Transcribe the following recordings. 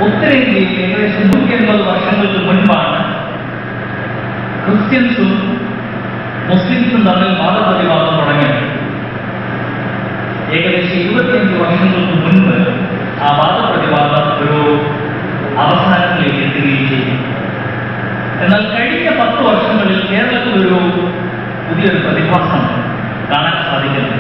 ഉത്തരേന്ത്യയിൽ ഏകദേശം നൂറ്റി എൺപത് വർഷങ്ങൾക്ക് മുൻപാണ് ക്രിസ്ത്യൻസും മുസ്ലിംസും തമ്മിൽ വാദപ്രതിവാദം തുടങ്ങിയത് ഏകദേശം ഇരുപത്തിയഞ്ച് വർഷങ്ങൾക്ക് മുൻപ് ആ വാദപ്രതിവാദം ഒരു അവസാനത്തിലേക്ക് എത്തുകയും ചെയ്തു എന്നാൽ കഴിഞ്ഞ പത്ത് വർഷങ്ങളിൽ കേരളത്തിൽ ഒരു പുതിയൊരു പ്രതിഭാസം കാണാൻ സാധിക്കുന്നത്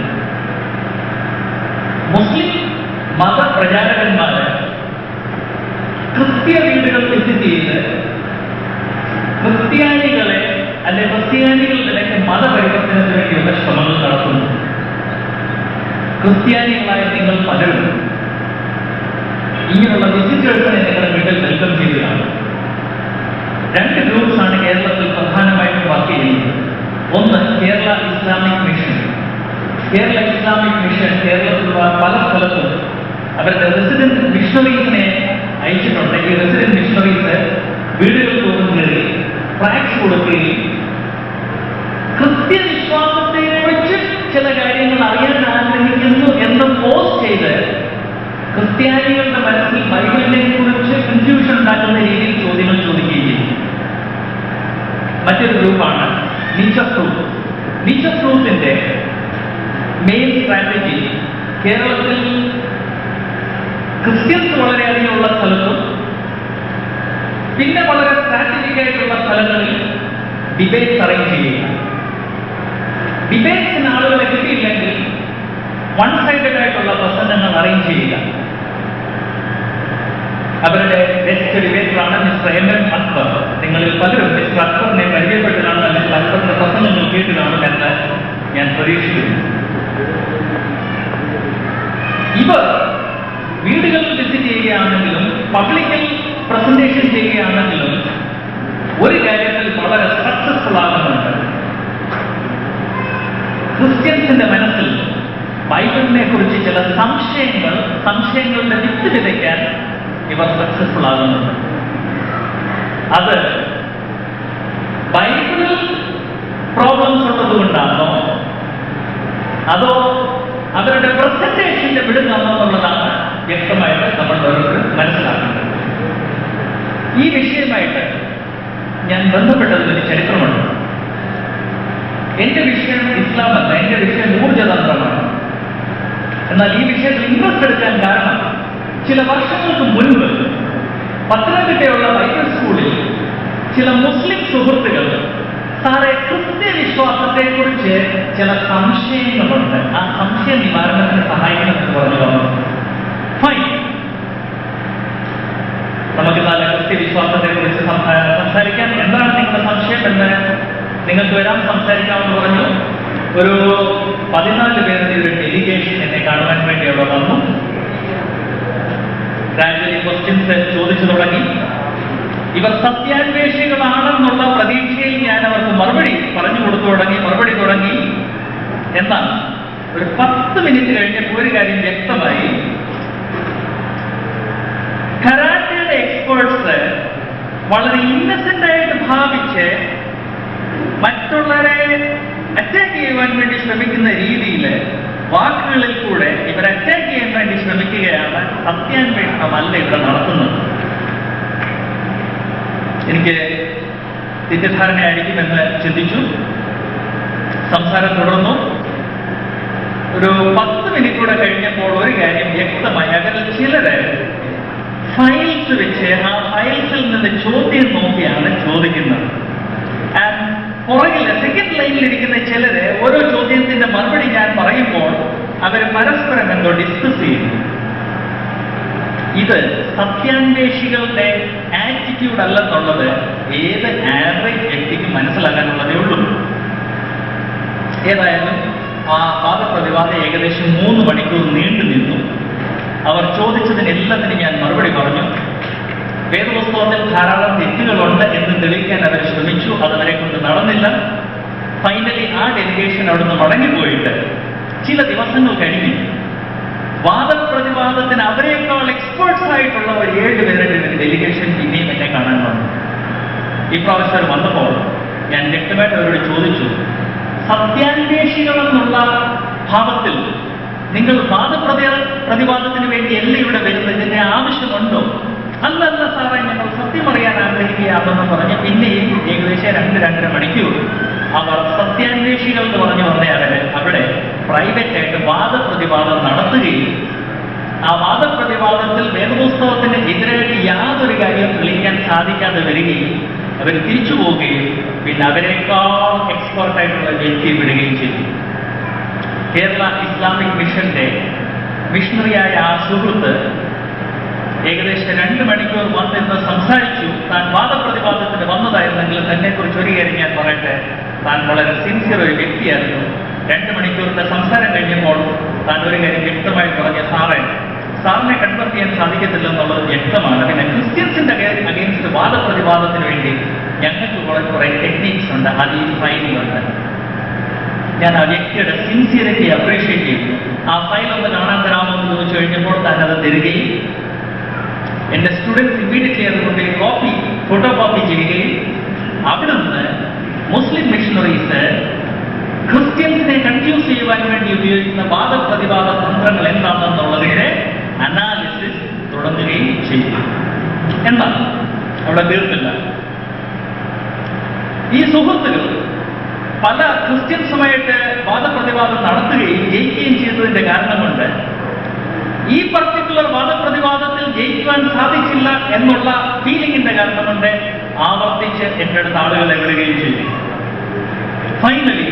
മുസ്ലിം മതപ്രചാരകന്മാര് ക്രിസ്ത്യ വീടുകൾ വിസിറ്റ് ചെയ്ത് ക്രിസ്ത്യാനികളെ അല്ലെ ക്രിസ്ത്യാനികളിലേക്ക് മതപരിവർത്തനത്തിന് വേണ്ടിയുള്ള ശ്രമങ്ങൾ നടത്തുന്നു ക്രിസ്ത്യാനികളായ നിങ്ങൾ പലരും ഇങ്ങനെയുള്ള വിസിറ്റേഴ്സിനെ നിങ്ങളുടെ വീട്ടിൽ വെൽക്കം ചെയ്യുകയാണ് രണ്ട് ഗ്രൂപ്പ്സ് ആണ് കേരളത്തിൽ പ്രധാനമായിട്ടും വർക്ക് ചെയ്യുന്നത് ഒന്ന് Kerala Islamic Mission Kerala Islamic Mission കേരളത്തിലുള്ള പല സ്ഥലത്തും അവരുടെ റെസിഡന്റ് മിഷണറീസിനെ അയച്ചിട്ടുണ്ട് ഈ റെസിഡന്റ് മിഷണറീസ് വീടുകൾ തോറും കയറി ഫ്ലാക്സ് കൊടുക്കുകയും കൃത്യവിശ്വാസത്തെ കുറിച്ച് ചില കാര്യങ്ങൾ അറിയാൻ ആഗ്രഹിക്കുന്നു എന്ന് പോസ്റ്റ് ചെയ്ത് ക്രിസ്ത്യാനികളുടെ മനസ്സിൽ ബൈബിളിനെ കുറിച്ച് കൺഫ്യൂഷൻ ഉണ്ടാക്കുന്ന രീതിയിൽ ചോദ്യങ്ങൾ ചോദിക്കുകയും ചെയ്യും മറ്റൊരു ഗ്രൂപ്പാണ് നീച്ചർ ട്രൂത്ത് നീച്ചർ ട്രൂത്തിന്റെ മെയിൻ സ്ട്രാറ്റജി കേരളത്തിൽ ക്രിസ്ത്യൻസ് വളരെയധികം ഉള്ള സ്ഥലത്തും പിന്നെ വളരെ സ്ട്രാറ്റജിക് ആയിട്ടുള്ള സ്ഥലങ്ങളിൽ ഡിബേറ്റ്സ് അറേഞ്ച് ചെയ്യുക ഡിബേറ്റ്സിന് ആളുകളെ കിട്ടിയില്ലെങ്കിൽ വൺ സൈഡഡ് ആയിട്ടുള്ള പ്രസംഗങ്ങൾ അറേഞ്ച് ചെയ്യുക അവരുടെ ബെസ്റ്റ് ഡിബേറ്ററാണ് മിസ്റ്റർ എം എം അക്ബർ നിങ്ങളിൽ പലരും മിസ്റ്റർ അക്ബറിനെ പരിചയപ്പെട്ട് കാണും അല്ലെങ്കിൽ അക്ബറിന്റെ പ്രസംഗങ്ങൾ കേട്ട് കാണുമെന്ന് ഞാൻ പ്രതീക്ഷിക്കുന്നു ഇവർ വീടുകളിൽ വിസിറ്റ് ചെയ്യുകയാണെങ്കിലും പബ്ലിക്കിൽ പ്രസന്റേഷൻ ചെയ്യുകയാണെങ്കിലും ഒരു കാര്യത്തിൽ വളരെ സക്സസ്ഫുൾ ആകുന്നുണ്ട് ക്രിസ്ത്യൻസിന്റെ മനസ്സിൽ ബൈബിളിനെ കുറിച്ച് ചില സംശയങ്ങൾ സംശയങ്ങളുടെ വിത്ത് വിതയ്ക്കാൻ ഇവർ സക്സസ്ഫുൾ ആകുന്നുണ്ട് അത് ബൈബിളിൽ പ്രോബ്ലംസ് ഉള്ളതുകൊണ്ടാണോ അതോ അവരുടെ പ്രസന്റേഷന്റെ വിടുങ്ങാണോ എന്നുള്ളതാണ് വ്യക്തമായിട്ട് നമ്മൾ ഓരോരുത്തരും മനസ്സിലാക്കേണ്ടത് ഈ വിഷയമായിട്ട് ഞാൻ ബന്ധപ്പെട്ടതിൽ ഒരു ചരിത്രമുണ്ട് എന്റെ വിഷയം ഇസ്ലാമല്ല എന്റെ വിഷയം ഊർജതന്ത്രമാണ് എന്നാൽ ഈ വിഷയത്തിൽ ഇൻട്രസ്റ്റ് എടുക്കാൻ കാരണം ചില വർഷങ്ങൾക്ക് മുൻപ് പത്തനംതിട്ടയുള്ള ബൈബിൾ സ്കൂളിൽ ചില മുസ്ലിം സുഹൃത്തുക്കൾ സാറെ കൃത്യവിശ്വാസത്തെ കുറിച്ച് ചില സംശയങ്ങളുണ്ട് ആ സംശയ നിവാരണത്തിന് സഹായിക്കണമെന്ന് പറഞ്ഞു വന്നു ഫൈൻ നമുക്ക് നല്ല കൃത്യവിശ്വാസത്തെ കുറിച്ച് സംസാരിക്കാം എന്താണ് നിങ്ങളുടെ സംശയം എന്ന് നിങ്ങൾക്ക് വരാം സംസാരിക്കാമെന്ന് പറഞ്ഞു ഒരു പതിനാല് പേരുടെ ഒരു ഡെലിഗേഷൻ എന്നെ കാണുവാൻ വേണ്ടി അവിടെ വന്നു ഗ്രാജുവലി ക്വസ്റ്റ്യൻസ് ചോദിച്ചു തുടങ്ങി ഇവർ സത്യാന്വേഷികളാണെന്നുള്ള പ്രതീക്ഷയിൽ ഞാൻ അവർക്ക് മറുപടി പറഞ്ഞു കൊടുത്തു തുടങ്ങി മറുപടി തുടങ്ങി എന്നാൽ ഒരു പത്ത് മിനിറ്റ് കഴിഞ്ഞപ്പോൾ ഒരു കാര്യം വ്യക്തമായി കരാട്ടയുടെ എക്സ്പേർട്സ് വളരെ ഇന്നസെന്റ് ആയിട്ട് ഭാവിച്ച് മറ്റുള്ളവരെ അറ്റാക്ക് ചെയ്യുവാൻ വേണ്ടി ശ്രമിക്കുന്ന രീതിയിൽ വാക്കുകളിൽ കൂടെ ഇവർ അറ്റാക്ക് ചെയ്യാൻ വേണ്ടി ശ്രമിക്കുകയാണ് സത്യാന്വേഷണമല്ല ഇവിടെ നടത്തുന്നത് എനിക്ക് തെറ്റിദ്ധാരണയായിരിക്കുമെന്ന് ചിന്തിച്ചു സംസാരം തുടർന്നു ഒരു പത്ത് മിനിറ്റ് കൂടെ കഴിഞ്ഞപ്പോൾ ഒരു കാര്യം വ്യക്തമായി അതിൽ ചിലര് ഫയൽസ് വെച്ച് ആ ഫയൽസിൽ നിന്ന് ചോദ്യം നോക്കിയാണ് ചോദിക്കുന്നത് ആൻഡ് പുറകിൽ സെക്കൻഡ് ലൈനിൽ ഇരിക്കുന്ന ചിലര് ഓരോ ചോദ്യത്തിന്റെ മറുപടി ഞാൻ പറയുമ്പോൾ അവർ പരസ്പരം എന്തോ ഡിസ്കസ് ചെയ്യുന്നു ഇത് സത്യാന്വേഷികളുടെ ആറ്റിറ്റ്യൂഡ് അല്ലെന്നുള്ളത് ഏത് ആവറേജ് വ്യക്തിക്ക് മനസ്സിലാക്കാനുള്ളതേ ഉള്ളൂ ഏതായാലും ആ വാദപ്രതിവാദം ഏകദേശം മൂന്ന് മണിക്കൂർ നീണ്ടു നിന്നു അവർ ചോദിച്ചതിന് എല്ലാത്തിനും ഞാൻ മറുപടി പറഞ്ഞു വേദപുസ്തകത്തിൽ ധാരാളം തെറ്റുകളുണ്ട് എന്ന് തെളിയിക്കാൻ അവർ ശ്രമിച്ചു അതവരെ കൊണ്ട് നടന്നില്ല ഫൈനലി ആ ഡെലിഗേഷൻ അവിടുന്ന് മടങ്ങിപ്പോയിട്ട് ചില ദിവസങ്ങൾ കഴിഞ്ഞു വാദപ്രതിവാദത്തിന് അവരെക്കാൾ എക്സ്പേർട്സ് ആയിട്ടുള്ള ഒരു ഏഴ് പേരുടെ ഡെലിഗേഷൻ പിന്നെയും എന്നെ കാണാൻ വന്നു ഇപ്രാവശ്യം അവർ വന്നപ്പോൾ ഞാൻ വ്യക്തമായിട്ട് അവരോട് ചോദിച്ചു സത്യാന്വേഷികളെന്നുള്ള ഭാവത്തിൽ നിങ്ങൾ വാദപ്രതി പ്രതിവാദത്തിന് വേണ്ടി എല്ലാം ഇവിടെ വരുന്നതിന്റെ ആവശ്യമുണ്ടോ അല്ലല്ല സാറേ ഞങ്ങൾ സത്യം അറിയാൻ ആഗ്രഹിക്കുകയാണെന്ന് പറഞ്ഞ് പിന്നെയും ഏകദേശം രണ്ട് രണ്ടര മണിക്കൂർ അവർ സത്യാന്വേഷികൾ എന്ന് പറഞ്ഞു വന്നയാളെ അവിടെ പ്രൈവറ്റ് ആയിട്ട് വാദപ്രതിവാദം നടത്തുകയും ആ വാദപ്രതിവാദത്തിൽ വേദപുസ്തകത്തിന് എതിരായിട്ട് യാതൊരു കാര്യവും തെളിയിക്കാൻ സാധിക്കാതെ വരികയും അവർ തിരിച്ചു പോവുകയും പിന്നെ അവരെക്കാൾ എക്സ്പേർട്ട് ആയിട്ടുള്ള വ്യക്തിയെ വിടുകയും ചെയ്തു കേരള ഇസ്ലാമിക് മിഷന്റെ മിഷണറിയായ ആ സുഹൃത്ത് ഏകദേശം രണ്ട് മണിക്കൂർ വന്നിരുന്ന് സംസാരിച്ചു താൻ വാദപ്രതിവാദത്തിന് വന്നതായിരുന്നെങ്കിൽ തന്നെ കുറിച്ച് ഒരു കാര്യം ഞാൻ പറയട്ടെ താൻ വളരെ സിൻസിയർ ഒരു വ്യക്തിയായിരുന്നു രണ്ട് മണിക്കൂറിന്റെ സംസാരം കഴിഞ്ഞപ്പോൾ താൻ ഒരു കാര്യം വ്യക്തമായി പറഞ്ഞ സാറേ സാറിനെ കൺവെർട്ട് ചെയ്യാൻ സാധിക്കത്തില്ല എന്നുള്ളത് വ്യക്തമാണ് പിന്നെ ക്രിസ്ത്യൻസിന്റെ അഗേൻസ്റ്റ് വാദപ്രതിവാദത്തിന് വേണ്ടി ഞങ്ങൾക്ക് കുറെ കുറെ ടെക്നീക്സ് ഉണ്ട് അത് ഈ ഫൈനിലുണ്ട് ഞാൻ ആ വ്യക്തിയുടെ സിൻസിയറിറ്റി അപ്രീഷിയേറ്റ് ചെയ്തു ആ ഫയൽ ഒന്ന് കാണാൻ തരാമോ എന്ന് ചോദിച്ചു കഴിഞ്ഞപ്പോൾ താൻ അത് തരികയും എന്റെ സ്റ്റുഡൻസ് ഇമ്മീഡിയറ്റ്ലി അതുകൊണ്ട് കോപ്പി ഫോട്ടോ കോപ്പി ചെയ്യുകയും അവിടുന്ന് മുസ്ലിം മിഷണറീസ് ക്രിസ്ത്യൻസിനെ കൺഫ്യൂസ് ചെയ്യുവാൻ വേണ്ടി ഉപയോഗിക്കുന്ന വാദപ്രതിവാദ തന്ത്രങ്ങൾ എന്താണെന്നുള്ളതിന്റെ അനാലിസിസ് തുടങ്ങുകയും ചെയ്തു എന്നാൽ അവിടെ തീർന്നില്ല ഈ സുഹൃത്തുക്കൾ പല ക്രിസ്ത്യൻസുമായിട്ട് വാദപ്രതിവാദം നടത്തുകയും ജയിക്കുകയും ചെയ്തതിന്റെ കാരണം കൊണ്ട് ഈ പർട്ടിക്കുലർ വാദപ്രതിവാദത്തിൽ ജയിക്കുവാൻ സാധിച്ചില്ല എന്നുള്ള ഫീലിംഗിന്റെ കാരണം കൊണ്ട് ആവർത്തിച്ച് എൻ്റെ അടുത്ത് ആളുകളെ വിടുകയും ചെയ്തു ഫൈനലി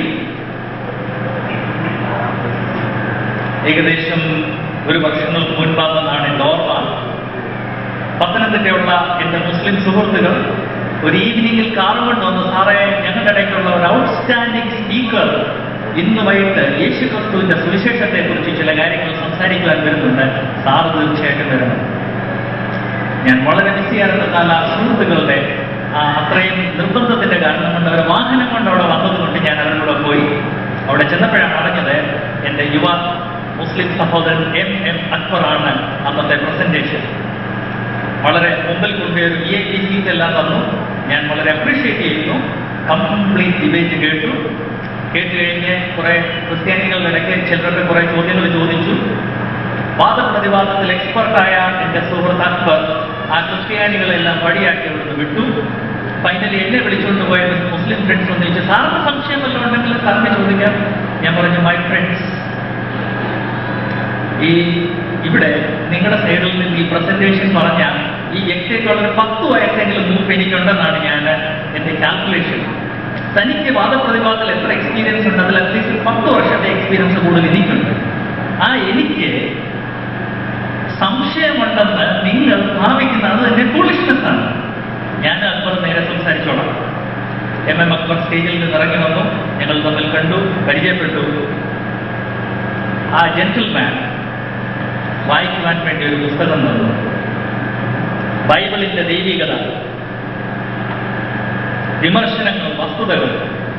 ഏകദേശം ഒരു വർഷങ്ങൾക്ക് മുൻപാണെന്നാണ് എൻ്റെ ഓർമ്മ പത്തനംതിട്ടയുള്ള എൻ്റെ മുസ്ലിം സുഹൃത്തുക്കൾ ഒരു ഈവനിങ്ങിൽ കാറും കൊണ്ട് വന്ന് സാറേ ഞങ്ങളുടെ ഇടയ്ക്കുള്ള ഒരു ഔട്ട്സ്റ്റാൻഡിംഗ് സ്പീക്കർ ഇന്ന് വൈകിട്ട് യേശു ക്രിസ്തുവിന്റെ സുവിശേഷത്തെ കുറിച്ച് ചില കാര്യങ്ങൾ സംസാരിക്കുവാൻ വരുന്നുണ്ട് സാറ് തീർച്ചയായിട്ടും വരണം ഞാൻ വളരെ ബിസിയായിരുന്നാൽ ആ സുഹൃത്തുക്കളുടെ ആ അത്രയും നിർബന്ധത്തിന്റെ കാരണം കൊണ്ട് അവർ വാഹനം കൊണ്ട് അവിടെ വന്നതുകൊണ്ട് ഞാൻ അവരുടെ കൂടെ പോയി അവിടെ ചെന്നപ്പോഴാണ് അറിഞ്ഞത് എൻ്റെ യുവ മുസ്ലിം സഹോദരൻ എം എം അക്ബറാണ് അന്നത്തെ പ്രസന്റേഷൻ വളരെ മുമ്പിൽ കൊണ്ടുപോയി ഒരു വി ഐ പി സീറ്റ് എല്ലാം തന്നു ഞാൻ വളരെ അപ്രീഷിയേറ്റ് ചെയ്യുന്നു കംപ്ലീറ്റ് ഡിബേറ്റ് കേട്ടു കേട്ട് കഴിഞ്ഞ് കുറെ ക്രിസ്ത്യാനികളുടെ ഇടയ്ക്ക് ചിലരുടെ കുറെ ചോദ്യങ്ങൾ ചോദിച്ചു വാദപ്രതിവാദത്തിൽ എക്സ്പെർട്ടായ എൻ്റെ സുഹൃത്ത് അക്ബർ ആ ക്രിസ്ത്യാനികളെല്ലാം വഴിയാക്കി അവിടുന്ന് വിട്ടു ഫൈനലി എന്നെ വിളിച്ചുകൊണ്ട് പോയ മുസ്ലിം ഫ്രണ്ട്സ് ഒന്ന് ചോദിച്ചു സാറിന് സംശയം വല്ലതും ഉണ്ടെങ്കിൽ സാറിന് ചോദിക്കാം ഞാൻ പറഞ്ഞു മൈ ഫ്രണ്ട്സ് ഈ ഇവിടെ നിങ്ങളുടെ സൈഡിൽ നിന്ന് ഈ പ്രസന്റേഷൻ പറഞ്ഞ ഈ വ്യക്തിയേക്കാൾ ഒരു പത്ത് വയസ്സെങ്കിലും മൂപ്പ് എനിക്കുണ്ടെന്നാണ് ഞാൻ എൻ്റെ കാൽക്കുലേഷൻ തനിക്ക് വാദപ്രതിവാദത്തിൽ എത്ര എക്സ്പീരിയൻസ് ഉണ്ട് അതിൽ അറ്റ്ലീസ്റ്റ് പത്ത് വർഷത്തെ എക്സ്പീരിയൻസ് കൂടുതൽ എനിക്കുണ്ട് ആ എനിക്ക് സംശയമുണ്ടെന്ന് നിങ്ങൾ ഭാവിക്കുന്നത് എന്റെ ഫൂളിഷ്നെസ് ആണ് ഞാൻ അക്ബർ നേരെ സംസാരിച്ചോളാം എം എം അക്ബർ സ്റ്റേജിൽ നിന്ന് ഇറങ്ങി വന്നു ഞങ്ങൾ തമ്മിൽ കണ്ടു പരിചയപ്പെട്ടു ആ ജെന്റിൽമാൻ വായിക്കുവാൻ വേണ്ടി ഒരു പുസ്തകം തന്നു ബൈബിളിന്റെ ദൈവികത വിമർശനങ്ങൾ വസ്തുതകൾ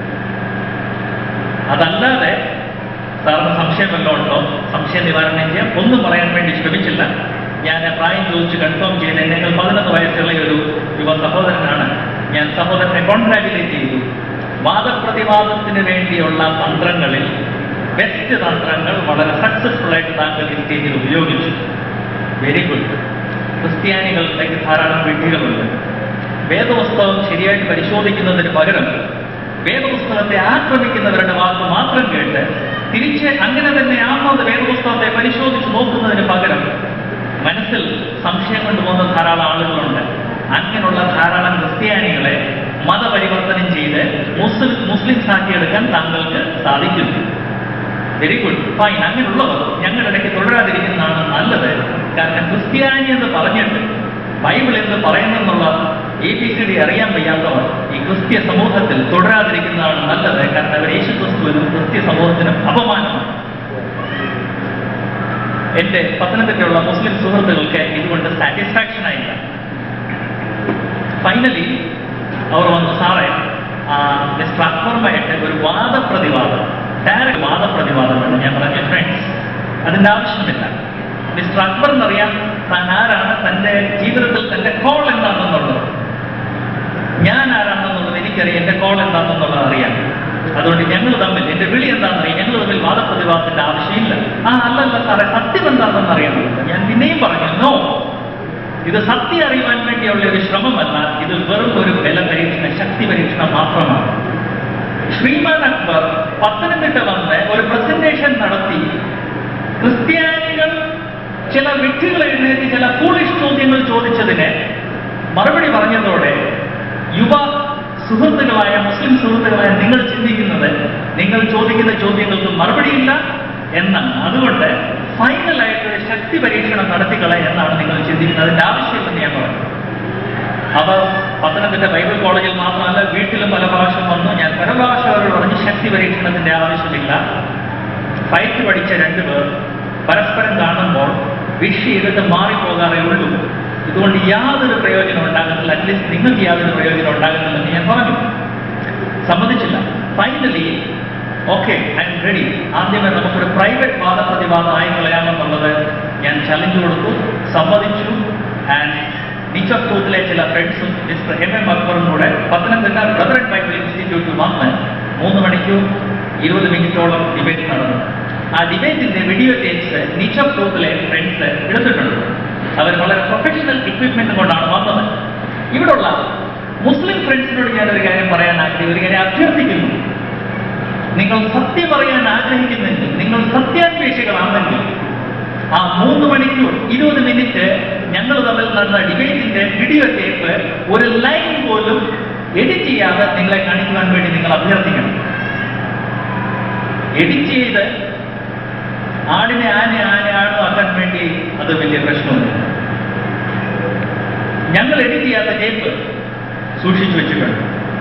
അതല്ലാതെ സാറിന് സംശയം വല്ലതും ഉണ്ടോ സംശയ നിവാരണം ചെയ്യാം ഒന്നും പറയാൻ വേണ്ടി ശ്രമിച്ചില്ല ഞാൻ പ്രായം ചോദിച്ച് കൺഫേം ചെയ്ത് ഞങ്ങൾ പതിനൊന്ന് വയസ്സുള്ള ഒരു യുവ സഹോദരനാണ് ഞാൻ സഹോദരനെ കോൺഗ്രാറ്റുലേറ്റ് ചെയ്തു വാദപ്രതിവാദത്തിന് വേണ്ടിയുള്ള തന്ത്രങ്ങളിൽ ബെസ്റ്റ് തന്ത്രങ്ങൾ വളരെ സക്സസ്ഫുൾ ആയിട്ട് താങ്കൾ ഈ സ്റ്റേജിൽ ഉപയോഗിച്ചു വെരി ഗുഡ് ക്രിസ്ത്യാനികളുടെ ധാരാളം വിഡ്ഢികളുണ്ട് വേദപുസ്തകം ശരിയായിട്ട് പരിശോധിക്കുന്നതിന് പകരം വേദപുസ്തകത്തെ ആക്രമിക്കുന്നവരുടെ വാക്ക് മാത്രം കേട്ട് തിരിച്ച് അങ്ങനെ തന്നെയാണോ അത് വേദപുസ്തകത്തെ പരിശോധിച്ച് നോക്കുന്നതിന് പകരം മനസ്സിൽ സംശയം കൊണ്ടുപോകുന്ന ധാരാളം ആളുകളുണ്ട് അങ്ങനെയുള്ള ധാരാളം ക്രിസ്ത്യാനികളെ മതപരിവർത്തനം ചെയ്ത് മുസ്ലിം മുസ്ലിംസ് ആക്കിയെടുക്കാൻ താങ്കൾക്ക് സാധിക്കുന്നു വെരി ഗുഡ് ഫൈൻ അങ്ങനെയുള്ളവർ ഞങ്ങളുടെ ഇടയ്ക്ക് തുടരാതിരിക്കുന്നതാണ് നല്ലത് കാരണം ക്രിസ്ത്യാനി എന്ന് പറഞ്ഞിട്ട് ബൈബിൾ എന്ന് പറയുന്നെന്നുള്ള എ ബി സി ഡി അറിയാൻ വയ്യാത്തവർ ഈ ക്രിസ്ത്യ സമൂഹത്തിൽ തുടരാതിരിക്കുന്നതാണ് നല്ലത് കാരണം അവർ യേശു ക്രിസ്തുവിനും ക്രിസ്ത്യ സമൂഹത്തിനും അപമാനമാണ് എന്റെ പത്തനംതിട്ടയുള്ള മുസ്ലിം സുഹൃത്തുക്കൾക്ക് ഇതുകൊണ്ട് സാറ്റിസ്ഫാക്ഷൻ ആയില്ല ഫൈനലി അവർ വന്നു സാറേ മിസ്റ്റർ അക്ബറുമായിട്ട് ഒരു വാദപ്രതിവാദം ഡയറക്റ്റ് വാദപ്രതിവാദമാണ് ഞാൻ പറഞ്ഞ ഫ്രണ്ട്സ് അതിന്റെ ആവശ്യമില്ല മിസ്റ്റർ അക്ബർ എന്നറിയാം താൻ ആരാണ് തന്റെ ജീവിതത്തിൽ തന്റെ കോൾ എന്താണെന്നുള്ളത് ഞാൻ ആരാണെന്നുള്ളത് എനിക്കറിയാം എന്റെ കോൾ എന്താണെന്നുള്ളത് അറിയാം അതുകൊണ്ട് ഞങ്ങൾ തമ്മിൽ എന്റെ വിളി എന്താണെന്ന് അറിയാം ഞങ്ങൾ തമ്മിൽ വാദപ്രതിവാദത്തിന്റെ ആവശ്യമില്ല ആ അല്ലല്ല സാറേ സത്യം എന്താണെന്ന് അറിയണമല്ലോ ഞാൻ പിന്നെയും പറഞ്ഞു നോ ഇത് സത്യം അറിയുവാൻ വേണ്ടിയുള്ള ഒരു ശ്രമമല്ല ഇത് വെറും ഒരു ബല പരീക്ഷണ ശക്തി പരീക്ഷണം മാത്രമാണ് ശ്രീമാൻ അക്ബർ പത്തനംതിട്ട വന്ന് ഒരു പ്രസന്റേഷൻ നടത്തി ക്രിസ്ത്യാനികൾ ചില വ്യക്തികൾ എഴുന്നേറ്റ് ചില ഫൂളിഷ് ചോദ്യങ്ങൾ ചോദിച്ചതിന് മറുപടി പറഞ്ഞതോടെ യുവ സുഹൃത്തുക്കളായ മുസ്ലിം സുഹൃത്തുക്കളായ നിങ്ങൾ ചിന്തിക്കുന്നത് നിങ്ങൾ ചോദിക്കുന്ന ചോദ്യങ്ങൾക്ക് മറുപടിയില്ല എന്നാണ് അതുകൊണ്ട് ഫൈനലായിട്ട് ഒരു ശക്തി പരീക്ഷണം നടത്തിക്കള എന്നാണ് നിങ്ങൾ ചിന്തിക്കുന്നത് അതിന്റെ ആവശ്യമില്ലെന്ന് ഞാൻ പറഞ്ഞു അവർ പത്തനംതിട്ട ബൈബിൾ കോളേജിൽ മാത്രമല്ല വീട്ടിലും പല പ്രാവശ്യം വന്നു ഞാൻ പല പ്രാവശ്യം അവരോട് പറഞ്ഞു ശക്തി പരീക്ഷണത്തിന്റെ ആവശ്യമില്ല ഫൈറ്റ് പഠിച്ച രണ്ടുപേർ പരസ്പരം കാണുമ്പോൾ വിഷ് ചെയ്തിട്ട് മാറിപ്പോകാറേ ഉള്ളൂ ഇതുകൊണ്ട് യാതൊരു പ്രയോജനം ഉണ്ടാകുന്നില്ല അറ്റ്ലീസ്റ്റ് നിങ്ങൾക്ക് യാതൊരു പ്രയോജനം ഉണ്ടാകുന്നില്ലെന്ന് ഞാൻ പറഞ്ഞു സമ്മതിച്ചില്ല finally okay I'm ready ആദ്യമേ നമുക്കൊരു പ്രൈവറ്റ് വാദപ്രതിവാദം ആയി കളയാമെന്നുള്ളത് ഞാൻ ചലഞ്ച് കൊടുത്തു സമ്മതിച്ചു ആൻഡ് നീച്ചോട്ടൂത്തിലെ ചില ഫ്രണ്ട്സും മിസ്റ്റർ എം എം അക്ബറും കൂടെ പത്തനംതിട്ട ബ്രദർ ആൻഡ് ബൈബിൾ ഇൻസ്റ്റിറ്റ്യൂട്ടിൽ വന്ന് മൂന്ന് മണിക്കൂർ ഇരുപത് മിനിറ്റോളം ഡിബേറ്റ് നടന്നു ആ ഡിബേറ്റിന്റെ വീഡിയോ ടേപ്സ് നീച്ചോട്ടൂത്തിലെ ഫ്രണ്ട്സ് എടുത്തിട്ടുണ്ട് അവർ വളരെ പ്രൊഫഷണൽ ഇക്വിപ്മെന്റ് കൊണ്ടാണ് വന്നത് ഇവിടുള്ള മുസ്ലിം ഫ്രണ്ട്സിനോട് ഞാൻ ഒരു കാര്യം പറയാൻ ആഗ്രഹിക്കുന്നു ഒരു കാര്യം അഭ്യർത്ഥിക്കുന്നു നിങ്ങൾ സത്യം പറയാൻ ആഗ്രഹിക്കുന്നെങ്കിൽ നിങ്ങൾ സത്യാന്വേഷികളാണെങ്കിൽ ആ മൂന്ന് മണിക്കൂർ ഇരുപത് മിനിറ്റ് ഞങ്ങൾ തമ്മിൽ നടന്ന ഡിബേറ്റിന്റെ വീഡിയോ ടേപ്പ് ഒരു ലൈൻ പോലും എഡിറ്റ് ചെയ്യാതെ നിങ്ങളെ കാണിക്കുവാൻ വേണ്ടി നിങ്ങൾ അഭ്യർത്ഥിക്കണം എഡിറ്റ് ചെയ്ത് ആടിനെ ആന ആന ആണോ ആക്കാൻ വേണ്ടി അത് വലിയ പ്രശ്നമില്ല ഞങ്ങൾ എഡിറ്റ് ചെയ്യാത്ത ടേപ്പ് സൂക്ഷിച്ചു വെച്ചിട്ടുണ്ട്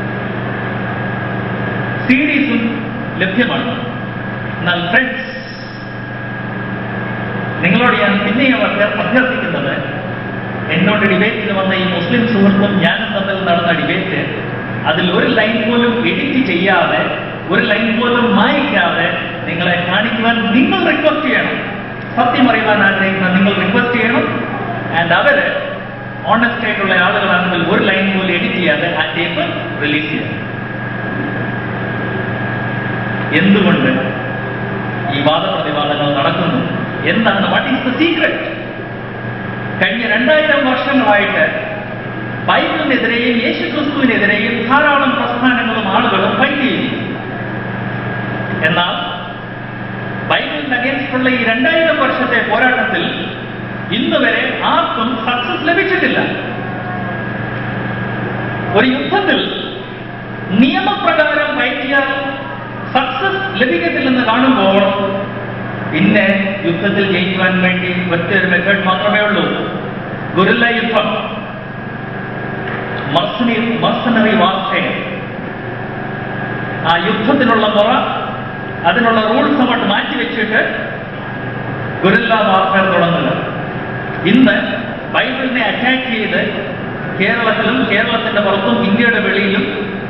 സീരീസും ലഭ്യമാണ് എന്നാൽ ഫ്രണ്ട്സ് നിങ്ങളോട് ഞാൻ പിന്നെയും അഭ്യ- അഭ്യർത്ഥിക്കുന്നത് എന്നോട് ഡിബേറ്റിന് വന്ന ഈ മുസ്ലിം സുഹൃത്തും ഞാനും തമ്മിൽ നടന്ന ഡിബേറ്റ് അതിൽ ഒരു ലൈൻ പോലും എഡിറ്റ് ചെയ്യാതെ ഒരു ലൈൻ പോലും മായ്ക്കാതെ നിങ്ങളെ കാണിക്കുവാൻ നിങ്ങൾ റിക്വസ്റ്റ് ചെയ്യണം സത്യം അറിയുവാൻ ആഗ്രഹിക്കുന്ന നിങ്ങൾ റിക്വസ്റ്റ് ചെയ്യണം ആൻഡ് അവര് ഓണസ്റ്റ് ആയിട്ടുള്ള ആളുകളാണെങ്കിൽ ഒരു ലൈൻ പോലും എഡിറ്റ് ചെയ്യാതെ ആ ടേപ്പ് റിലീസ് ചെയ്യണം എന്തുകൊണ്ട് ഈ വാദപ്രതിവാദങ്ങൾ നടക്കുന്നു എന്താണ് വാട്ട് ഈസ് ദ സീക്രട്ട് കഴിഞ്ഞ രണ്ടായിരം വർഷങ്ങളായിട്ട് ബൈബിളിനെതിരെയും യേശുക്രിസ്തുവിനെതിരെയും ധാരാളം പ്രസ്ഥാനങ്ങളും ആളുകളും ഫൈറ്റ് ചെയ്യുന്നു എന്നാൽ ബൈബിളിന് അഗേൻസ്റ്റുള്ള ഈ രണ്ടായിരം വർഷത്തെ പോരാട്ടത്തിൽ ഇന്ന് വരെ ആർക്കും സക്സസ് ലഭിച്ചിട്ടില്ല ഒരു യുദ്ധത്തിൽ നിയമപ്രകാരം ഫൈറ്റ് സക്സസ് ലഭിക്കത്തില്ലെന്ന് കാണുമ്പോൾ പിന്നെ യുദ്ധത്തിൽ ജയിക്കുവാൻ വേണ്ടി ഒറ്റൊരു മെത്തേഡ് മാത്രമേ ഉള്ളൂ ഗുരുല്ല യുദ്ധം മർസണി മർസണറി വാർഫെയർ ആ യുദ്ധത്തിനുള്ള മുറ അതിനുള്ള റൂൾസ് അങ്ങോട്ട് മാറ്റിവെച്ചിട്ട് ഗുരുല്ല വാർഫെയർ തുടങ്ങുക ഇന്ന് ബൈബിളിനെ അറ്റാക്ക് ചെയ്ത് കേരളത്തിലും കേരളത്തിന്റെ പുറത്തും ഇന്ത്യയുടെ വെളിയിലും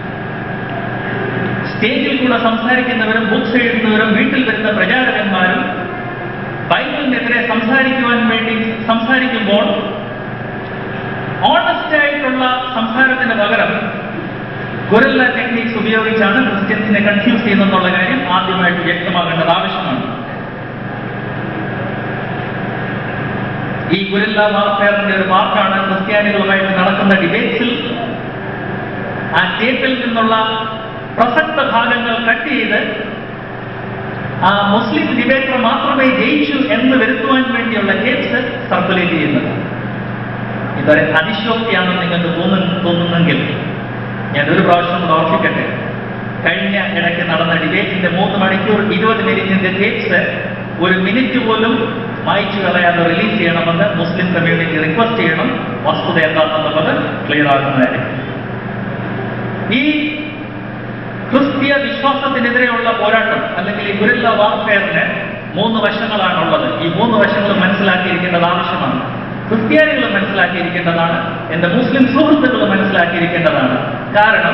സ്റ്റേജിൽ കൂടെ സംസാരിക്കുന്നവരും ബുക്സ് എഴുതുന്നവരും വീട്ടിൽ വരുന്ന പ്രചാരകന്മാരും ബൈബിളിനെതിരെ സംസാരിക്കുവാൻ വേണ്ടി സംസാരിക്കുമ്പോൾ ഓണസ്റ്റ് ആയിട്ടുള്ള സംസാരത്തിന് പകരം ഗുരല്ല ടെക്നിക്സ് ഉപയോഗിച്ചാണ് ക്രിസ്ത്യൻസിനെ കൺഫ്യൂസ് ചെയ്യുന്നതെന്നുള്ള കാര്യം ആദ്യമായിട്ട് വ്യക്തമാകേണ്ടത് ആവശ്യമാണ് ഈ ഗുരില്ല വാർഫെയറിന്റെ ഒരു പാർട്ടാണ് ക്രിസ്ത്യാനികളുമായിട്ട് നടക്കുന്ന ഡിബേറ്റ്സിൽ ആ ടേപ്പിൽ നിന്നുള്ള പ്രസക്ത ഭാഗങ്ങൾ കട്ട് ചെയ്ത് ആ മുസ്ലിം ഡിബേറ്റർ മാത്രമേ ജയിച്ചു എന്ന് വരുത്തുവാൻ വേണ്ടിയുള്ള കേസ് സർക്കുലേറ്റ് ചെയ്യുന്നത് ഇതൊരു അതിശോക്തിയാണെന്ന് നിങ്ങൾക്ക് തോന്നുന്നു തോന്നുന്നെങ്കിൽ ഞാൻ ഒരു പ്രാവശ്യം കൂടെ ഓർപ്പിക്കട്ടെ കഴിഞ്ഞ ഇടയ്ക്ക് നടന്ന ഡിബേറ്റിന്റെ മൂന്ന് മണിക്കൂർ ഇരുപത് മിനിറ്റിന്റെ ടേപ്സ് ഒരു മിനിറ്റ് പോലും മായ്ച്ചു കളയാതെ റിലീസ് ചെയ്യണമെന്ന് മുസ്ലിം കമ്മ്യൂണിറ്റി റിക്വസ്റ്റ് ചെയ്യണം വസ്തുത എന്താണെന്നുള്ളത് ക്ലിയർ ആകുന്നതായിരിക്കും ഈ ക്രിസ്തീയ വിശ്വാസത്തിനെതിരെയുള്ള പോരാട്ടം അല്ലെങ്കിൽ ഈ ഗുരുല്ല വാർഫെയറിന് മൂന്ന് വശങ്ങളാണുള്ളത് ഈ മൂന്ന് വശങ്ങൾ മനസ്സിലാക്കിയിരിക്കേണ്ടത് ആവശ്യമാണ് ക്രിസ്ത്യാനികൾ മനസ്സിലാക്കിയിരിക്കേണ്ടതാണ് എന്റെ മുസ്ലിം സുഹൃത്തുക്കൾ മനസ്സിലാക്കിയിരിക്കേണ്ടതാണ് കാരണം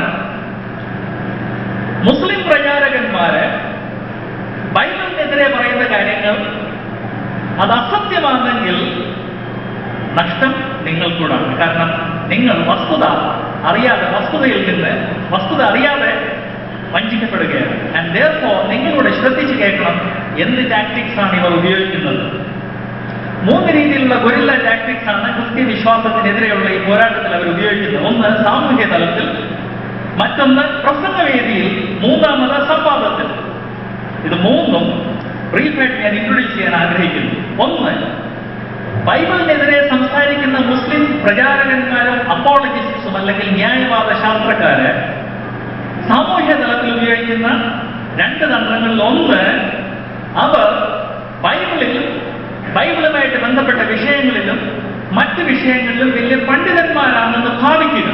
മുസ്ലിം പ്രചാരകന്മാര് ബൈബിളിനെതിരെ പറയുന്ന കാര്യങ്ങൾ അത് അസത്യമാണെങ്കിൽ നഷ്ടം നിങ്ങൾക്കൂടാണ് കാരണം നിങ്ങൾ വസ്തുത അറിയാതെ വസ്തുതയിൽ നിന്ന് വസ്തുത അറിയാതെ വഞ്ചിക്കപ്പെടുകയാണ് ആൻഡ് തേർഫോർ നിങ്ങളോട് ശ്രദ്ധിച്ച് കേൾക്കണം എന്ത് ടാക്ടിക്സ് ആണ് ഇവർ ഉപയോഗിക്കുന്നത് മൂന്ന് രീതിയിൽ രീതിയിലുള്ള ഗൊരില്ല ടാക്ടിക്സ് ആണ് ക്രിസ്ത്യ വിശ്വാസത്തിനെതിരെയുള്ള ഈ പോരാട്ടത്തിൽ അവർ ഉപയോഗിക്കുന്നത് ഒന്ന് സാമൂഹ്യ തലത്തിൽ മറ്റൊന്ന് പ്രസംഗവേദിയിൽ മൂന്നാമത് സംവാദത്തിൽ ഇത് മൂന്നും ബ്രീഫായിട്ട് ഞാൻ ഇൻട്രൊഡ്യൂസ് ചെയ്യാൻ ആഗ്രഹിക്കുന്നു ഒന്ന് ബൈബിളിനെതിരെ സംസാരിക്കുന്ന മുസ്ലിം പ്രചാരകന്മാരും അപ്പോളജിസ്റ്റും അല്ലെങ്കിൽ ന്യായവാദ ശാസ്ത്രക്കാര് സാമൂഹ്യ തലത്തിൽ ഉപയോഗിക്കുന്ന രണ്ട് തന്ത്രങ്ങളിൽ ഒന്ന് അവർ ബൈബിളിൽ ബൈബിളുമായിട്ട് ബന്ധപ്പെട്ട വിഷയങ്ങളിലും മറ്റ് വിഷയങ്ങളിലും വലിയ പണ്ഡിതന്മാരാണെന്ന് ഭാവിക്കുക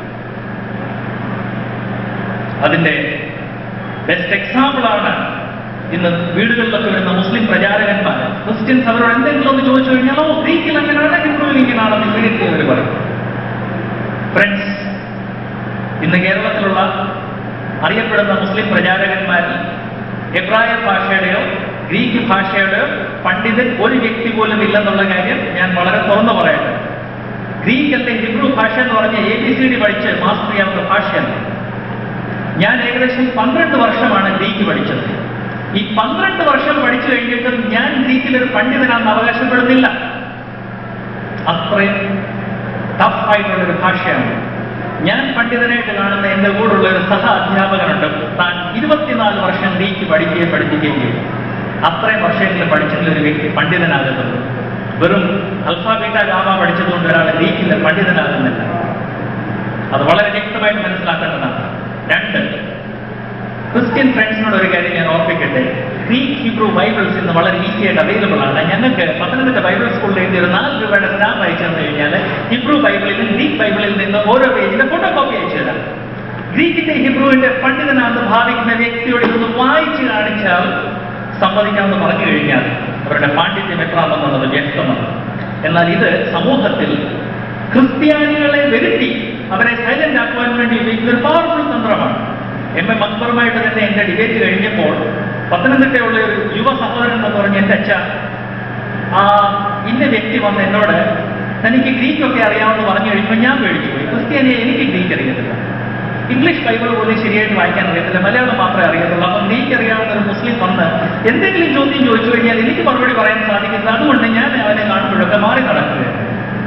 അതിന്റെ ബെസ്റ്റ് എക്സാമ്പിൾ ആണ് ഇന്ന് വീടുകളിലൊക്കെ വരുന്ന മുസ്ലിം പ്രചാരകന്മാർ ക്രിസ്ത്യൻസ് അവരോട് എന്തെങ്കിലും ഒന്ന് ചോദിച്ചു കഴിഞ്ഞാൽ ഓ ഗ്രീക്കിൽ അങ്ങനെയാണ് ഹിബ്രുവിൽ ഇങ്ങനെയാണെന്ന് ഇമ്മീഡിയറ്റ്ലി അവർ പറയും ഫ്രണ്ട്സ് ഇന്ന് കേരളത്തിലുള്ള അറിയപ്പെടുന്ന മുസ്ലിം പ്രചാരകന്മാരിൽ എബ്രായ ഭാഷയുടെയോ ഗ്രീക്ക് ഭാഷയുടെയോ പണ്ഡിതൻ ഒരു വ്യക്തി പോലും ഇല്ലെന്നുള്ള കാര്യം ഞാൻ വളരെ തുറന്നു പറയട്ടെ ഗ്രീക്ക് അല്ലെങ്കിൽ ഹിബ്രു ഭാഷ എന്ന് പറഞ്ഞ എ ബി സി ഡി പഠിച്ച് മാസ്റ്റർ ചെയ്യാവുന്ന ഭാഷയല്ല ഞാൻ ഏകദേശം പന്ത്രണ്ട് വർഷമാണ് ഗ്രീക്ക് പഠിച്ചത് ഈ പന്ത്രണ്ട് വർഷം പഠിച്ചു കഴിഞ്ഞിട്ടും ഞാൻ ഗ്രീക്കിൽ ഒരു പണ്ഡിതനാണെന്ന് അവകാശപ്പെടുന്നില്ല അത്രയും ടഫ് ആയിട്ടുള്ള ഒരു ഭാഷയാണ് ഞാൻ പണ്ഡിതനായിട്ട് കാണുന്ന എന്റെ കൂടെയുള്ള ഒരു സഹ അധ്യാപകനുണ്ട് താൻ ഇരുപത്തിനാല് വർഷം ഗ്രീക്ക് പഠിക്കുകയും പഠിപ്പിക്കുകയും ചെയ്തു അത്രയും വർഷങ്ങളിൽ പഠിച്ചിട്ടുള്ള ഒരു വ്യക്തി പണ്ഡിതനാകുന്നത് വെറും അൽഫാബീറ്റ ഗാമ പഠിച്ചതുകൊണ്ട് ഒരാൾ ഗ്രീക്കിൽ പണ്ഡിതനാകുന്നില്ല അത് വളരെ വ്യക്തമായിട്ട് മനസ്സിലാക്കേണ്ടതാണ് രണ്ട് ക്രിസ്ത്യൻ ഫ്രണ്ട്സിനോട് ഒരു കാര്യം ഞാൻ ഓർപ്പിക്കട്ടെ ഗ്രീക്ക് ഹിബ്രു ബൈബിൾസ് ഇന്ന് വളരെ ഈസി ആയിട്ട് അവൈലബിൾ ആണ് ഞങ്ങൾക്ക് പത്തനംതിട്ട ബൈബിൾ സ്കൂളിൽ എഴുതിയ ഒരു നാല് രൂപയുടെ സ്റ്റാമ്പ് അയച്ചു തന്നു കഴിഞ്ഞാൽ ഹിബ്രു ബൈബിളിലും ഗ്രീക്ക് ബൈബിളിൽ നിന്ന് ഓരോ പേജിന്റെ ഫോട്ടോ കോപ്പി അയച്ചു തരാം ഗ്രീക്കിന്റെ ഹിബ്രുവിന്റെ പണ്ഡിതനാണെന്ന് ഭാവിക്കുന്ന വ്യക്തിയോട് ഇതൊന്ന് വായിച്ചു കാണിച്ചാൽ സമ്മതിക്കാമെന്ന് പറഞ്ഞു കഴിഞ്ഞാൽ അവരുടെ പാണ്ഡിത്യം എത്രാമെന്നുള്ളത് വ്യക്തമാണ് എന്നാൽ ഇത് സമൂഹത്തിൽ ക്രിസ്ത്യാനികളെ വരുത്തി അവരെ സൈലന്റ് ആക്കുവാൻ വേണ്ടി ഉപയോഗിക്കുന്ന ഒരു പവർഫുൾ തന്ത്രമാണ് എം എം അക്ബറുമായിട്ട് തന്നെ എന്റെ ഡിബേറ്റ് കഴിഞ്ഞപ്പോൾ പത്തനംതിട്ടയുള്ള ഒരു യുവ സഹോദരൻ എന്ന് പറഞ്ഞ എന്റെ അച്ഛ ആ ഇന്ന വ്യക്തി വന്ന് എന്നോട് തനിക്ക് ഗ്രീക്കൊക്കെ അറിയാമെന്ന് പറഞ്ഞു കഴിയുമ്പോൾ ഞാൻ പേടിച്ചു പോയി ക്രിസ്ത്യാനിയെ എനിക്ക് ഗ്രീക്ക് അറിയത്തില്ല ഇംഗ്ലീഷ് ബൈബിൾ പോലും ശരിയായിട്ട് വായിക്കാൻ അറിയത്തില്ല മലയാളം മാത്രമേ അറിയത്തുള്ളൂ അപ്പം ഗ്രീക്ക് അറിയാവുന്ന ഒരു മുസ്ലിം വന്ന് എന്തെങ്കിലും ചോദ്യം ചോദിച്ചു കഴിഞ്ഞാൽ എനിക്ക് മറുപടി പറയാൻ സാധിക്കുന്നത് അതുകൊണ്ട് ഞാൻ അവനെ കാണുമ്പോഴൊക്കെ മാറി നടക്കുകയാണ്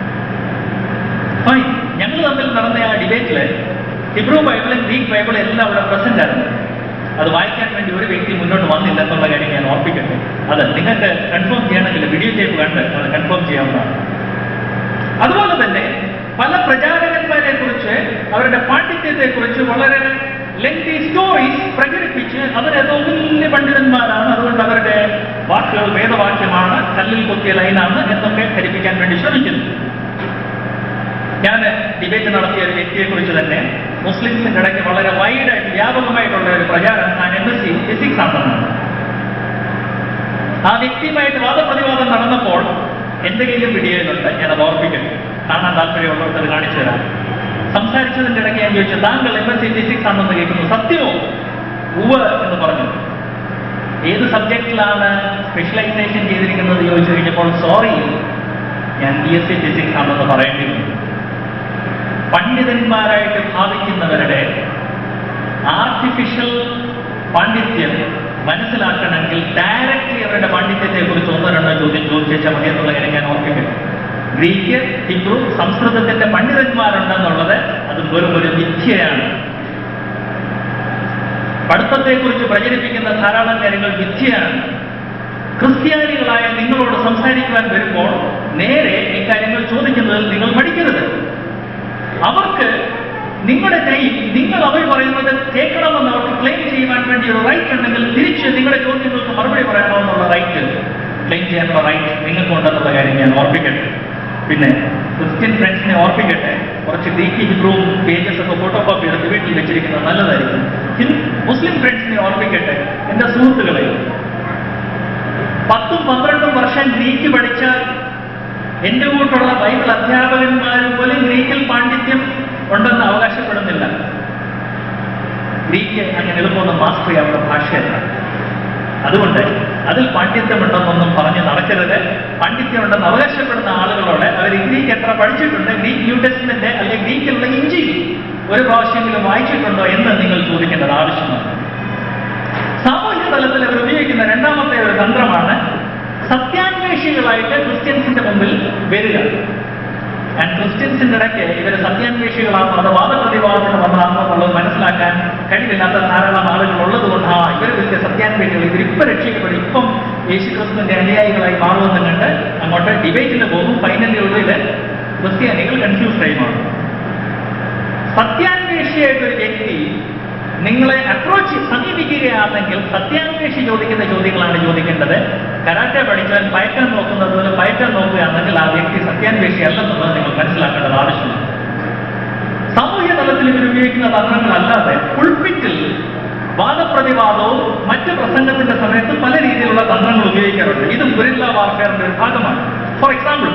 ഫൈൻ ഞങ്ങൾ തമ്മിൽ നടന്ന ആ ഡിബേറ്റില് ഹിബ്രു ബൈബിളും ഗ്രീക്ക് ബൈബിളും എല്ലാം അവിടെ പ്രസന്റ് ആയിരുന്നു അത് വായിക്കാൻ വേണ്ടി ഒരു വ്യക്തി മുന്നോട്ട് വന്നില്ല എന്നുള്ള കാര്യം ഞാൻ ഓർപ്പിക്കട്ടെ അത് നിങ്ങൾക്ക് കൺഫേം ചെയ്യണമെങ്കിൽ വീഡിയോ ടേപ്പ് കണ്ട് അത് കൺഫേം ചെയ്യാവുന്നതാണ് അതുപോലെ തന്നെ പല പ്രചാരകന്മാരെ കുറിച്ച് അവരുടെ പാണ്ഡിത്യത്തെ കുറിച്ച് വളരെ ലെങ്തി സ്റ്റോറീസ് പ്രചരിപ്പിച്ച് അവരേതോ വലിയ പണ്ഡിതന്മാരാണ് അതുകൊണ്ട് അവരുടെ വാക്കുകൾ വേദവാക്യമാണ് കല്ലിൽ കൊത്തിയ ലൈനാണ് എന്നൊക്കെ ധരിപ്പിക്കാൻ വേണ്ടി ശ്രമിക്കുന്നു ഞാൻ ഡിബേറ്റ് നടത്തിയ ഒരു വ്യക്തിയെ കുറിച്ച് തന്നെ മുസ്ലിംസിന്റെ ഇടയ്ക്ക് വളരെ വൈഡായിട്ട് വ്യാപകമായിട്ടുള്ള ഒരു പ്രചാരം ഞാൻ എം എസ് സി ഫിസിക്സ് ആണെന്നാണ് ആ വ്യക്തിയുമായിട്ട് വാദപ്രതിവാദം നടന്നപ്പോൾ എന്റെ കയ്യിലും വീഡിയോയിലുണ്ട് ഞാൻ അത് ഓർപ്പിക്കട്ടെ കാണാൻ താല്പര്യമുള്ളവർക്ക് അത് കാണിച്ചു തരാം സംസാരിച്ചതിന്റെ ഇടയ്ക്ക് ഞാൻ ചോദിച്ചു താങ്കൾ എം എസ് സി ഫിസിക്സ് ആണെന്ന് കേൾക്കുന്നു സത്യമോ ഉവ് എന്ന് പറഞ്ഞു ഏത് സബ്ജക്റ്റിലാണ് സ്പെഷ്യലൈസേഷൻ ചെയ്തിരിക്കുന്നത് ചോദിച്ചു കഴിഞ്ഞപ്പോൾ സോറി ഞാൻ ബി എസ് സി ഫിസിക്സ് ആണെന്ന് പറയേണ്ടി വന്നു പണ്ഡിതന്മാരായിട്ട് ഭാവിക്കുന്നവരുടെ ആർട്ടിഫിഷ്യൽ പാണ്ഡിത്യം മനസ്സിലാക്കണമെങ്കിൽ ഡയറക്റ്റ്ലി അവരുടെ പാണ്ഡിത്യത്തെ കുറിച്ച് ഒന്നോ രണ്ടോ ചോദ്യം ചോദിച്ചാൽ മതി എന്നുള്ള കാര്യം ഞാൻ ഓർപ്പിക്കുന്നു ഗ്രീക്ക് ഹിബ്രു സംസ്കൃതത്തിന്റെ പണ്ഡിതന്മാരുണ്ടെന്നുള്ളത് അത് വെറും ഒരു മിഥ്യയാണ് പഠിത്തത്തെക്കുറിച്ച് പ്രചരിപ്പിക്കുന്ന ധാരാളം കാര്യങ്ങൾ മിഥ്യയാണ് ക്രിസ്ത്യാനികളായ നിങ്ങളോട് സംസാരിക്കുവാൻ വരുമ്പോൾ നേരെ ഈ കാര്യങ്ങൾ ചോദിക്കുന്നതിൽ നിങ്ങൾ പഠിക്കരുത് അവർക്ക് നിങ്ങളുടെ കയ്യിൽ നിങ്ങൾ അവർ പറയുന്നത് കേൾക്കണമെന്ന് അവർക്ക് ക്ലെയിം ചെയ്യുവാൻ വേണ്ടി ഒരു റൈറ്റ് ഉണ്ടെങ്കിൽ തിരിച്ച് നിങ്ങളുടെ ചോദ്യങ്ങൾക്ക് മറുപടി പറയണമെന്നുള്ള റൈറ്റ് ക്ലെയിം ചെയ്യാനുള്ള റൈറ്റ് നിങ്ങൾക്കുണ്ടെന്നുള്ള കാര്യം ഞാൻ ഓർപ്പിക്കട്ടെ പിന്നെ ക്രിസ്ത്യൻ ഫ്രണ്ട്സിനെ ഓർപ്പിക്കട്ടെ കുറച്ച് ഗ്രീക്ക് ഹിബ്രുവും പേജസ് ഒക്കെ ഫോട്ടോ കോപ്പി എടുത്ത് വീട്ടിൽ വെച്ചിരിക്കുന്നത് നല്ലതായിരിക്കും ഹിന്ദു മുസ്ലിം ഫ്രണ്ട്സിനെ ഓർപ്പിക്കട്ടെ എന്റെ സുഹൃത്തുക്കളെ പത്തും പന്ത്രണ്ടും വർഷം ഗ്രീക്ക് പഠിച്ച എന്റെ കൂട്ടുള്ള ബൈബിൾ അധ്യാപകന്മാർ പോലും ഗ്രീക്കിൽ പാണ്ഡിത്യം ഉണ്ടെന്ന് അവകാശപ്പെടുന്നില്ല ഗ്രീക്ക് അങ്ങനെ എളുപ്പമൊന്നും മാസ്റ്റർ ചെയ്യാവുന്ന ഭാഷയല്ല അതുകൊണ്ട് അതിൽ പാണ്ഡിത്യമുണ്ടെന്നൊന്നും പറഞ്ഞ് നടക്കരുത് പാണ്ഡിത്യമുണ്ടെന്ന് അവകാശപ്പെടുന്ന ആളുകളോട് അവർ ഗ്രീക്ക് എത്ര പഠിച്ചിട്ടുണ്ട് ഗ്രീക്ക് ന്യൂ ടെസ്റ്റ്മെന്റ് അല്ലെങ്കിൽ ഗ്രീക്കിലുള്ള ഇഞ്ചി ഒരു പ്രാവശ്യമെങ്കിലും വായിച്ചിട്ടുണ്ടോ എന്ന് നിങ്ങൾ ചോദിക്കേണ്ടത് ആവശ്യമാണ് സാമൂഹ്യ തലത്തിൽ അവർ ഉപയോഗിക്കുന്ന രണ്ടാമത്തെ ഒരു തന്ത്രമാണ് സത്യാന്വേഷികളായിട്ട് ക്രിസ്ത്യൻസിന്റെ മുമ്പിൽ വരിക ആൻഡ് ക്രിസ്ത്യൻസിന്റെ ഇടയ്ക്ക് ഇവർ സത്യാന്വേഷികളാണോ അത് വാദപ്രതിവാദത്തിന് വന്നതാണോ എന്നുള്ളത് മനസ്സിലാക്കാൻ കഴിവില്ലാത്ത ധാരാളം ആളുകൾ ഉള്ളത് കൊണ്ട് ആ ഇവർ വലിയ സത്യാന്വേഷികൾ ഇവരിപ്പം രക്ഷിക്കപ്പെടും ഇപ്പം യേശു ക്രിസ്തുവിന്റെ അനുയായികളായി മാറുമെന്ന് കണ്ട് അങ്ങോട്ട് ഡിബേറ്റിന് പോകും ഫൈനലി ഒടുവിൽ ക്രിസ്ത്യാനികൾ കൺഫ്യൂസ്ഡ് ആയി മാറും സത്യാന്വേഷിയായിട്ട് ഒരു വ്യക്തി നിങ്ങളെ അപ്രോച്ച് സമീപിക്കുകയാണെങ്കിൽ സത്യാന്വേഷി ചോദിക്കുന്ന ചോദ്യങ്ങളാണ് ചോദിക്കേണ്ടത് കരാട്ടെ പഠിച്ചാൽ പയറ്റാൻ നോക്കുന്നത് പോലെ പയറ്റാൻ നോക്കുകയാണെങ്കിൽ ആ വ്യക്തി സത്യാന്വേഷി അല്ലെന്നുള്ളത് നിങ്ങൾ മനസ്സിലാക്കേണ്ടത് ആവശ്യമാണ് സാമൂഹ്യ തലത്തിൽ ഇവർ ഉപയോഗിക്കുന്ന തന്ത്രങ്ങളല്ലാതെ പുൾപിറ്റിൽ വാദപ്രതിവാദവും മറ്റ് പ്രസംഗത്തിന്റെ സമയത്ത് പല രീതിയിലുള്ള തന്ത്രങ്ങൾ ഉപയോഗിക്കാറുണ്ട് ഇതും ഗുരില്ല വാർഫെയറിന്റെ ഒരു ഭാഗമാണ് ഫോർ എക്സാമ്പിൾ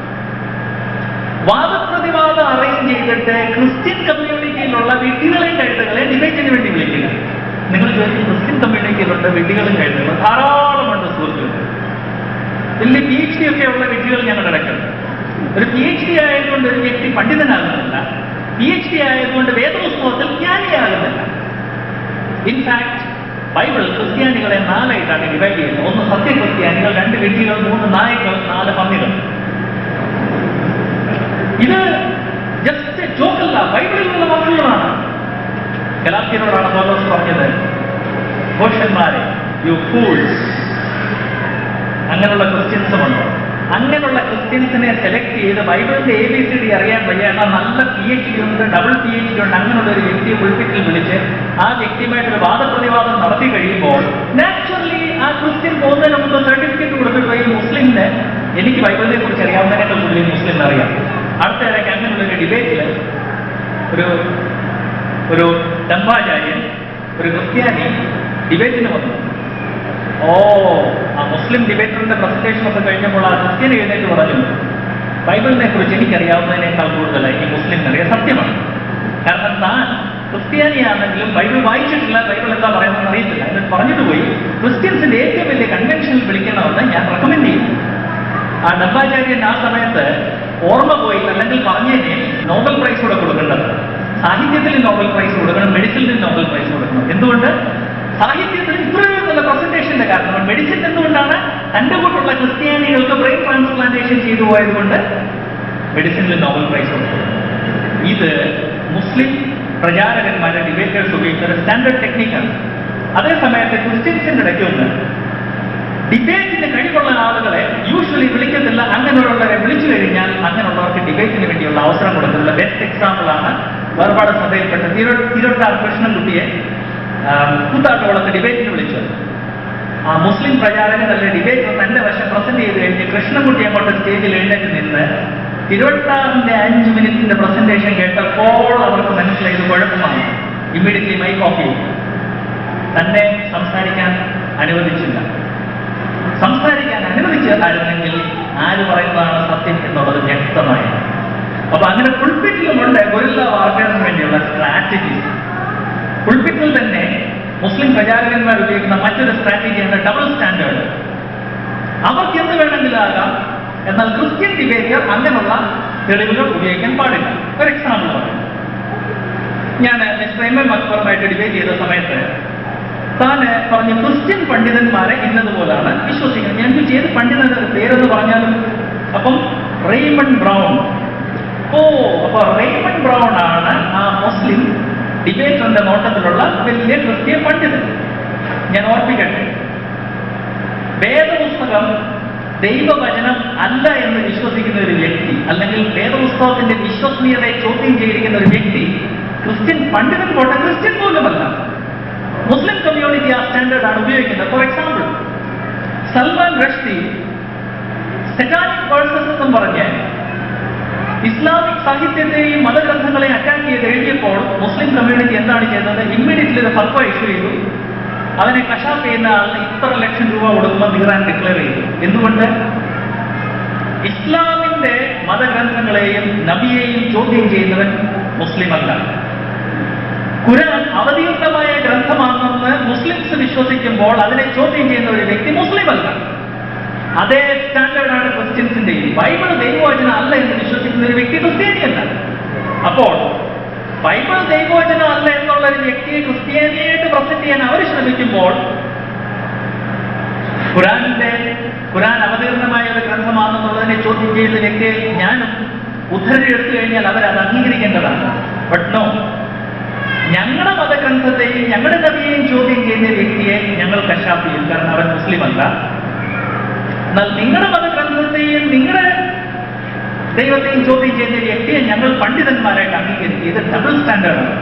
വാദപ്രതിവാദം അറേഞ്ച് ചെയ്തിട്ട് ക്രിസ്ത്യൻ കമ്മ്യൂണിറ്റിയിലുള്ള വിഡ്ഢികളെയും കഴുതകളെ ഡിബേറ്റിന് വേണ്ടി വിളിക്കുക നിങ്ങൾ ചോദിക്കും ക്രിസ്ത്യൻ കമ്മ്യൂണിറ്റിയിലുണ്ട് വിഡ്ഢികളും കഴുതകളും ധാരാളമുണ്ട് സുഹൃത്തുക്കൾ വലിയ പി എച്ച് ഡി ഒക്കെ ഉള്ള വിഡ്ഢികൾ ഞങ്ങളുടെ ഇടയ്ക്കുണ്ട് ഒരു പി എച്ച് ഡി ആയതുകൊണ്ട് ഒരു വ്യക്തി പണ്ഡിതനാകുന്നില്ല പി എച്ച് ഡി ആയതുകൊണ്ട് വേദപുസ്തകത്തിൽ ജ്ഞാനിയാകുന്നില്ല ഇൻഫാക്ട് ബൈബിൾ ക്രിസ്ത്യാനികളെ നാലായിട്ടാണ് ഡിവൈഡ് ചെയ്യുന്നത് ഒന്ന് സത്യക്രിസ്ത്യാനികൾ രണ്ട് വിഡ്ഢികൾ മൂന്ന് നായകൾ നാല് പന്നികൾ ഇത് ജസ്റ്റ് ജോക്കല്ല ബൈബിളിലുള്ള വാക്കുകളാണ് ഗലാത്തിയനോടാണ് പൗലോസ് പറഞ്ഞത് ഭോഷന്മാരെ യു ഫൂൾസ് അങ്ങനെയുള്ള ക്രിസ്ത്യൻസും ഉണ്ട് അങ്ങനെയുള്ള ക്രിസ്ത്യൻസിനെ സെലക്ട് ചെയ്ത് ബൈബിളിന്റെ എ ബി സി ഡി അറിയാൻ വയ്യ എന്നാൽ നല്ല പി എച്ച് ഡി ഉണ്ട് ഡബിൾ പി എച്ച് ഡി ഉണ്ട് അങ്ങനെയുള്ള ഒരു വ്യക്തിയെ പുൽപ്പിറ്റിൽ വിളിച്ച് ആ വ്യക്തിയുമായിട്ട് ഒരു വാദപ്രതിവാദം നടത്തി കഴിയുമ്പോൾ നാച്ചുറലി ആ ക്രിസ്ത്യൻ പോകുന്നതിന് മുമ്പ് സർട്ടിഫിക്കറ്റ് കൊടുത്തിട്ട് ഈ മുസ്ലിമിന് എനിക്ക് ബൈബിളിനെ കുറിച്ച് അറിയാവുന്നതിനേക്കാൾ കൂടുതൽ മുസ്ലിമിന് അറിയാം അടുത്ത ഇടയ്ക്ക് അങ്ങനെയുള്ള ഒരു ഡിബേറ്റിൽ ഒരു ഒരു ദമ്പാചാര്യൻ ഒരു ക്രിസ്ത്യാനി ഡിബേറ്റിന് വന്നു ഓ ആ മുസ്ലിം ഡിബേറ്ററിന്റെ പ്രസന്റേഷൻ ഒക്കെ കഴിഞ്ഞപ്പോൾ ആ ക്രിസ്ത്യൻ എഴുന്നേറ്റ് പറഞ്ഞു ബൈബിളിനെ കുറിച്ച് എനിക്കറിയാവുന്നതിനേക്കാൾ കൂടുതലായി ഈ മുസ്ലിം അറിയാം സത്യമാണ് കാരണം താൻ ക്രിസ്ത്യാനിയാണെങ്കിലും ബൈബിൾ വായിച്ചിട്ടില്ല ബൈബിൾ എന്താ പറയുന്നത് അറിയത്തില്ല എന്നിട്ട് പറഞ്ഞിട്ട് പോയി ക്രിസ്ത്യൻസിന്റെ ഏറ്റവും വലിയ കൺവെൻഷനിൽ വിളിക്കണമെന്ന് ഞാൻ റെക്കമെൻഡ് ചെയ്യുന്നു ആ ഡബ്ബാചാര്യൻ ആ സമയത്ത് ഓർമ്മ പോയി അല്ലെങ്കിൽ പറഞ്ഞതിന് നോബൽ പ്രൈസ് കൂടെ കൊടുക്കേണ്ടത് സാഹിത്യത്തിൽ നോബൽ പ്രൈസ് കൊടുക്കണം മെഡിസിനിൽ നോബൽ പ്രൈസ് കൊടുക്കണം എന്തുകൊണ്ട് സാഹിത്യത്തിൽ ഇത്രയും നല്ല പ്രസന്റേഷന്റെ കാരണം മെഡിസിൻ എന്തുകൊണ്ടാണ് തന്റെ കൂട്ടുള്ള ക്രിസ്ത്യാനികൾക്ക് ബ്രെയിൻ ട്രാൻസ്പ്ലാന്റേഷൻ ചെയ്തു പോയതുകൊണ്ട് മെഡിസിനിൽ നോബൽ പ്രൈസ് കൊടുക്കും ഇത് മുസ്ലിം പ്രചാരകന്മാരെ ഡിബേറ്റേഴ്സ് ഉപയോഗിച്ച ഒരു സ്റ്റാൻഡേർഡ് ടെക്നിക്കാണ് അതേ സമയത്ത് ക്രിസ്ത്യൻസിന്റെ ഇടയ്ക്കുണ്ട് ഡിബേറ്റിന് കഴിവുള്ള ആളുകളെ യൂഷ്വലി വിളിക്കത്തില്ല അങ്ങനെയുള്ളവരെ വിളിച്ചു കഴിഞ്ഞാൽ അങ്ങനെയുള്ളവർക്ക് ഡിബേറ്റിന് വേണ്ടിയുള്ള അവസരം കൊടുത്തിട്ടുള്ള ബെസ്റ്റ് എക്സാമ്പിൾ ആണ് വേർപാട് സഭയിൽപ്പെട്ട തിരു തിരുവട്ടാർ കൃഷ്ണൻകുട്ടിയെ കൂത്താട്ടോളത്ത് ഡിബേറ്റിന് വിളിച്ചത് ആ മുസ്ലിം പ്രചാരകൻ അല്ലെ ഡിബേറ്റ് തന്റെ വശം പ്രസന്റ് ചെയ്ത് കഴിഞ്ഞ് കൃഷ്ണൻകുട്ടി അങ്ങോട്ട് സ്റ്റേജിൽ എഴുന്നേറ്റ് നിന്ന് തിരുവട്ടാറിന്റെ അഞ്ച് മിനിറ്റിന്റെ പ്രസന്റേഷൻ കേട്ടപ്പോൾ അവർക്ക് മനസ്സിലായത് കുഴപ്പമാണ് ഇമ്മീഡിയറ്റ്ലി മൈക്ക് ഓഫ് ചെയ്തു തന്നെ സംസാരിക്കാൻ അനുവദിച്ചില്ല സംസാരിക്കാൻ അനുവദിച്ചതായിരുന്നെങ്കിൽ ആര് പറയുന്നതാണ് സത്യം എന്നുള്ളത് വ്യക്തമായി അപ്പൊ അങ്ങനെ പുൾപിറ്റിലുമുണ്ട് ഗൊരില്ല വാർത്തകൾക്ക് വേണ്ടിയുള്ള സ്ട്രാറ്റജീസ് പുൾപിറ്റിൽ തന്നെ മുസ്ലിം പ്രചാരകന്മാർ ഉപയോഗിക്കുന്ന മറ്റൊരു സ്ട്രാറ്റജിയാണ് ഡബിൾ സ്റ്റാൻഡേർഡ് അവർക്ക് എന്ത് വേണമെങ്കിലും ആകാം എന്നാൽ ക്രിസ്ത്യൻ ഡിബേറ്റർ അങ്ങനെയുള്ള തെളിവുകൾ ഉപയോഗിക്കാൻ പാടില്ല ഒരു എക്സാമ്പിൾ പറയാം ഞാൻ മിസ്റ്റർ എം എം അക്ബറുമായിട്ട് ഡിബേറ്റ് ചെയ്ത സമയത്ത് താന് പറഞ്ഞു ക്രിസ്ത്യൻ പണ്ഡിതന്മാരെ ഇന്നതുപോലാണ് വിശ്വസിക്കുന്നത് ഞാൻ ചോദിച്ചു ഏത് പണ്ഡിതന്റെ പേരെന്ന് പറഞ്ഞാലും അപ്പം റെയ്മൺ ബ്രൗൺ ഓ അപ്പൊ റെയ്മൺ ബ്രൗൺ ആണ് ആ മുസ്ലിം ഡിബേറ്ററിന്റെ നോട്ടത്തിലുള്ള വലിയ ക്രിസ്ത്യൻ പണ്ഡിതൻ ഞാൻ ഓർപ്പിക്കട്ടെ വേദപുസ്തകം ദൈവവചനം അല്ല എന്ന് വിശ്വസിക്കുന്ന ഒരു വ്യക്തി അല്ലെങ്കിൽ വേദപുസ്തകത്തിന്റെ വിശ്വസനീയതയെ ചോദ്യം ചെയ്തിരിക്കുന്ന ഒരു വ്യക്തി ക്രിസ്ത്യൻ പണ്ഡിതൻ പോട്ടെ ക്രിസ്ത്യൻ പോലുമല്ല മുസ്ലിം കമ്മ്യൂണിറ്റി ആ സ്റ്റാൻഡേർഡ് ആണ് ഉപയോഗിക്കുന്നത് for example Salman Rushdie Satanic Verses എന്നും പറഞ്ഞ് ഇസ്ലാമിക് സാഹിത്യത്തെയും മതഗ്രന്ഥങ്ങളെയും അറ്റാക്ക് ചെയ്ത് എഴുതിയപ്പോൾ മുസ്ലിം കമ്മ്യൂണിറ്റി എന്താണ് ചെയ്തത് ഇമ്മീഡിയറ്റ്ലി ഒരു ഫത്വ ഇഷ്യൂ ചെയ്തു അവനെ കശാപ്പ് ചെയ്യുന്ന ആളിന് ഇത്ര ലക്ഷം രൂപ കൊടുക്കുമ്പോൾ ഇറാൻ ഡിക്ലെയർ ചെയ്തു എന്തുകൊണ്ട് ഇസ്ലാമിന്റെ മതഗ്രന്ഥങ്ങളെയും നബിയെയും ചോദ്യം ചെയ്യുന്നവൻ മുസ്ലിം അല്ല ഖുരാൻ അവതീർണമായ ഗ്രന്ഥമാണെന്ന് മുസ്ലിംസ് വിശ്വസിക്കുമ്പോൾ അതിനെ ചോദ്യം ചെയ്യുന്ന ഒരു വ്യക്തി മുസ്ലിം അല്ല അതേ സ്റ്റാൻഡേർഡാണ് ക്രിസ്ത്യൻസിന്റെയും ബൈബിൾ ദൈവവചനം അല്ല എന്ന് വിശ്വസിക്കുന്ന ഒരു വ്യക്തി ക്രിസ്ത്യാനിയല്ല അപ്പോൾ ബൈബിൾ ദൈവവചനം അല്ല എന്നുള്ള ഒരു വ്യക്തിയെ ക്രിസ്ത്യാനിയായിട്ട് പ്രസന്റ് ചെയ്യാൻ അവർ ശ്രമിക്കുമ്പോൾ ഖുറാനിന്റെ ഖുരാൻ അവതീർണമായ ഒരു ഗ്രന്ഥമാണെന്നുള്ളതിനെ ചോദ്യം ചെയ്ത വ്യക്തിയെ ഞാനും ഉദ്ധരണി എടുത്തു കഴിഞ്ഞാൽ അവരത് അംഗീകരിക്കേണ്ടതാണ് ബട്ട് നോ ഞങ്ങളുടെ മതഗ്രന്ഥത്തെയും ഞങ്ങളുടെ നബിയെയും ചോദ്യം ചെയ്യുന്ന വ്യക്തിയെ ഞങ്ങൾ കശാപ്പ് ചെയ്യും കാരണം അവൻ മുസ്ലിം അല്ല എന്നാൽ നിങ്ങളുടെ മതഗ്രന്ഥത്തെയും നിങ്ങളുടെ ദൈവത്തെയും ചോദ്യം ചെയ്യുന്ന വ്യക്തിയെ ഞങ്ങൾ പണ്ഡിതന്മാരായിട്ട് അംഗീകരിക്കും ഇത് ഡബിൾ സ്റ്റാൻഡേർഡാണ്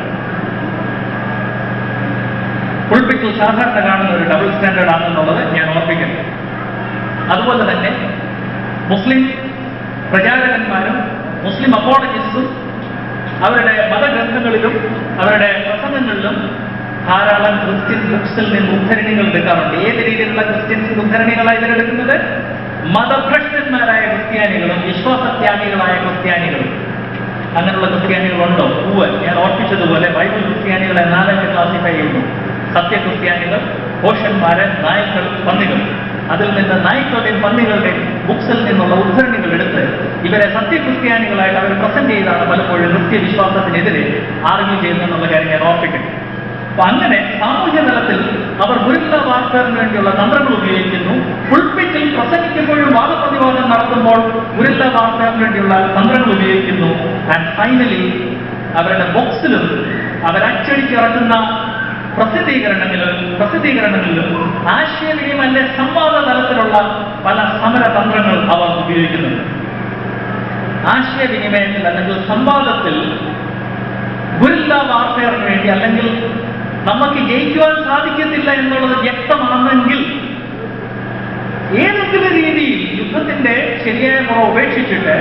ഉൾപ്പിക്കൽ സാധാരണ കാണുന്ന ഒരു ഡബിൾ സ്റ്റാൻഡേർഡ് ആണെന്നുള്ളത് ഞാൻ ഓർപ്പിക്കുന്നു അതുപോലെ തന്നെ മുസ്ലിം പ്രചാരകന്മാരും മുസ്ലിം അപ്പോളജിസ്റ്റും അവരുടെ മതഗ്രന്ഥങ്ങളിലും അവരുടെ പ്രസംഗങ്ങളിലും ധാരാളം ക്രിസ്ത്യൻ ബുക്സിൽ നിന്ന് ഉദ്ധരണികൾ എടുക്കാറുണ്ട് ഏത് രീതിയിലുള്ള ക്രിസ്ത്യൻസിന്റെ ഉദ്ധരണികളാണ് ഇവരെടുക്കുന്നത് മതഭ്രഷ്ടന്മാരായ ക്രിസ്ത്യാനികളും വിശ്വാസത്യാഗികളായ ക്രിസ്ത്യാനികളും അങ്ങനെയുള്ള ക്രിസ്ത്യാനികളുണ്ടോ പൂവ് ഞാൻ ഓർപ്പിച്ചതുപോലെ ബൈബിൾ ക്രിസ്ത്യാനികളെ നാലഞ്ച് ക്ലാസിഫൈ ചെയ്യുന്നു സത്യക്രിസ്ത്യാനികൾ പോഷന്മാര് നായ്ക്കൾ പന്നികൾ അതിൽ നിന്ന് നായ്ക്കളുടെയും പന്നികളുടെയും ബുക്സിൽ നിന്നുള്ള ഉദ്ധരണികൾ എടുത്ത് ഇവരെ സത്യക്രിസ്ത്യാനികളായിട്ട് അവർ പ്രസന്റ് ചെയ്താണ് പലപ്പോഴും നിത്യവിശ്വാസത്തിനെതിരെ ആർഗ്യൂ ചെയ്യുന്നതെന്നുള്ള കാര്യം ഞാൻ ഓർപ്പിക്കുന്നു അപ്പൊ അങ്ങനെ സാമൂഹ്യ തലത്തിൽ അവർ ഗുരുത്ത വാർത്തറിന് വേണ്ടിയുള്ള തന്ത്രങ്ങൾ ഉപയോഗിക്കുന്നു ഉൾപ്പിച്ചിൽ പ്രസംഗിക്കുമ്പോഴും വാദപ്രതിവാദം നടത്തുമ്പോൾ ഗുരുത്ത വാർത്തറിന് വേണ്ടിയുള്ള തന്ത്രങ്ങൾ ഉപയോഗിക്കുന്നു ആൻഡ് ഫൈനലി അവരുടെ ബോക്സിലും അവരച്ചടിച്ചിറക്കുന്ന പ്രസിദ്ധീകരണങ്ങളിലും പ്രസിദ്ധീകരണങ്ങളിലും ആശയവിനിമയം അല്ലെ സംവാദ തലത്തിലുള്ള പല സമര തന്ത്രങ്ങൾ അവർ ഉപയോഗിക്കുന്നുണ്ട് ആശയവിനിമയത്തിൽ അല്ലെങ്കിൽ സംവാദത്തിൽ ഗുരുല്ല വാർത്തയറിന് വേണ്ടി അല്ലെങ്കിൽ നമുക്ക് ജയിക്കുവാൻ സാധിക്കത്തില്ല എന്നുള്ളത് വ്യക്തമാണെങ്കിൽ ഏതെങ്കിലും രീതിയിൽ യുദ്ധത്തിന്റെ ശരിയായ മുറ ഉപേക്ഷിച്ചിട്ട്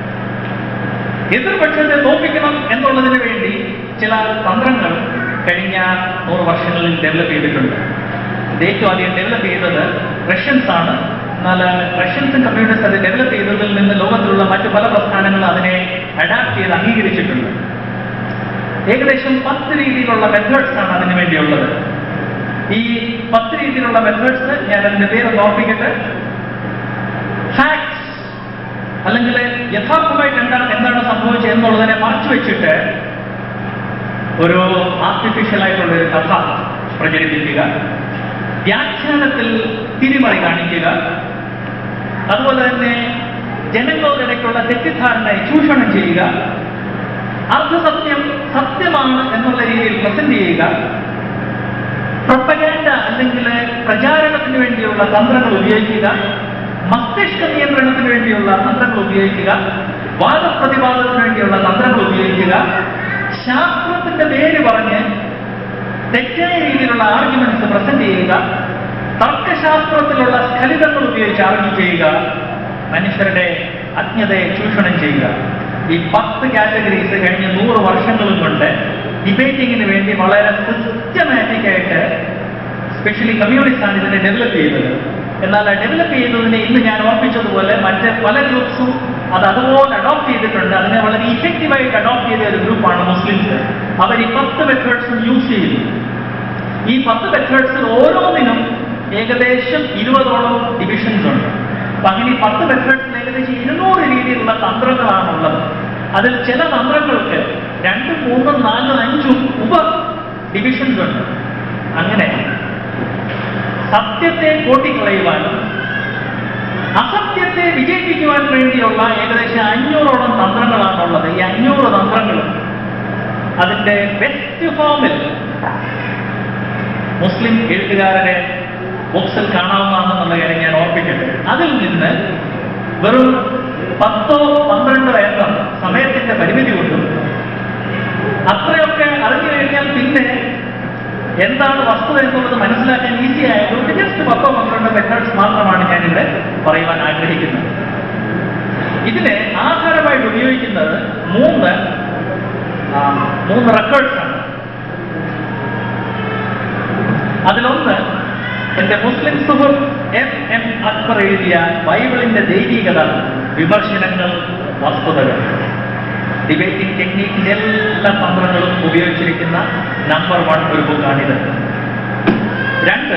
എതിർപക്ഷത്തെ തോൽപ്പിക്കണം എന്നുള്ളതിന് വേണ്ടി ചില തന്ത്രങ്ങൾ കഴിഞ്ഞ നൂറ് വർഷങ്ങളിൽ ഡെവലപ്പ് ചെയ്തിട്ടുണ്ട് ഇത് ഏറ്റവും ആദ്യം ഡെവലപ്പ് ചെയ്തത് റഷ്യൻസ് ആണ് എന്നാൽ റഷ്യൻസും കമ്മ്യൂണിസ്റ്റ് അത് ഡെവലപ്പ് ചെയ്തതിൽ നിന്ന് ലോകത്തിലുള്ള മറ്റു പല പ്രസ്ഥാനങ്ങളും അതിനെ അഡാപ്റ്റ് ചെയ്ത് അംഗീകരിച്ചിട്ടുണ്ട് ഏകദേശം പത്ത് രീതിയിലുള്ള മെത്തേഡ്സ് ആണ് അതിനു വേണ്ടിയുള്ളത് ഈ പത്ത് രീതിയിലുള്ള മെത്തേഡ്സ് ഞാൻ അതിന്റെ പേര് ഓർപ്പിക്കട്ടെ ഫാക്ട്സ് അല്ലെങ്കിൽ യഥാർത്ഥമായിട്ട് എന്താണ് എന്താണ് സംഭവിച്ചത് എന്നുള്ളതിനെ മറച്ചു വെച്ചിട്ട് ഒരു ആർട്ടിഫിഷ്യൽ ആയിട്ടുള്ള ഒരു കഥ പ്രചരിപ്പിക്കുക വ്യാഖ്യാനത്തിൽ തിരിമറി കാണിക്കുക അതുപോലെ തന്നെ ജനങ്ങളുടെ ഇടയ്ക്കുള്ള തെറ്റിദ്ധാരണയെ ചൂഷണം ചെയ്യുക അർദ്ധസത്യം സത്യമാണ് എന്നുള്ള രീതിയിൽ പ്രസന്റ് ചെയ്യുക പ്രൊപ്പഗാൻഡ അല്ലെങ്കിൽ പ്രചാരണത്തിന് വേണ്ടിയുള്ള തന്ത്രങ്ങൾ ഉപയോഗിക്കുക മസ്തിഷ്ക നിയന്ത്രണത്തിന് വേണ്ടിയുള്ള തന്ത്രങ്ങൾ ഉപയോഗിക്കുക വാദപ്രതിവാദത്തിന് വേണ്ടിയുള്ള തന്ത്രങ്ങൾ ഉപയോഗിക്കുക ശാസ്ത്രത്തിന്റെ പേര് പറഞ്ഞ് തെറ്റായ രീതിയിലുള്ള ആർഗ്യുമെന്റ്സ് പ്രസന്റ് ചെയ്യുക തർക്കശാസ്ത്രത്തിലുള്ള സ്ഖലിതങ്ങൾ ഉപയോഗിച്ച് ആർഗ്യൂ ചെയ്യുക മനുഷ്യരുടെ അജ്ഞതയെ ചൂഷണം ചെയ്യുക ഈ പത്ത് കാറ്റഗറീസ് കഴിഞ്ഞ നൂറ് വർഷങ്ങളും കൊണ്ട് ഡിബേറ്റിങ്ങിന് വേണ്ടി വളരെ സിസ്റ്റമാറ്റിക് ആയിട്ട് സ്പെഷ്യലി കമ്മ്യൂണിസ്റ്റ് ആണ് ഇതിനെ ഡെവലപ്പ് ചെയ്തത് എന്നാൽ ഡെവലപ്പ് ചെയ്തതിനെ ഇന്ന് ഞാൻ ഓർപ്പിച്ചതുപോലെ മറ്റ് പല ഗ്രൂപ്പ്സും അത് അതുപോലെ അഡോപ്റ്റ് ചെയ്തിട്ടുണ്ട് അതിനെ വളരെ ഇഫക്റ്റീവായിട്ട് അഡോപ്റ്റ് ചെയ്ത ഒരു ഗ്രൂപ്പാണ് മുസ്ലിംസ് അവർ ഈ പത്ത് മെത്തേഡ്സും യൂസ് ചെയ്യുന്നു ഈ പത്ത് മെത്തേഡ്സിൽ ഓരോന്നിനും ഏകദേശം ഇരുപതോളം ഡിവിഷൻസ് ഉണ്ട് അപ്പൊ അങ്ങനെ ഈ പത്ത് മെത്തേഡ്സിൽ ഏകദേശം ഇരുന്നൂറ് രീതിയിലുള്ള തന്ത്രങ്ങളാണുള്ളത് അതിൽ ചില തന്ത്രങ്ങൾക്ക് രണ്ടും മൂന്നും നാലും അഞ്ചും ഉപ ഡിവിഷൻസ് ഉണ്ട് അങ്ങനെ സത്യത്തെ കൂട്ടിക്കളയുവാനും അസത്യത്തെ വിജയിപ്പിക്കുവാൻ വേണ്ടിയുള്ള ഏകദേശം അഞ്ഞൂറോളം തന്ത്രങ്ങളാണുള്ളത് ഈ അഞ്ഞൂറ് തന്ത്രങ്ങളും അതിന്റെ ബെസ്റ്റ് ഫോമിൽ മുസ്ലിം എഴുത്തുകാരുടെ ബുക്സിൽ കാണാവുന്നതാണെന്നുള്ള കാര്യം ഞാൻ ഓർപ്പിക്കട്ടെ അതിൽ നിന്ന് വെറും പത്തോ പന്ത്രണ്ടോ എണ്ണം സമയത്തിന്റെ പരിമിതി കൊണ്ടും അത്രയൊക്കെ അറിഞ്ഞു കഴിഞ്ഞാൽ പിന്നെ എന്താണ് വസ്തുത എന്നുള്ളത് മനസ്സിലാക്കാൻ ഈസി ആയതുകൊണ്ട് ജസ്റ്റ് പത്തോ പന്ത്രണ്ടോ മെത്തേഡ്സ് മാത്രമാണ് ഞാനിവിടെ പറയുവാൻ ആഗ്രഹിക്കുന്നത് ഇതിനെ ആധാരമായിട്ട് ഉപയോഗിക്കുന്നത് മൂന്ന് ആ, മൂന്ന് റെക്കോർഡ്സ് ആണ് അതിലൊന്ന് എന്റെ മുസ്ലിം സുഹൃത്ത് എം എം അക്ബർ എഴുതിയ ബൈബിളിന്റെ ദൈവികത വിമർശനങ്ങൾ വസ്തുതകൾ ഡിബേറ്റിംഗ് ടെക്നീക്കിന്റെ എല്ലാ തന്ത്രങ്ങളും ഉപയോഗിച്ചിരിക്കുന്ന നമ്പർ വൺ ഒരു ബുക്കാണിത് രണ്ട്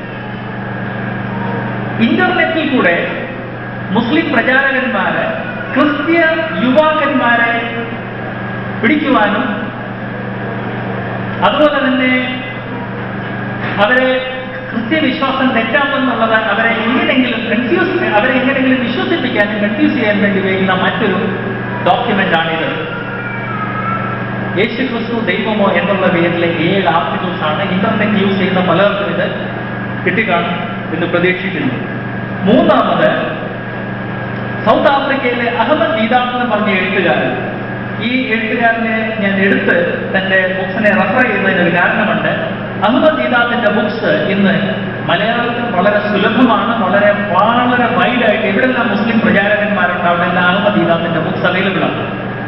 ഇന്റർനെറ്റിൽ കൂടെ മുസ്ലിം പ്രചാരകന്മാര് ക്രിസ്ത്യ യുവാക്കന്മാരെ പിടിക്കുവാനും അതുപോലെ തന്നെ അവരെ കൃത്യവിശ്വാസം തെറ്റാമെന്നുള്ളത് അവരെ എങ്ങനെയെങ്കിലും കൺഫ്യൂസ് അവരെ എങ്ങനെയെങ്കിലും വിശ്വസിപ്പിക്കാനും കൺഫ്യൂസ് ചെയ്യാൻ വേണ്ടി ഉപയോഗിക്കുന്ന മറ്റൊരു ഡോക്യുമെന്റ് ആണിത് യേശു ക്രിസ്തു ദൈവമോ എന്നുള്ള പേരിലെ ഏഴ് ആർട്ടിക്കിൾസ് ആണ് ഇന്റർനെറ്റ് യൂസ് ചെയ്യുന്ന പലർക്കും ഇത് കിട്ടിക്കാണും എന്ന് പ്രതീക്ഷിക്കുന്നു മൂന്നാമത് സൗത്ത് ആഫ്രിക്കയിലെ അഹമ്മദ് ദീദാത്ത് എന്ന് പറഞ്ഞ എഴുത്തുകാരൻ ഈ എഴുത്തുകാരനെ ഞാൻ എടുത്ത് തന്റെ ബുക്സിനെ റെഫർ ചെയ്യുന്നതിന് ഒരു കാരണമുണ്ട് അഹമ്മദ് ദീദാത്തിന്റെ ബുക്സ് ഇന്ന് മലയാളത്തിൽ വളരെ സുലഭമാണ് വളരെ വളരെ വൈഡായിട്ട് എവിടെല്ലാം മുസ്ലിം പ്രചാരകന്മാരുണ്ട് അവിടെല്ലാം അഹമ്മദ് ദീദാത്തിന്റെ ബുക്സ് അവൈലബിൾ ആണ്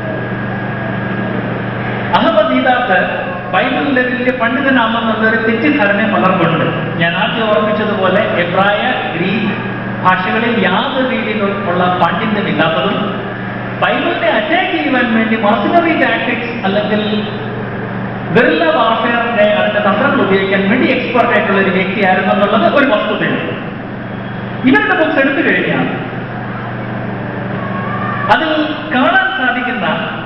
അഹമ്മദ് ദീദാത്ത് ബൈബിളിലെ വലിയ പണ്ഡിതനാമെന്നുള്ള ഒരു തെറ്റിദ്ധാരണ പലർക്കുണ്ട് ഞാൻ ആദ്യം ഓർമ്മിച്ചതുപോലെ എബ്രായ ഗ്രീക്ക് ഭാഷകളിൽ യാതൊരു രീതിയിലുള്ള പാണ്ഡിത്യമില്ലാത്തതും ബൈബിളിനെ അറ്റാക്ക് ചെയ്യുവാൻ വേണ്ടി മർസിനറി ടാക്ടിക്സ് അല്ലെങ്കിൽ ഗറില്ല വാർഫെയറിന്റെ അതിന്റെ തന്ത്രങ്ങൾ ഉപയോഗിക്കാൻ വേണ്ടി എക്സ്പെർട്ട് ആയിട്ടുള്ള ഒരു വ്യക്തിയായിരുന്നു എന്നുള്ളത് ഒരു വസ്തുതയാണ് ഇവരുടെ ബുക്സ് എടുത്തു കഴിഞ്ഞാൽ അതിൽ കാണാൻ സാധിക്കുന്ന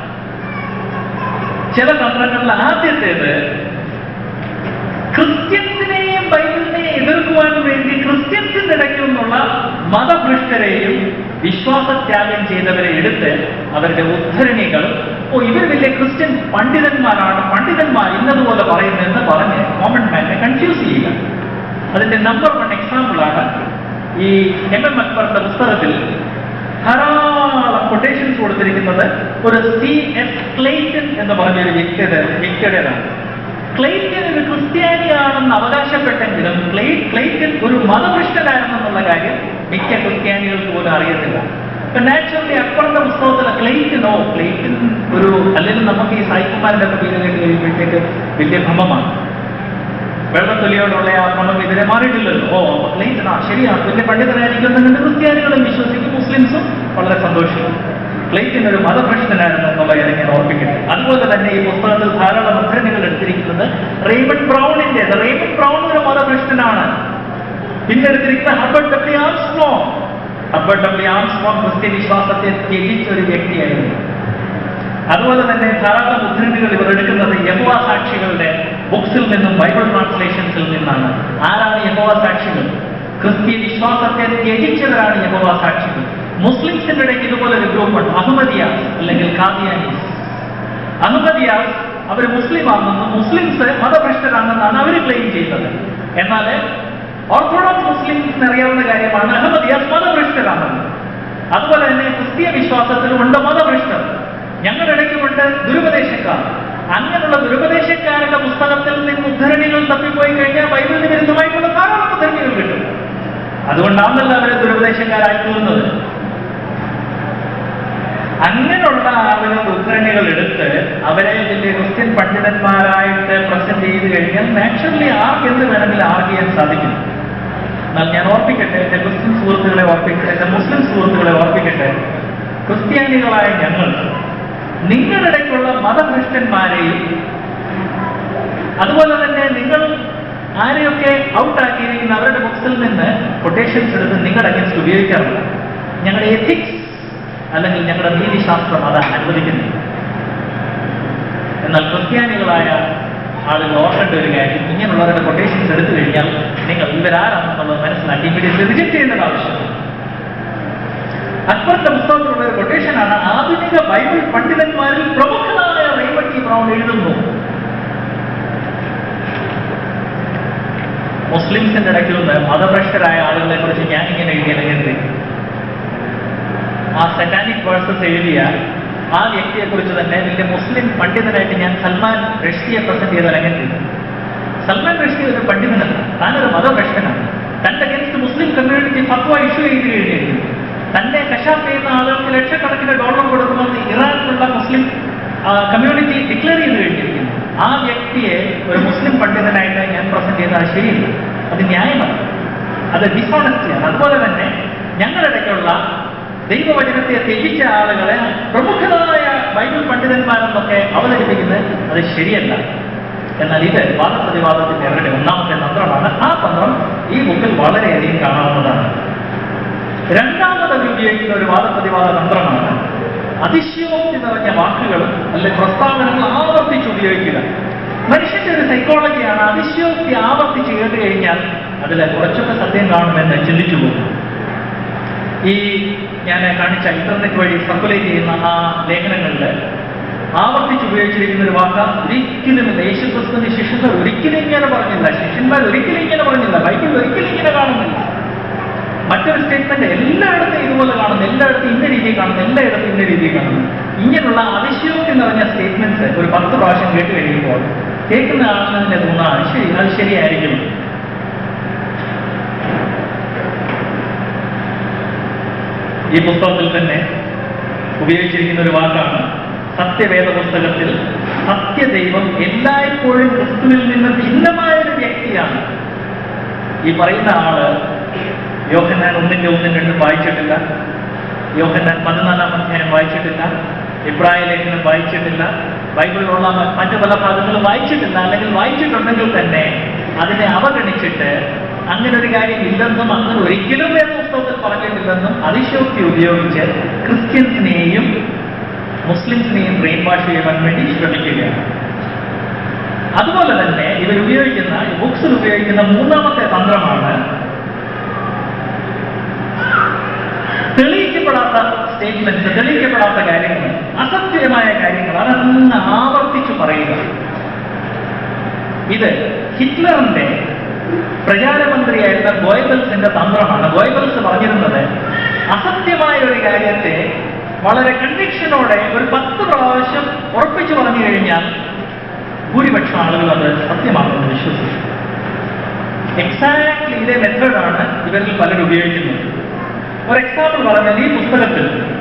ചില തന്ത്രങ്ങളിൽ ആദ്യത്തേത് ക്രിസ്ത്യൻസിനെയും ബൈബിളിനെയും എതിർക്കുവാൻ വേണ്ടി ക്രിസ്ത്യൻസിന്റെ ഇടയ്ക്ക് നിന്നുള്ള മതഭ്രഷ്ടരെയും വിശ്വാസത്യാഗം ചെയ്തവരെ എടുത്ത് അവരുടെ ഉദ്ധരണികൾ ഓ ഇവർ വലിയ ക്രിസ്ത്യൻ പണ്ഡിതന്മാരാണ് പണ്ഡിതന്മാർ ഇന്നതുപോലെ പറയുന്നതെന്ന് പറഞ്ഞ് കോമൺ മാനെ കൺഫ്യൂസ് ചെയ്യുക അതിന്റെ നമ്പർ വൺ എക്സാമ്പിളാണ് ഈ എം എം അക്ബറിന്റെ പുസ്തകത്തിൽ ധാരാളം കൊട്ടേഷൻസ് കൊടുത്തിരിക്കുന്നത് ഒരു സി എസ് ക്ലെയ്റ്റൻ എന്ന് പറഞ്ഞ ഒരു വ്യക്തിയുടെ വ്യക്തിയുടേതാണ് ക്ലെയ്റ്റൻ ഒരു ക്രിസ്ത്യാനിയാണെന്ന് അവകാശപ്പെട്ടെങ്കിലും ക്ലേ ക്ലെയ്റ്റൻ ഒരു മതഭ്രഷ്ടനായിരുന്നെന്നുള്ള കാര്യം മിക്ക ക്രിസ്ത്യാനികൾക്ക് പോലും അറിയത്തില്ല ഇപ്പൊ നാച്ചുറലി അക്ബറിന്റെ പുസ്തകത്തിൽ ക്ലെയ്റ്റനോ ക്ലെയ്റ്റൻ ഒരു അല്ലെങ്കിൽ നമുക്ക് ഈ സായിക്കുമാരുടെ ഒക്കെ പേര് കേട്ട് കഴിയുമ്പോഴത്തേക്ക് വലിയ ഭ്രമമാണ് വെള്ളത്തൊലിയോടുള്ള ആ ഭ്രമം ഇതിനെ മാറിയിട്ടില്ലല്ലോ ഓ അപ്പൊ ക്ലെയ്റ്റൻ ആ ശരിയാണ് വലിയ പണ്ഡിതനായിരിക്കുന്നുണ്ട് ക്രിസ്ത്യാനികളും വിശ്വസിക്കും മുസ്ലിംസും വളരെ സന്തോഷിക്കും ക്ലെയ്റ്റൻ ഒരു മതഭ്രഷ്ടനായിരുന്നു എന്നുള്ള കാര്യം ഞാൻ ഓർപ്പിക്കട്ടെ അതുപോലെ തന്നെ ഈ പുസ്തകത്തിൽ ധാരാളം ഉദ്ധരണികൾ എടുത്തിരിക്കുന്നത് റേമൺ ബ്രൗണിന്റെ റേമൺ ബ്രൗൺ ഒരു മതഭ്രഷ്ടനാണ് പിന്നെ എടുത്തിരിക്കുന്ന Herbert W Armstrong Herbert W Armstrong Christian വിശ്വാസത്തെ ത്യജിച്ച ഒരു വ്യക്തിയായിരുന്നു അതുപോലെ തന്നെ ധാരാളം ഉദ്ധരണികൾ ഇവർ എടുക്കുന്നത് യഹോവ സാക്ഷികളുടെ ബുക്സിൽ നിന്നും ബൈബിൾ ട്രാൻസ്ലേഷൻസിൽ നിന്നാണ് ആരാണ് യഹോവ സാക്ഷികൾ ക്രിസ്തീയ വിശ്വാസത്തെ ത്യജിച്ചവരാണ് യഹോവ സാക്ഷികൾ മുസ്ലിംസിന്റെ ഇടയ്ക്ക് ഇതുപോലെ ഒരു ഗ്രൂപ്പുണ്ട് അഹമ്മദിയാസ് അല്ലെങ്കിൽ കാദിയാനീസ് അഹമ്മദിയാസ് അവർ മുസ്ലിം ആണെന്നും മുസ്ലിംസ് മതഭ്രഷ്ടരാണെന്നാണ് അവർ ക്ലെയിം ചെയ്യുന്നത് എന്നാൽ ഓർത്തഡോക്സ് മുസ്ലിംസിന് അറിയാവുന്ന കാര്യമാണ് അഹമ്മദിയാസ് മതഭ്രഷ്ടരാണെന്ന് അതുപോലെ തന്നെ ക്രിസ്തീയ വിശ്വാസത്തിലും ഉണ്ട് മതഭ്രഷ്ടർ ഞങ്ങളുടെ ഇടയ്ക്കുമുണ്ട് ദുരുപദേശക്കാർ അങ്ങനെയുള്ള ദുരുപദേശക്കാരുടെ പുസ്തകത്തിൽ നിന്ന് ഉദ്ധരണികൾ തപ്പിപ്പോയി കഴിഞ്ഞാൽ ബൈബിളിന് വിരുദ്ധമായിട്ടുള്ള ധാരാളം ഉദ്ധരണികൾ കിട്ടും അതുകൊണ്ടാണല്ലോ അവരെ ദുരുപദേശക്കാരായി തീർന്നത് അങ്ങനെയുള്ള ആളുകളുടെ ഉദ്ധരണികൾ എടുത്ത് അവരെ വലിയ ക്രിസ്ത്യൻ പണ്ഡിതന്മാരായിട്ട് പ്രസന്റ് ചെയ്ത് കഴിഞ്ഞാൽ നാച്ചുറലി ആർക്ക് എന്ത് വേണമെങ്കിൽ ആർക്ക് ചെയ്യാൻ സാധിക്കും എന്നാൽ ഞാൻ ഓർപ്പിക്കട്ടെ എന്റെ ക്രിസ്ത്യൻ സുഹൃത്തുക്കളെ ഓർപ്പിക്കട്ടെ എന്റെ മുസ്ലിം സുഹൃത്തുക്കളെ ഓർപ്പിക്കട്ടെ ക്രിസ്ത്യാനികളായ ഞങ്ങൾ നിങ്ങളുടെ ഇടയ്ക്കുള്ള മതഭ്രഷ്ടന്മാരെയും അതുപോലെ തന്നെ നിങ്ങൾ ആരെയൊക്കെ ഔട്ടാക്കിയിരിക്കുന്ന അവരുടെ ബുക്സിൽ നിന്ന് കൊട്ടേഷൻസ് എടുത്ത് നിങ്ങളുടെ അഗൻസ്റ്റ് ഉപയോഗിക്കാറില്ല ഞങ്ങളുടെ എത്തിക്സ് അല്ലെങ്കിൽ ഞങ്ങളുടെ നീതിശാസ്ത്രം അത് അനുവദിക്കുന്നില്ല എന്നാൽ ക്രിസ്ത്യാനികളായ ആളുകൾ ഓർക്കേണ്ട ഒരു കാര്യം ഇങ്ങനെയുള്ളവരുടെ കൊട്ടേഷൻസ് എടുത്തു കഴിഞ്ഞാൽ നിങ്ങൾ ഇവരാരാണെന്നുള്ളത് മനസ്സിലാക്കി ഇമ്മീഡിയറ്റ്ലി റിജക്ട് ചെയ്യേണ്ടത് ആവശ്യമാണ് അക്ബറിന്റെ പുസ്തകത്തിലുള്ള ഒരു കൊട്ടേഷനാണ് ആധുനിക ബൈബിൾ പണ്ഡിതന്മാരിൽ പ്രമുഖനായ റേവട്ടി ബ്രൗൺ എഴുതുന്നു മുസ്ലിംസിന്റെ ഇടയ്ക്ക് നിന്ന് മതഭ്രഷ്ടരായ ആളുകളെ കുറിച്ച് ഞാൻ ഇങ്ങനെ എഴുതിയത് ആ സെറ്റാനിക് വേഴ്സസ് എഴുതിയ ആ വ്യക്തിയെ കുറിച്ച് തന്നെ വലിയ മുസ്ലിം പണ്ഡിതനായിട്ട് ഞാൻ സൽമാൻ റഷ്ദിയെ പ്രസന്റ് ചെയ്ത അങ്ങനെ സൽമാൻ റഷ്ദി ഒരു പണ്ഡിതനല്ല താനൊരു മതഭ്രഷ്ടനാണ് തന്റെ അഗൻസ്റ്റ് മുസ്ലിം കമ്മ്യൂണിറ്റി ഫത്വ ഇഷ്യൂ ചെയ്ത് കഴിഞ്ഞിരിക്കുന്നു തന്നെ കശാപ്പ് ചെയ്യുന്ന ആളുകൾക്ക് ലക്ഷക്കണക്കിന് ഡോളർ കൊടുക്കുമെന്ന് ഇറാനിലുള്ള മുസ്ലിം കമ്മ്യൂണിറ്റി ഡിക്ലെയർ ചെയ്ത് കഴിഞ്ഞിരിക്കുന്നു ആ വ്യക്തിയെ ഒരു മുസ്ലിം പണ്ഡിതനായിട്ട് ഞാൻ പ്രസന്റ് ചെയ്താൽ ശരിയില്ല അത് ന്യായമല്ല അത് ഡിസോണസ്റ്റിയാണ് അതുപോലെ തന്നെ ഞങ്ങളുടെ ഇടയ്ക്കുള്ള ദൈവവചനത്തെ ത്യജിച്ച ആളുകളെ പ്രമുഖരായ ബൈബിൾ പണ്ഡിതന്മാരെന്നൊക്കെ അവതരിപ്പിക്കുന്നത് അത് ശരിയല്ല എന്നാൽ ഇത് വാദപ്രതിവാദത്തിന്റെ അവരുടെ ഒന്നാമത്തെ തന്ത്രമാണ് ആ തന്ത്രം ഈ ബുക്കിൽ വളരെയധികം കാണാവുന്നതാണ് രണ്ടാമത് അവർ ഉപയോഗിക്കുന്ന ഒരു വാദപ്രതിവാദ തന്ത്രമാണ് അതിശയോക്തി നിറഞ്ഞ വാക്കുകൾ അല്ലെ പ്രസ്താവനകൾ ആവർത്തിച്ച് ഉപയോഗിക്കുക മനുഷ്യന്റെ ഒരു സൈക്കോളജിയാണ് അതിശയോക്തി ആവർത്തിച്ച് കേട്ട് കഴിഞ്ഞാൽ അതിൽ കുറച്ചൊക്കെ സത്യം കാണുമെന്ന് ചിന്തിച്ചു പോകും ഈ ഞാൻ കാണിച്ച ഇന്റർനെറ്റ് വഴി സർക്കുലേറ്റ് ചെയ്യുന്ന ആ ലേഖനങ്ങളിൽ ആവർത്തിച്ച് ഉപയോഗിച്ചിരിക്കുന്ന ഒരു വാക്ക് ഒരിക്കലും യേശുക്രിസ്തുവിന്റെ ശിഷ്യന്മാർ ഒരിക്കലും ഇങ്ങനെ പറഞ്ഞില്ല ശിഷ്യന്മാർ ഒരിക്കലും ഇങ്ങനെ പറഞ്ഞില്ല ബൈബിൾ ഒരിക്കലും ഇങ്ങനെ കാണുന്നില്ല മറ്റൊരു സ്റ്റേറ്റ്മെന്റ് എല്ലായിടത്തും ഇതുപോലെ കാണുന്നു എല്ലായിടത്തും ഇന്ന രീതിയിൽ കാണുന്നു എല്ലായിടത്തും ഇന്ന രീതിയിൽ കാണുന്നു ഇങ്ങനെയുള്ള അതിശയോക്തി നിറഞ്ഞ സ്റ്റേറ്റ്മെന്റ്സ് ഒരു പത്ത് പ്രാവശ്യം കേട്ട് കഴിയുമ്പോൾ കേൾക്കുന്ന ആളിന് തന്നെ തോന്നുക അത് ശരി അത് ശരിയായിരിക്കും ഈ പുസ്തകത്തിൽ തന്നെ ഉപയോഗിച്ചിരിക്കുന്ന ഒരു വാക്കാണ് സത്യവേദ പുസ്തകത്തിൽ സത്യദൈവം എല്ലായ്പ്പോഴും ക്രിസ്തുവിൽ നിന്ന് ഭിന്നമായ ഒരു വ്യക്തിയാണ് ഈ പറയുന്ന ആള് യോഹന്നാൻ ഒന്നിന്റെ ഒന്നും രണ്ടും വായിച്ചിട്ടില്ല യോഹന്നാൻ പതിനാലാം അധ്യായം വായിച്ചിട്ടില്ല ഇബ്രായ ലേഖനം വായിച്ചിട്ടില്ല ബൈബിളിലുള്ള മ- മറ്റു പല ഭാഗങ്ങളും വായിച്ചിട്ടില്ല അല്ലെങ്കിൽ വായിച്ചിട്ടുണ്ടെങ്കിൽ തന്നെ അതിനെ അവഗണിച്ചിട്ട് അങ്ങനെ ഒരു കാര്യം ഇല്ലെന്നും അങ്ങനെ ഒരിക്കലും വേദപുസ്തകത്തിൽ പറഞ്ഞിട്ടില്ലെന്നും അതിശോക്തി ഉപയോഗിച്ച് ക്രിസ്ത്യൻസിനെയും മുസ്ലിംസിനെയും ബ്രെയിൻ വാഷ് ചെയ്യാൻ വേണ്ടി ശ്രമിക്കുകയാണ് അതുപോലെ തന്നെ ഇവർ ഉപയോഗിക്കുന്ന ബുക്സിൽ ഉപയോഗിക്കുന്ന മൂന്നാമത്തെ തന്ത്രമാണ് തെളിയിക്കപ്പെടാത്ത സ്റ്റേറ്റ്മെന്റ്സ് തെളിയിക്കപ്പെടാത്ത കാര്യങ്ങൾ അസത്യമായ കാര്യങ്ങൾ അതൊന്ന് ആവർത്തിച്ചു പറയുക ഇത് ഹിറ്റ്ലറിന്റെ പ്രചാരമന്ത്രിയായിരുന്ന ഗോയബൽസിന്റെ തന്ത്രമാണ് ഗോയബൽസ് പറഞ്ഞിരുന്നത് അസത്യമായ ഒരു കാര്യത്തെ വളരെ കൺവിക്ഷനോടെ ഒരു പത്ത് പ്രാവശ്യം ഉറപ്പിച്ചു പറഞ്ഞു കഴിഞ്ഞാൽ ഭൂരിപക്ഷം ആളുകൾ അത് സത്യമാണെന്ന് വിശ്വസിച്ചു എക്സാക്ട്ലി ഇതേ മെത്തേഡാണ് ഇവരിൽ പലരും ഉപയോഗിക്കുന്നത് ഒരു എക്സാമ്പിൾ പറഞ്ഞാൽ ഈ പുസ്തകത്തിൽ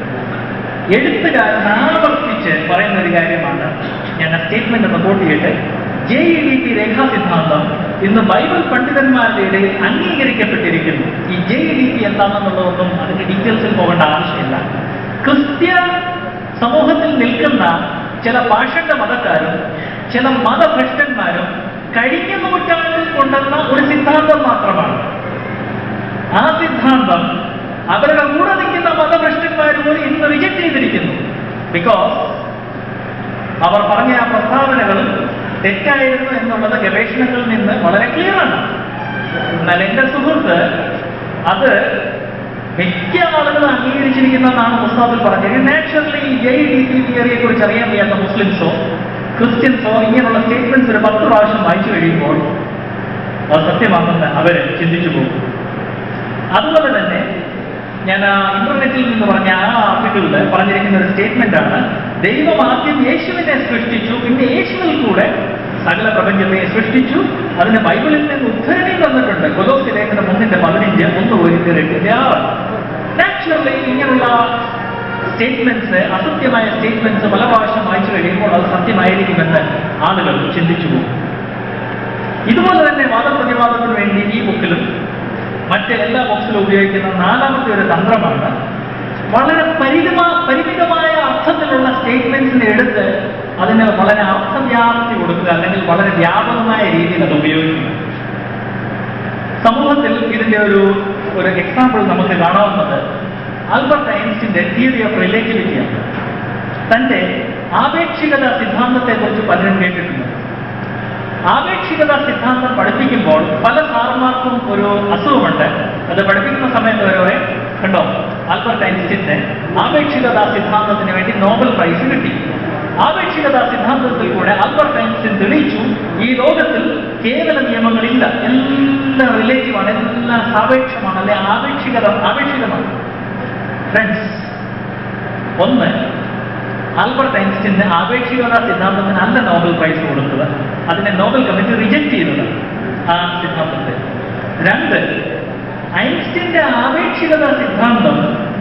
എഴുത്തുകാരൻ ആവർത്തിച്ച് പറയുന്ന ഒരു കാര്യമാണ് ഞാൻ ആ സ്റ്റേറ്റ്മെന്റ് ഒന്ന് കോട്ട് ചെയ്യട്ടെ ജെ ഇ ഡി പി രേഖാസിദ്ധാന്തം ഇന്ന് ബൈബിൾ പണ്ഡിതന്മാരുടെ ഇടയിൽ അംഗീകരിക്കപ്പെട്ടിരിക്കുന്നു ഈ ജെ ഇ ഡി പി എന്താണെന്നുള്ളതൊന്നും അതിന്റെ ഡീറ്റെയിൽസിൽ പോകേണ്ട ആവശ്യമില്ല ക്രിസ്ത്യ സമൂഹത്തിൽ നിൽക്കുന്ന ചില പാഷണ്ഡ മതക്കാരും ചില മതഭ്രഷ്ടന്മാരും കഴിഞ്ഞ നൂറ്റാണ്ടിൽ കൊണ്ടുവന്ന ഒരു സിദ്ധാന്തം മാത്രമാണ് ആ സിദ്ധാന്തം അവരുടെ കൂടെ നിൽക്കുന്ന മതഭ്രഷ്ടന്മാർ പോലും ഇന്ന് റിജക്ട് ചെയ്തിരിക്കുന്നു ബിക്കോസ് അവർ പറഞ്ഞ ആ പ്രസ്താവനകൾ തെറ്റായിരുന്നു എന്നുള്ളത് ഗവേഷണങ്ങളിൽ നിന്ന് വളരെ ക്ലിയർ ആണ് എന്നാൽ എന്റെ സുഹൃത്ത് അത് മിക്ക ആളുകളും അംഗീകരിച്ചിരിക്കുന്നതെന്നാണ് പുസ്തകത്തിൽ പറഞ്ഞത് നാച്ചുറലി ജെ ഡി പി തിയറിയെ കുറിച്ച് അറിയാൻ വയ്യാത്ത മുസ്ലിംസോ ക്രിസ്ത്യൻസോ ഇങ്ങനെയുള്ള സ്റ്റേറ്റ്മെന്റ്സ് ഒരു പത്ത് പ്രാവശ്യം വായിച്ചു കഴിയുമ്പോൾ അത് സത്യമാണെന്ന് അവര് ചിന്തിച്ചു പോകും അതുപോലെ തന്നെ ഞാൻ ആ ഇന്റർനെറ്റിൽ നിന്ന് പറഞ്ഞ ആ ആർട്ടിക്കിളിൽ പറഞ്ഞിരിക്കുന്ന ഒരു സ്റ്റേറ്റ്മെന്റ് ആണ് ദൈവം ആദ്യം യേശുവിനെ സൃഷ്ടിച്ചു പിന്നെ യേശുവിൽ കൂടെ സകല പ്രപഞ്ചത്തെ സൃഷ്ടിച്ചു അതിന് ബൈബിളിൽ നിന്ന് ഉദ്ധരണി തന്നിട്ടുണ്ട് കൊലോസി ലേഖനം ഒന്നിന്റെ പതിനഞ്ച് ഒന്ന് പോയിട്ട് എട്ടിന്റെ ആറ് നാച്ചുറലി ഇങ്ങനെയുള്ള സ്റ്റേറ്റ്മെന്റ്സ് അസത്യമായ സ്റ്റേറ്റ്മെന്റ്സ് പല പ്രാവശ്യം വായിച്ചു കഴിയുമ്പോൾ അത് സത്യമായിരിക്കുമെന്ന് ആളുകൾ ചിന്തിച്ചു പോകും ഇതുപോലെ തന്നെ വാദപ്രതിവാദത്തിന് വേണ്ടി ഈ ബുക്കിലും മറ്റ് എല്ലാ ബുക്സിലും ഉപയോഗിക്കുന്ന നാലാമത്തെ ഒരു തന്ത്രമാണ് വളരെ പരിമിത പരിമിതമായ അർത്ഥത്തിലുള്ള സ്റ്റേറ്റ്മെന്റ്സിനെ എടുത്ത് അതിന് വളരെ അർത്ഥവ്യാപ്തി കൊടുക്കുക അല്ലെങ്കിൽ വളരെ വ്യാപകമായ രീതിയിൽ അത് ഉപയോഗിക്കുക സമൂഹത്തിൽ ഇതിന്റെ ഒരു ഒരു എക്സാമ്പിൾ നമുക്ക് കാണാവുന്നത് ആൽബർട്ട് ഐൻസ്റ്റിന്റെ തിയറി ഓഫ് റിലേറ്റിവിറ്റിയാണ് തന്റെ ആപേക്ഷികത സിദ്ധാന്തത്തെക്കുറിച്ച് പലരും കേട്ടിട്ടുണ്ട് ആപേക്ഷികത സിദ്ധാന്തം പഠിപ്പിക്കുമ്പോൾ പല സാറുമാർക്കും ഒരു അസുഖമുണ്ട് അത് പഠിപ്പിക്കുന്ന സമയത്ത് വരെ പറയും, കണ്ടോ ആൽബർട്ട് ഐൻസ്റ്റീന് ആപേക്ഷികത സിദ്ധാന്തത്തിന് വേണ്ടി നോബൽ പ്രൈസ് കിട്ടി ആപേക്ഷികത സിദ്ധാന്തത്തിൽ കൂടെ ആൽബർട്ട് ഐൻസ്റ്റീൻ തെളിയിച്ചു ഈ ലോകത്തിൽ കേവല നിയമങ്ങളില്ല എല്ലാം റിലേറ്റീവ് ആണ് എല്ലാം സാപേക്ഷമാണ് അല്ലെ ആപേക്ഷികത ആപേക്ഷികമാണ് ഫ്രണ്ട്സ് ഒന്ന് ആൽബർട്ട് ഐൻസ്റ്റീന് ആപേക്ഷികത സിദ്ധാന്തത്തിന് അല്ല നോബൽ പ്രൈസ് കൊടുത്തത് അതിനെ നോബൽ കമ്മിറ്റി റിജക്ട് ചെയ്തത് ആ സിദ്ധാന്തത്തെ രണ്ട് ഐൻസ്റ്റീന്റെ ആപേക്ഷികത സിദ്ധാന്തം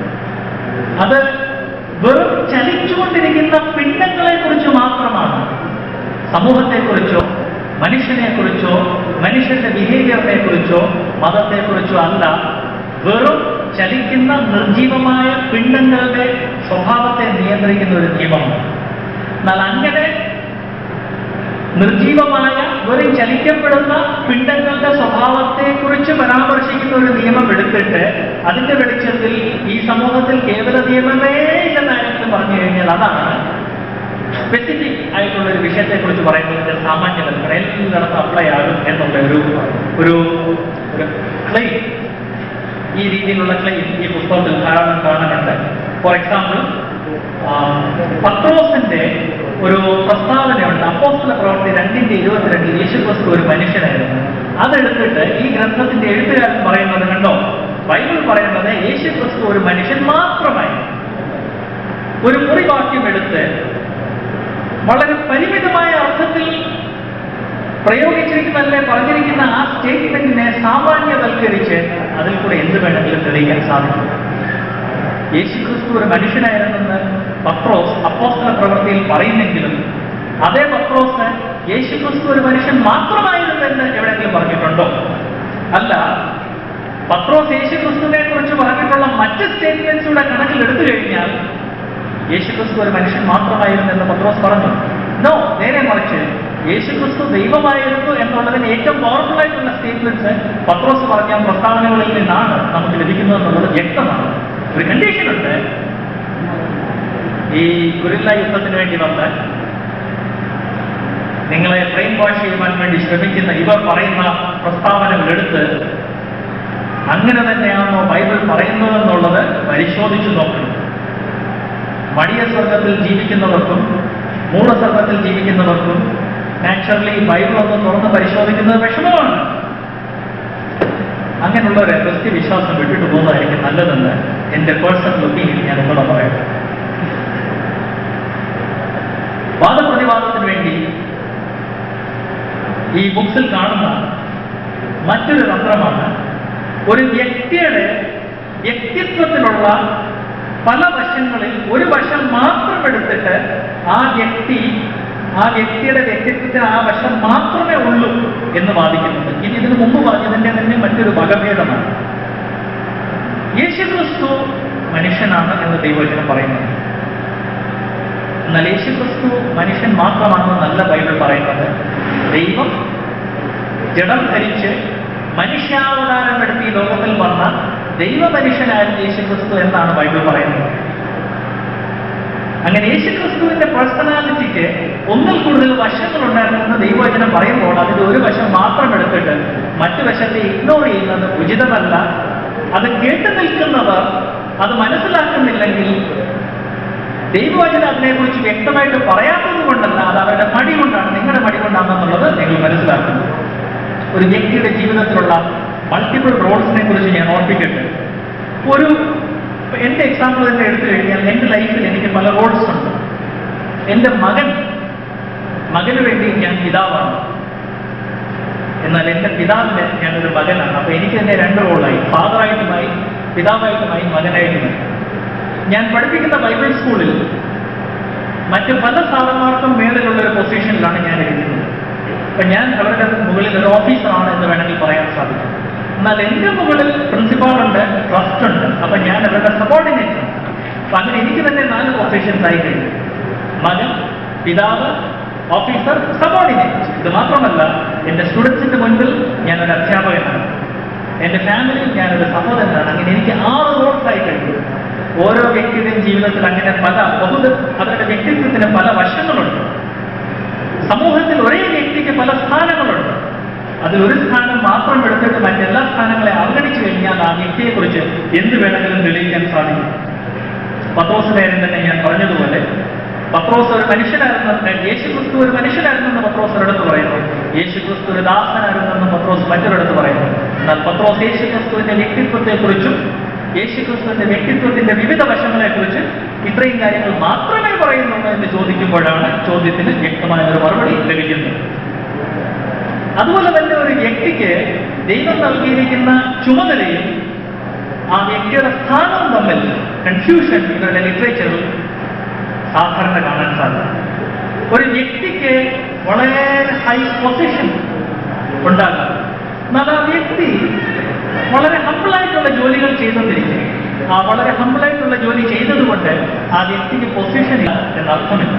അത് വെറും ചലിച്ചുകൊണ്ടിരിക്കുന്ന പിണ്ടങ്ങളെ കുറിച്ച് മാത്രമാണ് സമൂഹത്തെക്കുറിച്ചോ മനുഷ്യനെക്കുറിച്ചോ മനുഷ്യന്റെ ബിഹേവിയറിനെ കുറിച്ചോ മതത്തെക്കുറിച്ചോ അല്ല വെറും ചലിക്കുന്ന നിർജീവമായ പിണ്ടങ്ങളുടെ സ്വഭാവത്തെ നിയന്ത്രിക്കുന്ന ഒരു നിയമമാണ് എന്നാൽ അങ്ങനെ നിർജീവമായ വെറും ചലിക്കപ്പെടുന്ന പിണ്ടങ്ങളുടെ സ്വഭാവത്തെ കുറിച്ച് പരാമർശിക്കുന്ന ഒരു നിയമം എടുത്തിട്ട് അതിന്റെ വെളിച്ചത്തിൽ ഈ സമൂഹത്തിൽ കേവല നിയമമേ ഇല്ലെന്ന് ആരെങ്കിലും പറഞ്ഞു കഴിഞ്ഞാൽ അതാണ് സ്പെസിഫിക് ആയിട്ടുള്ള ഒരു വിഷയത്തെ കുറിച്ച് പറയുന്നതിന്റെ സാമാന്യവൽക്കരണം എല്ലായിടത്തും അപ്ലൈ ആകും എന്നുള്ള ഒരു ഒരു ഒരു ക്ലെയിം ഈ രീതിയിലുള്ള ക്ലെയിം ഈ പുസ്തകത്തിൽ ധാരാളം കാണാനുണ്ട് ഫോർ എക്സാമ്പിൾ പത്രോസിന്റെ ഒരു പ്രസ്താവനയുണ്ട് അപ്പോസ്തല പ്രവർത്തി രണ്ടിന്റെ ഇരുപത്തിരണ്ടിൽ യേശുക്രിസ്തു ഒരു മനുഷ്യനായിരുന്നു അതെടുത്തിട്ട് ഈ ഗ്രന്ഥത്തിന്റെ എഴുത്തുകാരൻ പറയുന്നത് കണ്ടോ ബൈബിൾ പറയുന്നത് യേശുക്രിസ്തു ഒരു മനുഷ്യൻ മാത്രമായി ഒരു മുറിവാക്യം എടുത്ത് വളരെ പരിമിതമായ അർത്ഥത്തിൽ പ്രയോഗിച്ചിരിക്കുന്ന അല്ലെ പറഞ്ഞിരിക്കുന്ന ആ സ്റ്റേറ്റ്മെന്റിനെ സാമാന്യവൽക്കരിച്ച് അതിൽ കൂടെ എന്ത് വേണമെങ്കിലും തെളിയിക്കാൻ സാധിക്കും യേശുക്രിസ്തു ഒരു മനുഷ്യനായിരുന്നെന്ന് പത്രോസ് അപ്പോസ്തല പ്രവൃത്തിയിൽ പറയുന്നെങ്കിലും അതേ പത്രോസ് യേശുക്രിസ്തു ഒരു മനുഷ്യൻ മാത്രമായിരുന്നെന്ന് എവിടെയെങ്കിലും പറഞ്ഞിട്ടുണ്ടോ അല്ല പത്രോസ് യേശുക്രിസ്തുവിനെ കുറിച്ച് പറഞ്ഞിട്ടുള്ള മറ്റ് സ്റ്റേറ്റ്മെന്റ്സ് കൂടെ കണക്കിലെടുത്തു കഴിഞ്ഞാൽ യേശുക്രിസ്തു ഒരു മനുഷ്യൻ മാത്രമായിരുന്നെന്ന് പത്രോസ് പറഞ്ഞു നോ നേരെ മറിച്ച് യേശുക്രിസ്തു ദൈവമായിരുന്നു എന്നുള്ളതിന് ഏറ്റവും പവർഫുൾ ആയിട്ടുള്ള സ്റ്റേറ്റ്മെന്റ്സ് പത്രോസ് പറഞ്ഞ പ്രസ്താവനകളിൽ നിന്നാണ് നമുക്ക് ലഭിക്കുന്നത് എന്നുള്ളത് വ്യക്തമാണ് ഒരു കണ്ടീഷൻ ഉണ്ട് ഈ ഗുരില്ല യുദ്ധത്തിന് വേണ്ടി വന്ന് നിങ്ങളെ ബ്രെയിൻ വാഷ് ചെയ്യുവാൻ വേണ്ടി ശ്രമിക്കുന്ന ഇവർ പറയുന്ന പ്രസ്താവനകൾ എടുത്ത് അങ്ങനെ തന്നെയാണോ ബൈബിൾ പറയുന്നതെന്നുള്ളത് പരിശോധിച്ചു നോക്കണം മടിയ സ്വർഗത്തിൽ ജീവിക്കുന്നവർക്കും മൂഢസ്വർഗത്തിൽ ജീവിക്കുന്നവർക്കും നാച്ചുറലി ബൈബിൾ ഒന്ന് തുറന്ന് പരിശോധിക്കുന്നത് വിഷമമാണ് അങ്ങനെയുള്ളവരെ ക്രിസ്ത്യ വിശ്വാസം വിട്ടിട്ട് പോകുന്നതായിരിക്കും നല്ലതെന്ന് എന്റെ പേഴ്സണൽ ഒപ്പീനിയൻ ഞാൻ ഒന്നുകൂടെ പറയാം വാദപ്രതിവാദത്തിന് വേണ്ടി ഈ ബുക്സിൽ കാണുന്ന മറ്റൊരു തന്ത്രമാണ് ഒരു വ്യക്തിയുടെ വ്യക്തിത്വത്തിലുള്ള പല വശങ്ങളിൽ ഒരു വശം മാത്രം എടുത്തിട്ട് ആ വ്യക്തി ആ വ്യക്തിയുടെ വ്യക്തിത്വത്തിന് ആ വശം മാത്രമേ ഉള്ളൂ എന്ന് വാദിക്കുന്നുണ്ട് ഇനി ഇതിനു മുമ്പ് പറഞ്ഞതിന്റെ തന്നെ മറ്റൊരു വകഭേദമാണ് യേശുക്രിസ്തു മനുഷ്യനാണ് എന്ന് ദൈവവചനം പറയുന്നത് എന്നാൽ യേശുക്രിസ്തു മനുഷ്യൻ മാത്രമാണെന്നല്ല ബൈബിൾ പറയുന്നത് ദൈവം ജഡം ധരിച്ച് മനുഷ്യാവതാരം എടുത്ത് ഈ ലോകത്തിൽ വന്ന ദൈവമനുഷ്യനായിരുന്നു യേശുക്രിസ്തു എന്നാണ് ബൈബിൾ പറയുന്നത് അങ്ങനെ യേശുക്രിസ്തുവിന്റെ പേഴ്സണാലിറ്റിക്ക് ഒന്നിൽ കൂടുതൽ വശങ്ങളുണ്ടായിരുന്നെന്ന് ദൈവവചനം പറയുമ്പോൾ അതിൽ ഒരു വശം മാത്രം എടുത്തിട്ട് മറ്റു വശത്തെ ഇഗ്നോർ ചെയ്യുന്നത് ഉചിതമല്ല അത് കേട്ടു നിൽക്കുന്നവർ അത് മനസ്സിലാക്കുന്നില്ലെങ്കിൽ ദൈവവചനം അതിനെക്കുറിച്ച് വ്യക്തമായിട്ട് പറയാത്തത് കൊണ്ടല്ല അത് അവരുടെ മടി കൊണ്ടാണ് നിങ്ങളുടെ മടി കൊണ്ടാണെന്നുള്ളത് നിങ്ങൾ മനസ്സിലാക്കുന്നു ഒരു വ്യക്തിയുടെ ജീവിതത്തിലുള്ള മൾട്ടിപ്പിൾ റോൾസിനെ കുറിച്ച് ഞാൻ ഓർപ്പിക്കട്ടെ ഒരു എന്റെ എക്സാമ്പിൾ തന്നെ എടുത്തു കഴിഞ്ഞാൽ എന്റെ ലൈഫിൽ എനിക്ക് പല റോൾസ് ഉണ്ട് എന്റെ മകൻ മകന് വേണ്ടി ഞാൻ പിതാവാണ് എന്നാൽ എന്റെ പിതാവിന് ഞാനൊരു മകനാണ് അപ്പൊ എനിക്ക് തന്നെ രണ്ട് റോളായി ഫാദറായിട്ടുമായി പിതാവായിട്ടുമായി മകനായിട്ടുമായി ഞാൻ പഠിപ്പിക്കുന്ന ബൈബിൾ സ്കൂളിൽ മറ്റ് പല സാറന്മാർക്കും മേളിലുള്ള ഒരു പൊസിഷനിലാണ് ഞാൻ ഇരിക്കുന്നത് അപ്പൊ ഞാൻ അവരുടെ മുകളിൽ ഒരു ഓഫീസറാണ് എന്ന് വേണമെങ്കിൽ പറയാൻ സാധിക്കും എന്നാൽ എന്റെ മുകളിൽ പ്രിൻസിപ്പാളുണ്ട് ട്രസ്റ്റ് ഉണ്ട് അപ്പൊ ഞാൻ അവരുടെ സബോർഡിനേറ്റ് അപ്പൊ അങ്ങനെ എനിക്ക് തന്നെ നാല് പൊസിഷൻസ് ആയി കഴിഞ്ഞു മകൻ പിതാവ് ഓഫീസർ സബോർഡിനേറ്റ് ഇത് മാത്രമല്ല എന്റെ സ്റ്റുഡൻസിന്റെ മുൻപിൽ ഞാനൊരു അധ്യാപകനാണ് എന്റെ ഫാമിലിയിൽ ഞാനൊരു സഹോദരനാണ് അങ്ങനെ എനിക്ക് ആറ് റോൾസ് ആയി കഴിഞ്ഞു ഓരോ വ്യക്തിയുടെയും ജീവിതത്തിൽ അങ്ങനെ പല ബഹുത അവരുടെ വ്യക്തിത്വത്തിന് പല വശങ്ങളുണ്ട് സമൂഹത്തിൽ ഒരേ വ്യക്തിക്ക് പല സ്ഥാനങ്ങളുണ്ട് അതിൽ ഒരു സ്ഥാനം മാത്രം എടുത്തിട്ട് മറ്റെല്ലാ സ്ഥാനങ്ങളെ അവഗണിച്ചു കഴിഞ്ഞാൽ ആ വ്യക്തിയെക്കുറിച്ച് എന്ത് വേണമെങ്കിലും തെളിയിക്കാൻ സാധിക്കും പത്രോസിന്റെ കാര്യം തന്നെ ഞാൻ പറഞ്ഞതുപോലെ പത്രോസ് ഒരു മനുഷ്യനായിരുന്ന യേശുക്രിസ്തു ഒരു മനുഷ്യനായിരുന്നെന്ന് പത്രോസ് ഒരിടത്ത് പറയുന്നു യേശുക്രിസ്തു ഒരു ദാസനായിരുന്നെന്ന് പത്രോസ് മറ്റൊരിടത്ത് പറയുന്നു എന്നാൽ പത്രോസ് യേശുക്രിസ്തുവിന്റെ വ്യക്തിത്വത്തെക്കുറിച്ചും യേശുക്രിസ്തുവിന്റെ വ്യക്തിത്വത്തിന്റെ വിവിധ വശങ്ങളെക്കുറിച്ച് ഇത്രയും കാര്യങ്ങൾ മാത്രമേ പറയുന്നുള്ളൂ എന്ന് ചോദിക്കുമ്പോഴാണ് ചോദ്യത്തിന് വ്യക്തമായ ഒരു മറുപടി ലഭിക്കുന്നത് അതുപോലെ തന്നെ ഒരു വ്യക്തിക്ക് ദൈവം നൽകിയിരിക്കുന്ന ചുമതലയും ആ വ്യക്തിയുടെ സ്ഥാനവും തമ്മിൽ കൺഫ്യൂഷൻ ഇവരുടെ ലിറ്ററേച്ചറിൽ സാധാരണ കാണാൻ സാധിക്കും ഒരു വ്യക്തിക്ക് വളരെ ഹൈ പൊസിഷൻ ഉണ്ടാകാം എന്നാൽ ആ വ്യക്തി വളരെ ഹമ്പിളായിട്ടുള്ള ജോലികൾ ചെയ്തുകൊണ്ടിരിക്കും ആ വളരെ ഹമ്പിളായിട്ടുള്ള ജോലി ചെയ്തതുകൊണ്ട് ആ വ്യക്തിക്ക് പൊസിഷൻ ഇല്ല എന്നർത്ഥമില്ല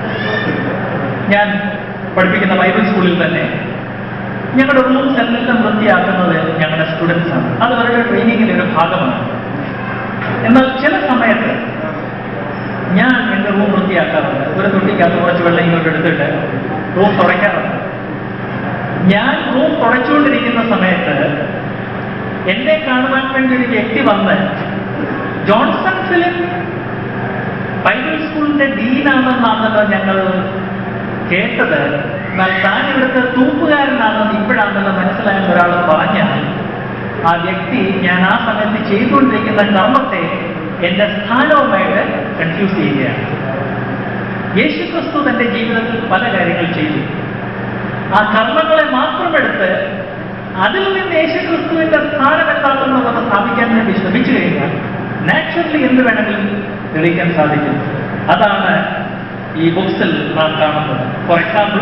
ഞാൻ പഠിപ്പിക്കുന്ന ബൈബിൾ സ്കൂളിൽ തന്നെ ഞങ്ങളുടെ റൂംസ് എല്ലാം വൃത്തിയാക്കുന്നത് ഞങ്ങളുടെ സ്റ്റുഡൻസ് ആണ് അത് അവരുടെ ട്രെയിനിങ്ങിന്റെ ഒരു ഭാഗമാണ് എന്നാൽ ചില സമയത്ത് ഞാൻ എൻ്റെ റൂം വൃത്തിയാക്കാറുണ്ട് ഒരു തൊട്ടിക്കകത്ത് കുറച്ച് വെള്ളം ഇങ്ങോട്ട് എടുത്തിട്ട് റൂം തുടയ്ക്കാറുണ്ട് ഞാൻ റൂം തുടച്ചുകൊണ്ടിരിക്കുന്ന സമയത്ത് എന്നെ കാണുവാൻ വേണ്ടി ഒരു വ്യക്തി വന്ന് ജോൺസൺ ഫിലിം ബൈബിൾ സ്കൂളിന്റെ ഡീനാണെന്നാണല്ലോ ഞങ്ങൾ കേട്ടത് എന്നാൽ താൻ ഇവിടുത്തെ തൂപ്പുകാരനാണെന്ന് ഇപ്പോഴാണല്ലോ മനസ്സിലായെന്ന് ഒരാൾ പറഞ്ഞാൽ ആ വ്യക്തി ഞാൻ ആ സമയത്ത് ചെയ്തുകൊണ്ടിരിക്കുന്ന കർമ്മത്തെ എന്റെ സ്ഥാനവുമായിട്ട് കൺഫ്യൂസ് ചെയ്യുകയാണ് യേശുക്രിസ്തു തന്റെ ജീവിതത്തിൽ പല കാര്യങ്ങൾ ചെയ്തു ആ കർമ്മങ്ങളെ മാത്രം എടുത്ത് അതിൽ നിന്ന് യേശുക്രിസ്തുവിന്റെ സ്ഥാനം എന്താണെന്നുള്ളത് സ്ഥാപിക്കാൻ വേണ്ടി ശ്രമിച്ചു കഴിഞ്ഞാൽ നാച്ചുറലി എന്ത് വേണമെങ്കിലും തെളിയിക്കാൻ സാധിക്കും അതാണ് ഈ ബുക്സിൽ നാം കാണുന്നത് ഫോർ എക്സാമ്പിൾ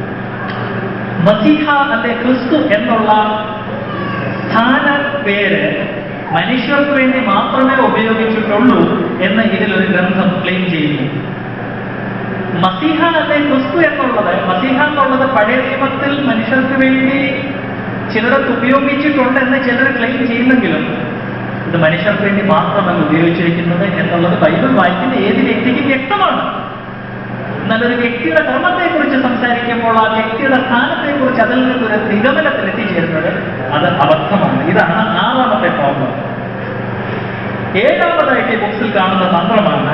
മസീഹ അല്ലെ ക്രിസ്തു എന്നുള്ള സ്ഥാന പേര് മനുഷ്യർക്ക് വേണ്ടി മാത്രമേ ഉപയോഗിച്ചിട്ടുള്ളൂ എന്ന് ഇതിലൊരു ഗ്രന്ഥം ക്ലെയിം ചെയ്യുന്നു മസീഹ അല്ലെ ക്രിസ്തു എന്നുള്ളത് മസീഹ എന്നുള്ളത് പഴയ നിയമത്തിൽ മനുഷ്യർക്ക് വേണ്ടി ചിലരത്ത് ഉപയോഗിച്ചിട്ടുണ്ട് എന്ന് ചിലർ ക്ലെയിം ചെയ്യുന്നെങ്കിലും ഇത് മനുഷ്യർക്ക് വേണ്ടി മാത്രമല്ല ഉപയോഗിച്ചിരിക്കുന്നത് എന്നുള്ളത് ബൈബിൾ വായിക്കുന്ന ഏത് വ്യക്തിക്കും വ്യക്തമാണ് എന്നാൽ ഒരു വ്യക്തിയുടെ കർമ്മത്തെക്കുറിച്ച് സംസാരിക്കുമ്പോൾ ആ വ്യക്തിയുടെ സ്ഥാനത്തെക്കുറിച്ച് അതിൽ നിന്നൊരു നിഗമനത്തിൽ എത്തിച്ചേരുന്നത് അത് അബദ്ധമാണ് ഇതാണ് ആറാമത്തെ പ്രോബ്ലം ഏഴാമതായിട്ട് ഈ ബുക്സിൽ കാണുന്ന തന്ത്രമാണ്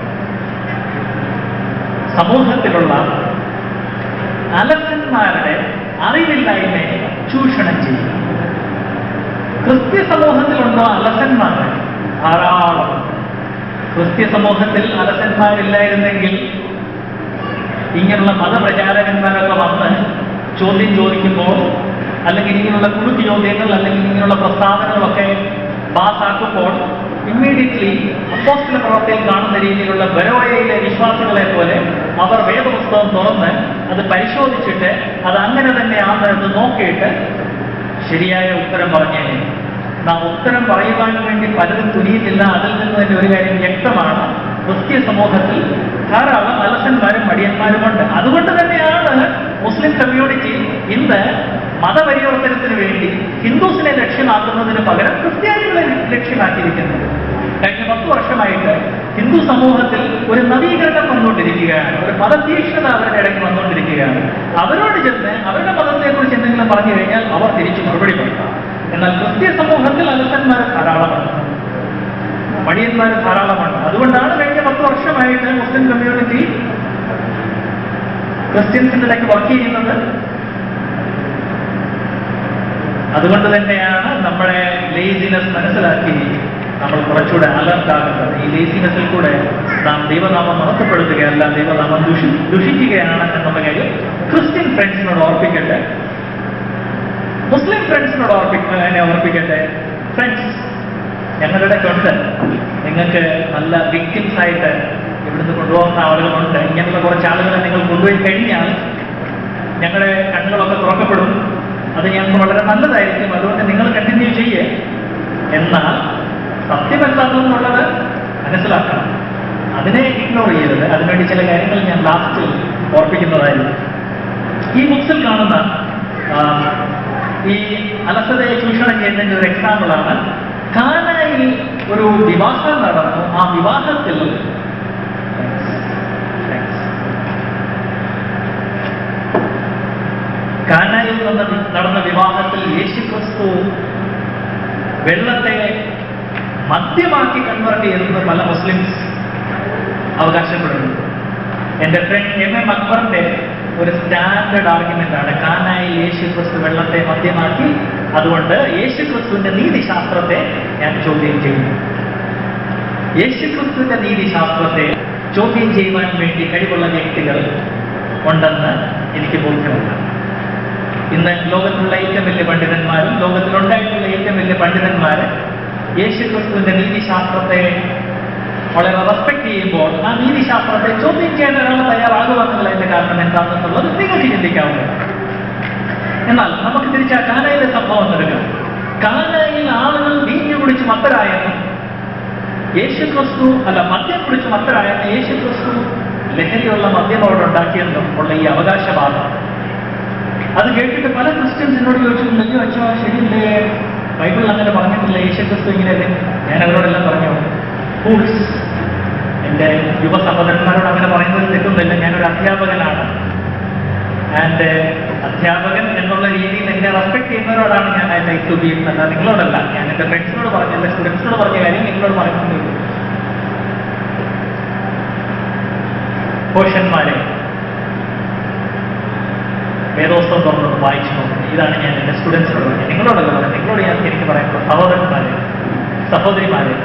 സമൂഹത്തിലുള്ള അലസന്മാരുടെ അറിവില്ലായ്മയെ ചൂഷണം ചെയ്യുക ക്രിസ്ത്യ സമൂഹത്തിലുണ്ടോ അലസന്മാർ ധാരാളം ക്രിസ്ത്യ സമൂഹത്തിൽ അലസന്മാരില്ലായിരുന്നെങ്കിൽ ഇങ്ങനെയുള്ള മതപ്രചാരകന്മാരൊക്കെ വന്ന് ചോദ്യം ചോദിക്കുമ്പോൾ അല്ലെങ്കിൽ ഇങ്ങനെയുള്ള കുടുക്കി ചോദ്യങ്ങൾ അല്ലെങ്കിൽ ഇങ്ങനെയുള്ള പ്രസ്താവനകളൊക്കെ പാസ്സാക്കുമ്പോൾ ഇമ്മീഡിയറ്റ്ലി അപ്പോസ്തല പ്രവർത്തിയിൽ കാണുന്ന രീതിയിലുള്ള ബരോയയിലെ വിശ്വാസികളെ പോലെ അവർ വേദപുസ്തകം തുറന്ന് അത് പരിശോധിച്ചിട്ട് അത് അങ്ങനെ തന്നെയാണ് എന്ന് നോക്കിയിട്ട് ശരിയായ ഉത്തരം പറഞ്ഞേനെ നാം ഉത്തരം പറയുവാൻ വേണ്ടി പലരും തുനിയുന്നില്ല അതിൽ നിന്ന് തന്നെ ഒരു കാര്യം വ്യക്തമാണ് ക്രിസ്ത്യ സമൂഹത്തിൽ ധാരാളം അലസന്മാരും മടിയന്മാരുമുണ്ട് അതുകൊണ്ട് തന്നെയാണ് മുസ്ലിം കമ്മ്യൂണിറ്റി ഇന്ന് മതപരിവർത്തനത്തിന് വേണ്ടി ഹിന്ദുസിനെ ലക്ഷ്യമാക്കുന്നതിന് പകരം ക്രിസ്ത്യാനികളെ ലക്ഷ്യമാക്കിയിരിക്കുന്നത് കഴിഞ്ഞ പത്ത് വർഷമായിട്ട് ഹിന്ദു സമൂഹത്തിൽ ഒരു നവീകരണം വന്നുകൊണ്ടിരിക്കുകയാണ് ഒരു മതതീക്ഷണത അവരുടെ ഇടയ്ക്ക് വന്നുകൊണ്ടിരിക്കുകയാണ് അവരോട് ചെന്ന് അവരുടെ മതത്തെക്കുറിച്ച് എന്തെങ്കിലും പറഞ്ഞു കഴിഞ്ഞാൽ അവർ തിരിച്ചു മറുപടി പറയും എന്നാൽ ക്രിസ്ത്യ സമൂഹത്തിൽ അലസന്മാർ ധാരാളമാണ് മടിയന്മാർ ധാരാളമാണ് അതുകൊണ്ടാണ് കഴിഞ്ഞ പത്ത് വർഷമായിട്ട് മുസ്ലിം കമ്മ്യൂണിറ്റി ക്രിസ്ത്യൻസിന്റെ ഇടയ്ക്ക് വർക്ക് ചെയ്യുന്നത് അതുകൊണ്ട് തന്നെയാണ് നമ്മുടെ ലേസിനെസ് മനസ്സിലാക്കി നമ്മൾ കുറച്ചുകൂടെ അലർട്ട് ആകുന്നത് ഈ ലേസിനെസ്സിൽ കൂടെ നാം ദൈവനാമം മഹത്വപ്പെടുത്തുകയല്ല ദൈവനാമം ദുഷി ദുഷിക്കുകയാണ് എന്നുള്ള കാര്യം ക്രിസ്ത്യൻ ഫ്രണ്ട്സിനോട് ഓർപ്പിക്കട്ടെ മുസ്ലിം ഫ്രണ്ട്സിനോട് ഓർപ്പിക്ക എന്നെ ഓർപ്പിക്കട്ടെ ഫ്രണ്ട്സ് ഞങ്ങളുടെ ഇടയ്ക്കുണ്ട് നിങ്ങൾക്ക് നല്ല വിക്ടിംസ് ആയിട്ട് ഇവിടുന്ന് കൊണ്ടുപോകുന്ന ആളുകളുണ്ട് ഇങ്ങനെയുള്ള കുറച്ച് ആളുകളെ നിങ്ങൾ കൊണ്ടുപോയി കഴിഞ്ഞാൽ ഞങ്ങളുടെ കണ്ണുകളൊക്കെ തുറക്കപ്പെടും അത് ഞങ്ങൾക്ക് വളരെ നല്ലതായിരിക്കും അതുകൊണ്ട് നിങ്ങൾ കണ്ടിന്യൂ ചെയ്യേ എന്നാൽ സത്യമല്ലാതെന്നുള്ളത് മനസ്സിലാക്കണം അതിനെ ഇഗ്നോർ ചെയ്യരുത് അതിനുവേണ്ടി ചില കാര്യങ്ങൾ ഞാൻ ലാസ്റ്റിൽ ഓർപ്പിക്കുന്നതായിരിക്കും ഈ ബുക്സിൽ കാണുന്ന ആ, ഈ അലസതയെ ചൂഷണം ചെയ്യുന്നതിന്റെ ഒരു എക്സാമ്പിളാണ് കാനായിൽ ഒരു വിവാഹം നടന്നു ആ വിവാഹത്തിൽ കാനായിൽ നടന്ന നടന്ന വിവാഹത്തിൽ യേശുക്രിസ്തു വെള്ളത്തെ മദ്യമാക്കി കൺവെർട്ട് ചെയ്തെന്ന് പല മുസ്ലിംസ് അവകാശപ്പെടുന്നു എന്റെ ഫ്രണ്ട് എം എം അക്ബറിന്റെ ഒരു സ്റ്റാൻഡേർഡ് ആർഗ്യുമെന്റ് ആണ് കാനായിൽ യേശുക്രിസ്തു വെള്ളത്തെ മദ്യമാക്കി അതുകൊണ്ട് യേശുക്രിസ്തുവിന്റെ നീതിശാസ്ത്രത്തെ ഞാൻ ചോദ്യം ചെയ്യുന്നു യേശുക്രിസ്തുവിന്റെ നീതിശാസ്ത്രത്തെ ചോദ്യം ചെയ്യുവാൻ വേണ്ടി കഴിവുള്ള വ്യക്തികൾ ഉണ്ടെന്ന് എനിക്ക് ബോധ്യമുണ്ട് ഇന്ന് ലോകത്തിലുള്ള ഏറ്റവും വലിയ പണ്ഡിതന്മാരും ലോകത്തിലുണ്ടായിട്ടുള്ള ഏറ്റവും വലിയ പണ്ഡിതന്മാര് യേശുക്രിസ്തുവിന്റെ നീതിശാസ്ത്രത്തെ വളരെ റെസ്പെക്ട് ചെയ്യുമ്പോൾ ആ നീതിശാസ്ത്രത്തെ ചോദ്യം ചെയ്യാൻ ഒരാൾ തയ്യാറാകുക എന്റെ കാരണം എന്താണെന്നുള്ളത് നിങ്ങൾക്ക് ചിന്തിക്കാവുന്നതാണ് എന്നാൽ നമുക്ക് തിരിച്ച് ആ കാനയിലെ സംഭവം എടുക്കാം കാനയിൽ ആളുകൾ വീഞ്ഞു കുടിച്ച് മത്തരായെന്നും യേശുക്രിസ്തു അല്ല മദ്യം കുടിച്ച് മത്തരായെന്ന് യേശുക്രിസ്തു ലഹരിയുള്ള മദ്യം അവിടെ ഉണ്ടാക്കിയെന്നും ഉള്ള ഈ അവകാശവാദം അത് കേട്ടിട്ട് പല ക്രിസ്ത്യൻസ് എന്നോട് ചോദിച്ചു ലജ്ജ വെച്ചോ ശരിയല്ലേ ബൈബിളിൽ അങ്ങനെ പറഞ്ഞിട്ടില്ല യേശുക്രിസ്തു ഇങ്ങനെയല്ലേ ഞാൻ അവരോടെല്ലാം പറഞ്ഞു ഫൂൾസ് എൻ്റെ യുവ സഹോദരന്മാരോട് അങ്ങനെ പറയുന്നത് തെറ്റുന്നില്ല ഞാനൊരു അധ്യാപകനാണ് ആൻഡ് അധ്യാപകൻ എന്നുള്ള രീതിയിൽ എന്നെ റെസ്പെക്ട് ചെയ്യുന്നവരോടാണ് ഞാൻ ഐ ലൈക്ക് ടു ബി എന്നല്ല നിങ്ങളോടല്ല ഞാൻ എൻ്റെ ഫ്രണ്ട്സിനോട് പറഞ്ഞ എൻ്റെ സ്റ്റുഡൻസിനോട് പറഞ്ഞ കാര്യം നിങ്ങളോട് പറയുന്നുള്ളൂ പോഷന്മാരെ വേദോസ്തം തുറന്നത് വായിച്ചു നോക്കുക ഇതാണ് ഞാൻ എൻ്റെ സ്റ്റുഡൻസിനോട് പറഞ്ഞത് നിങ്ങളോടല്ല പറഞ്ഞത് നിങ്ങളോട് ഞാൻ എനിക്ക് പറയുന്നത് സഹോദരന്മാരെ സഹോദരിമാരെ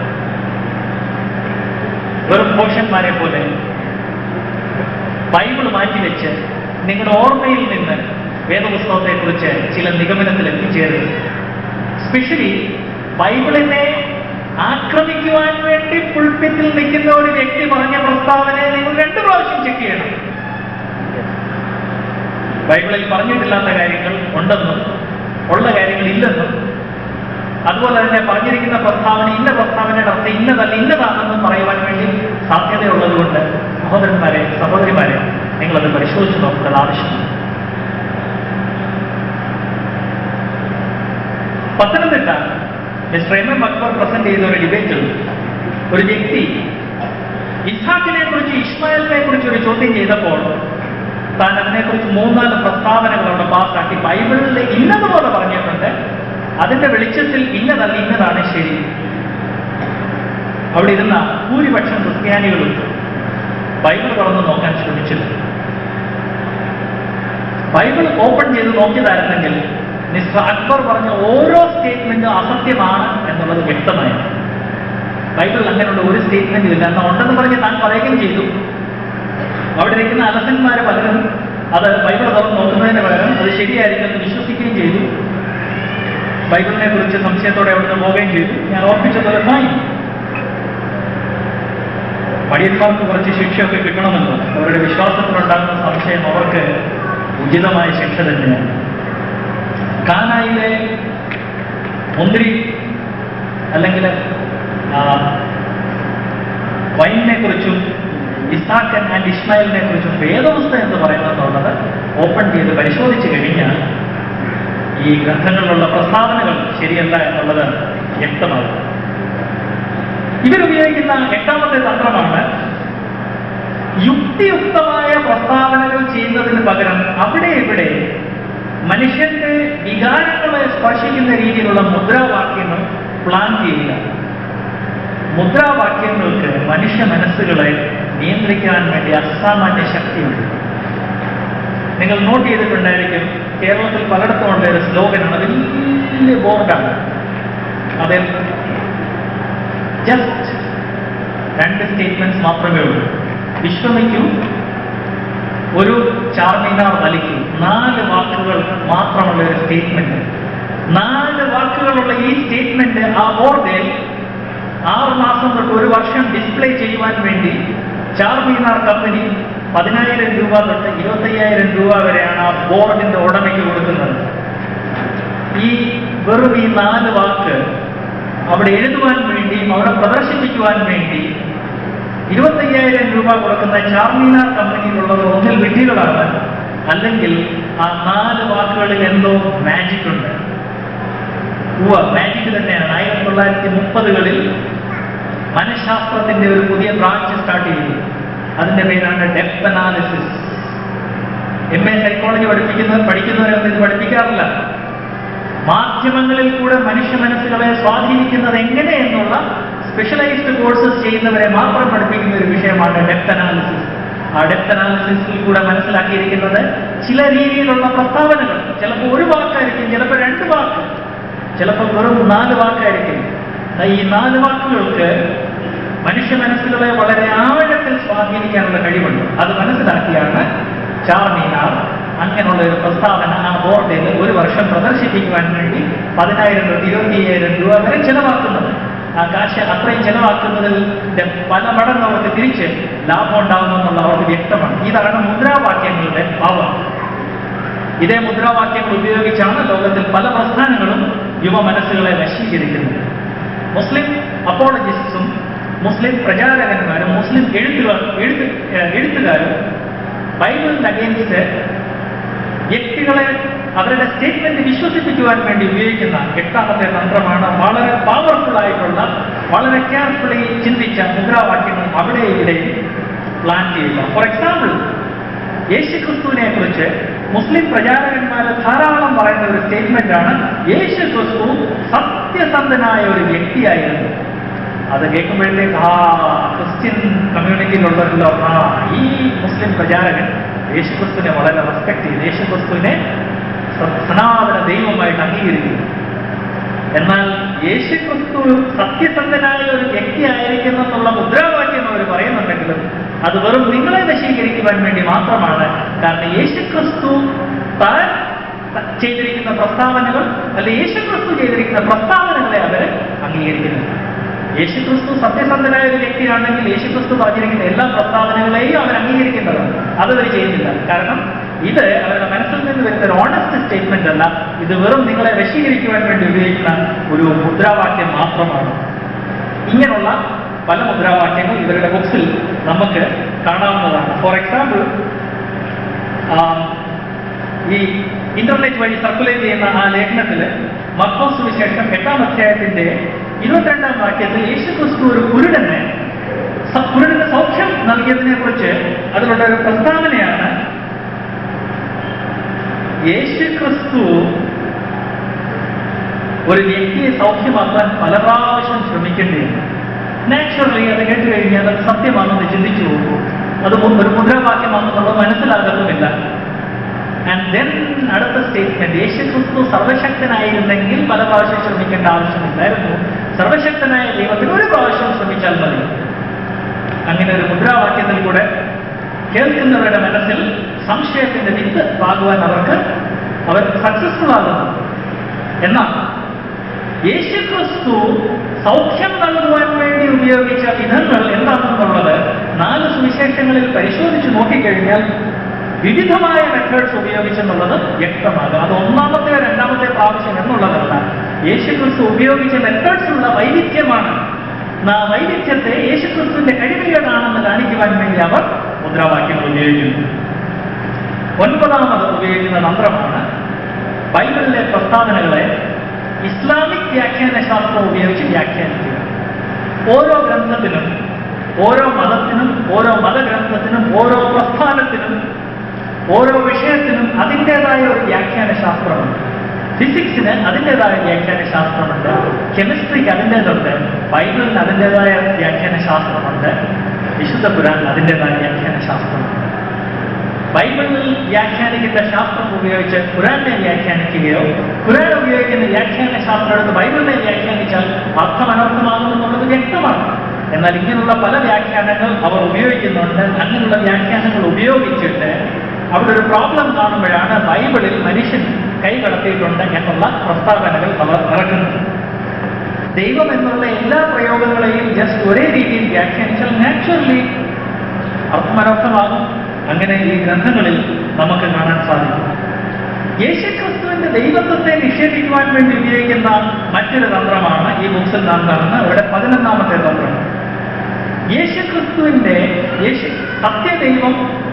വെറും പോഷന്മാരെ പോലെ ബൈബിൾ മാറ്റിവെച്ച് നിങ്ങളുടെ ഓർമ്മയിൽ നിന്ന് വേദപുസ്തകത്തെക്കുറിച്ച് ചില നിഗമനത്തിൽ എത്തിച്ചേരുന്നത് സ്പെഷ്യലി ബൈബിളിനെ ആക്രമിക്കുവാൻ വേണ്ടി പുൾപ്പിത്തിൽ നിൽക്കുന്ന ഒരു വ്യക്തി പറഞ്ഞ പ്രസ്താവനയെ നിങ്ങൾ രണ്ടു പ്രാവശ്യം ചെക്ക് ചെയ്യണം ബൈബിളിൽ പറഞ്ഞിട്ടില്ലാത്ത കാര്യങ്ങൾ ഉണ്ടെന്നും ഉള്ള കാര്യങ്ങൾ ഇല്ലെന്നും അതുപോലെ തന്നെ പറഞ്ഞിരിക്കുന്ന പ്രസ്താവന ഇന്ന പ്രസ്താവനയുടെ അർത്ഥം ഇന്നതല്ല ഇന്നതാണെന്നും പറയുവാൻ വേണ്ടി സാധ്യതയുള്ളതുകൊണ്ട് സഹോദരന്മാരെ സഹോദരിമാരെ നിങ്ങളത് പരിശോധിച്ച് നോക്കേണ്ടത് ആവശ്യമാണ് Pathanamthitta mister M M Akbar present ചെയ്ത ഒരു ഡിബേറ്റിൽ ഒരു വ്യക്തി ഇസ്ഹാക്കിനെ കുറിച്ച് ഇസ്മായിലിനെ കുറിച്ച് ഒരു ചോദ്യം ചെയ്തപ്പോൾ താൻ അതിനെക്കുറിച്ച് മൂന്നാല് പ്രസ്താവനകൾ അവിടെ പാസ്സാക്കി ബൈബിളിൽ ഇന്നതുപോലെ പറഞ്ഞിട്ടുണ്ട് അതിന്റെ വെളിച്ചത്തിൽ ഇന്നതല്ല ഇന്നതാണ് ശരി അവിടെ ഇരുന്ന ഭൂരിപക്ഷം ക്രിസ്ത്യാനികളും ബൈബിൾ തുറന്ന് നോക്കാൻ ശ്രമിച്ചില്ല ബൈബിൾ ഓപ്പൺ ചെയ്ത് നോക്കിയതായിരുന്നെങ്കിൽ മിസ്റ്റർ അക്ബർ പറഞ്ഞ ഓരോ സ്റ്റേറ്റ്മെന്റും അസത്യമാണ് എന്നുള്ളത് വ്യക്തമായി ബൈബിളിൽ അങ്ങനെയുള്ള ഒരു സ്റ്റേറ്റ്മെന്റും ഇല്ല എന്നാൽ ഉണ്ടെന്ന് പറഞ്ഞ് താൻ പറയുകയും ചെയ്തു അവിടെ ഇരിക്കുന്ന അലസന്മാരെ പലരും അത് ബൈബിൾ തുറന്ന് നോക്കുന്നതിന് പകരം അത് ശരിയായിരിക്കുമെന്ന് വിശ്വസിക്കുകയും ചെയ്തു ബൈബിളിനെ കുറിച്ച് സംശയത്തോടെ അവിടുന്ന് പോവുകയും ചെയ്തു ഞാൻ ഓർപ്പിച്ചതുപോലെ ഫൈൻ മടിയന്മാർക്ക് കുറച്ച് ശിക്ഷയൊക്കെ കിട്ടണമെന്ന് അവരുടെ വിശ്വാസത്തിലുണ്ടാകുന്ന സംശയം അവർക്ക് ഉചിതമായ ശിക്ഷ തന്നെയാണ് കാനായിലെ മുന്തിരി അല്ലെങ്കിൽ വൈനിനെ കുറിച്ചും ഇസാക്കൻ ആൻഡ് ഇസ്മായിലിനെ കുറിച്ചും വേദപുസ്തകം എന്ന് പറയുന്നതുള്ളത് ഓപ്പൺ ചെയ്ത് പരിശോധിച്ച് കഴിഞ്ഞാൽ ഈ ഗ്രന്ഥങ്ങളിലുള്ള പ്രസ്താവനകൾ ശരിയല്ല എന്നുള്ളത് വ്യക്തമാകും ഇവരുപയോഗിക്കുന്ന എട്ടാമത്തെ തന്ത്രമാണ് യുക്തിയുക്തമായ പ്രസ്താവനകൾ ചെയ്യുന്നതിന് പകരം അവിടെ ഇവിടെ മനുഷ്യന്റെ വികാരങ്ങളെ സ്പർശിക്കുന്ന രീതിയിലുള്ള മുദ്രാവാക്യങ്ങൾ പ്ലാൻ ചെയ്യുക മുദ്രാവാക്യങ്ങൾക്ക് മനുഷ്യ മനസ്സുകളെ നിയന്ത്രിക്കാൻ വേണ്ടി അസാമാന്യ ശക്തിയുണ്ട് നിങ്ങൾ നോട്ട് ചെയ്തിട്ടുണ്ടായിരിക്കും കേരളത്തിൽ പലയിടത്തും ഉള്ള ഒരു സ്ലോഗനാണ് വലിയ ബോർഡാണ് അതിൽ ജസ്റ്റ് രണ്ട് സ്റ്റേറ്റ്മെന്റ്സ് മാത്രമേ ഉള്ളൂ വിശ്രമിക്കൂ ഒരു ചാർമിനാർ വലിക്കൂ നാല് വാക്കുകൾ മാത്രമുള്ള ഒരു സ്റ്റേറ്റ്മെന്റ് നാല് വാക്കുകളുള്ള ഈ സ്റ്റേറ്റ്മെന്റ് ആ ബോർഡിൽ ആറ് മാസം തൊട്ട് ഒരു വർഷം ഡിസ്പ്ലേ ചെയ്യുവാൻ വേണ്ടി ചാർമിനാർ കമ്പനി പതിനായിരം രൂപ തൊട്ട് ഇരുപത്തയ്യായിരം രൂപ വരെയാണ് ആ ബോർഡിന്റെ ഉടമയ്ക്ക് കൊടുക്കുന്നത് ഈ വെറും ഈ നാല് വാക്ക് അവിടെ എഴുതുവാൻ വേണ്ടിയും അവിടെ പ്രദർശിപ്പിക്കുവാൻ വേണ്ടി ഇരുപത്തയ്യായിരം രൂപ കൊടുക്കുന്ന ചാർമിനാർ കമ്പനിയിലുള്ളത് ഒന്നിൽ വിഡ്ഢികളാണ് അല്ലെങ്കിൽ ആ നാല് വാക്കുകളിൽ എന്തോ മാജിക് ഉണ്ട് ഉവ മാജിക് തന്നെയാണ് ആയിരത്തി തൊള്ളായിരത്തി മുപ്പതുകളിൽ മനഃശാസ്ത്രത്തിന്റെ ഒരു പുതിയ ബ്രാഞ്ച് സ്റ്റാർട്ട് ചെയ്തു അതിന്റെ പേരാണ് depth analysis M A psychology പഠിപ്പിക്കുന്നവർ പഠിക്കുന്നവരൊന്നും ഇത് പഠിപ്പിക്കാറില്ല മാധ്യമങ്ങളിൽ കൂടെ മനുഷ്യ മനസ്സുകളെ സ്വാധീനിക്കുന്നത് എങ്ങനെ എന്നുള്ള സ്പെഷ്യലൈസ്ഡ് കോഴ്സസ് ചെയ്യുന്നവരെ മാത്രം പഠിപ്പിക്കുന്ന ഒരു വിഷയമാണ് ഡെപ്ത് അനാലിസിസ് ആ ഡെപ്ത് അനാലിസിസിൽ കൂടെ മനസ്സിലാക്കിയിരിക്കുന്നത് ചില രീതിയിലുള്ള പ്രസ്താവനകൾ ചിലപ്പോൾ ഒരു വാക്കായിരിക്കും ചിലപ്പോൾ രണ്ട് വാക്ക് ചിലപ്പോൾ വെറും നാല് വാക്കായിരിക്കും ദാ ഈ നാല് വാക്കുകൾക്ക് മനുഷ്യ മനസ്സുകളെ വളരെ ആഴത്തിൽ സ്വാധീനിക്കാനുള്ള കഴിവുണ്ട് അത് മനസ്സിലാക്കിയാണ് ചാർമീനാർ അങ്ങനെയുള്ള ഒരു പ്രസ്താവന ആ ബോർഡിൽ ഒരു വർഷം പ്രദർശിപ്പിക്കുവാൻ വേണ്ടി പതിനായിരം തൊട്ട് ഇരുപത്തി അയ്യായിരം രൂപ വരെ ചെലവാക്കുന്നത് ആ കാശ് അത്രയും ചെലവാക്കുന്നതിൽ പല മടങ്ങ് അവർക്ക് തിരിച്ച് ലാഭം ഉണ്ടാകുമെന്നുള്ള അവർക്ക് വ്യക്തമാണ് ഇതാണ് മുദ്രാവാക്യങ്ങളുടെ ഭാവം ഇതേ മുദ്രാവാക്യങ്ങൾ ഉപയോഗിച്ചാണ് ലോകത്തിൽ പല പ്രസ്ഥാനങ്ങളും യുവ മനസ്സുകളെ വശീകരിക്കുന്നത് മുസ്ലിം അപ്പോളജിസ്റ്റും മുസ്ലിം പ്രചാരകന്മാരും മുസ്ലിം എഴുത്തുകാർ എഴുത്ത് ഏഹ് എഴുത്തുകാരും ബൈബിളിന്റെ അഗേൻസ്റ്റ് വ്യക്തികളെ അവരുടെ സ്റ്റേറ്റ്മെന്റ് വിശ്വസിപ്പിക്കുവാൻ വേണ്ടി ഉപയോഗിക്കുന്ന എട്ടാമത്തെ തന്ത്രമാണ് വളരെ പവർഫുൾ ആയിട്ടുള്ള വളരെ കെയർഫുള്ളി ചിന്തിച്ച മുദ്രാവാക്യങ്ങൾ അവിടെ ഇവിടെയും പ്ലാൻ ചെയ്യുക ഫോർ എക്സാമ്പിൾ യേശുക്രിസ്തുവിനെ കുറിച്ച് മുസ്ലിം പ്രചാരകന്മാർ ധാരാളം പറയുന്ന ഒരു സ്റ്റേറ്റ്മെന്റ് ആണ് യേശു ക്രിസ്തു സത്യസന്ധനായ ഒരു വ്യക്തിയായിരുന്നു അത് കേൾക്കുമ്പോഴത്തേക്ക് ആ ക്രിസ്ത്യൻ കമ്മ്യൂണിറ്റിയിലുള്ളവരല്ലോ ആ ഈ മുസ്ലിം പ്രചാരകൻ യേശുക്രിസ്തുവിനെ വളരെ റെസ്പെക്ട് ചെയ്തു യേശുക്രിസ്തുവിനെ സ- സനാതന ദൈവമായിട്ട് അംഗീകരിക്കുന്നു എന്നാൽ യേശുക്രിസ്തു സത്യസന്ധനായ ഒരു വ്യക്തിയായിരിക്കുന്നു എന്നുള്ള മുദ്രാവാക്യം അവർ പറയുന്നുണ്ടെങ്കിലും അത് വെറും നിങ്ങളെ വശീകരിക്കുവാൻ വേണ്ടി മാത്രമാണ് കാരണം യേശുക്രിസ്തു താൻ ചെയ്തിരിക്കുന്ന പ്രസ്താവനകൾ അല്ലെ യേശുക്രിസ്തു ചെയ്തിരിക്കുന്ന പ്രസ്താവനകളെ അവർ അംഗീകരിക്കുന്നു യേശുക്രിസ്തു സത്യസന്ധനായ ഒരു വ്യക്തിയാണെങ്കിൽ യേശുക്രിസ്തു പറഞ്ഞിരിക്കുന്ന എല്ലാ പ്രസ്താവനകളെയും അവർ അംഗീകരിക്കേണ്ടതാണ് അതവർ ചെയ്യുന്നില്ല കാരണം ഇത് അവരുടെ മനസ്സിൽ നിന്ന് വരുന്ന ഒരു ഓണസ്റ്റ് സ്റ്റേറ്റ്മെന്റ് അല്ല ഇത് വെറും നിങ്ങളെ വശീകരിക്കുവാൻ വേണ്ടി ഉപയോഗിക്കുന്ന ഒരു മുദ്രാവാക്യം മാത്രമാണ് ഇങ്ങനെയുള്ള പല മുദ്രാവാക്യങ്ങൾ ഇവരുടെ ബുക്സിൽ നമുക്ക് കാണാവുന്നതാണ് ഫോർ എക്സാമ്പിൾ ഈ ഇന്റർനെറ്റ് വഴി സർക്കുലേറ്റ് ചെയ്യുന്ന ആ ലേഖനത്തിൽ മർക്കോസ് വിശേഷം എട്ടാം അധ്യായത്തിന്റെ ഇരുപത്തിരണ്ടാം വാക്യത്തിൽ യേശു ക്രിസ്തു ഒരു കുരുടന് സ- കുരുടന് സൗഖ്യം നൽകിയതിനെ കുറിച്ച് അതിലുള്ള ഒരു പ്രസ്താവനയാണ് യേശു ക്രിസ്തു ഒരു വ്യക്തിയെ സൗഖ്യമാക്കാൻ പല പ്രാവശ്യം ശ്രമിക്കേണ്ടിയിരുന്നു നാച്ചുറലി അത് കേട്ട് കഴിഞ്ഞാൽ അത് സത്യമാണെന്ന് ചിന്തിച്ചു പോകും അത് മു- ഒരു മുദ്രാവാക്യമാണെന്നുള്ളത് മനസ്സിലാകുന്നുമില്ല ആൻഡ് ദെൻ അടുത്ത സ്റ്റേറ്റ്മെന്റ് യേശു ക്രിസ്തു സർവശക്തനായിരുന്നെങ്കിൽ പല പ്രാവശ്യം ശ്രമിക്കേണ്ട ആവശ്യമില്ലായിരുന്നു സർവശക്തനായ ദൈവത്തിന് ഒരു പ്രാവശ്യം ശ്രമിച്ചാൽ മതി അങ്ങനെ ഒരു മുദ്രാവാക്യത്തിൽ കൂടെ കേൾക്കുന്നവരുടെ മനസ്സിൽ സംശയത്തിന്റെ വിത്ത് പാകുവാൻ അവർക്ക് അവർ സക്സസ്ഫുൾ ആകുന്നു എന്നാൽ യേശുക്രിസ്തു സൗഖ്യം നൽകുവാൻ വേണ്ടി ഉപയോഗിച്ച വിധങ്ങൾ എന്താണെന്നുള്ളത് നാല് സുവിശേഷങ്ങളിൽ പരിശോധിച്ച് നോക്കിക്കഴിഞ്ഞാൽ വിവിധമായ മെത്തേഡ്സ് ഉപയോഗിച്ചെന്നുള്ളത് വ്യക്തമാകും അത് ഒന്നാമത്തെ രണ്ടാമത്തെ പ്രാവശ്യം എന്നുള്ളതല്ല യേശുക്രിസ്തു ഉപയോഗിച്ച മെത്തേഡ്സിലുള്ള വൈവിധ്യമാണ് ആ വൈവിധ്യത്തെ യേശുക്രിസ്തുവിന്റെ കഴിവുകേടാണെന്ന് കാണിക്കുവാൻ വേണ്ടി അവർ മുദ്രാവാക്യങ്ങൾ ഉപയോഗിക്കുന്നു ഒൻപതാമത് ഉപയോഗിക്കുന്ന തന്ത്രമാണ് ബൈബിളിലെ പ്രസ്താവനകളെ ഇസ്ലാമിക് വ്യാഖ്യാന ശാസ്ത്രം ഉപയോഗിച്ച് വ്യാഖ്യാനിക്കുക ഓരോ ഗ്രന്ഥത്തിനും ഓരോ മതത്തിനും ഓരോ മതഗ്രന്ഥത്തിനും ഓരോ പ്രസ്ഥാനത്തിനും ഓരോ വിഷയത്തിനും അതിൻ്റെതായ ഒരു വ്യാഖ്യാന ശാസ്ത്രമുണ്ട് ഫിസിക്സിന് അതിൻ്റെതായ വ്യാഖ്യാന ശാസ്ത്രമുണ്ട് കെമിസ്ട്രിക്ക് അതിൻ്റെതുണ്ട് ബൈബിളിന് അതിൻ്റെതായ വ്യാഖ്യാന ശാസ്ത്രമുണ്ട് വിശുദ്ധ ഖുരാൻ അതിൻ്റെതായ വ്യാഖ്യാന ശാസ്ത്രമുണ്ട് ബൈബിളിൽ വ്യാഖ്യാനിക്കുന്ന ശാസ്ത്രം ഉപയോഗിച്ച് ഖുറാനെ വ്യാഖ്യാനിക്കുകയോ ഖുറാൻ ഉപയോഗിക്കുന്ന വ്യാഖ്യാന ശാസ്ത്രം എടുത്ത് ബൈബിളിനെ വ്യാഖ്യാനിച്ചാൽ അർത്ഥം അനർത്ഥമാകുമെന്നുള്ളത് വ്യക്തമാണ് എന്നാൽ ഇങ്ങനെയുള്ള പല വ്യാഖ്യാനങ്ങൾ അവർ ഉപയോഗിക്കുന്നുണ്ട് അങ്ങനെയുള്ള വ്യാഖ്യാനങ്ങൾ ഉപയോഗിച്ചിട്ട് അവിടെ ഒരു പ്രോബ്ലം കാണുമ്പോഴാണ് ബൈബിളിൽ മനുഷ്യൻ കൈകടത്തിയിട്ടുണ്ട് എന്നുള്ള പ്രസ്താവനകൾ അവർ ഇറക്കുന്നത് ദൈവം എന്നുള്ള എല്ലാ പ്രയോഗങ്ങളെയും ജസ്റ്റ് ഒരേ രീതിയിൽ വ്യാഖ്യാനിച്ചാൽ നാച്ചുറലി അർത്ഥമനർത്ഥമാകും അങ്ങനെ ഈ ഗ്രന്ഥങ്ങളിൽ നമുക്ക് കാണാൻ സാധിക്കും യേശുക്രിസ്തുവിന്റെ ദൈവത്വത്തെ നിഷേധിക്കുവാൻ വേണ്ടി ഉപയോഗിക്കുന്ന മറ്റൊരു തന്ത്രമാണ് ഈ ബുക്സിൽ നാം കാണുന്ന ഇവിടെ പതിനൊന്നാമത്തെ തന്ത്രം യേശുക്രിസ്തുവിന്റെ യേശു സത്യദൈവം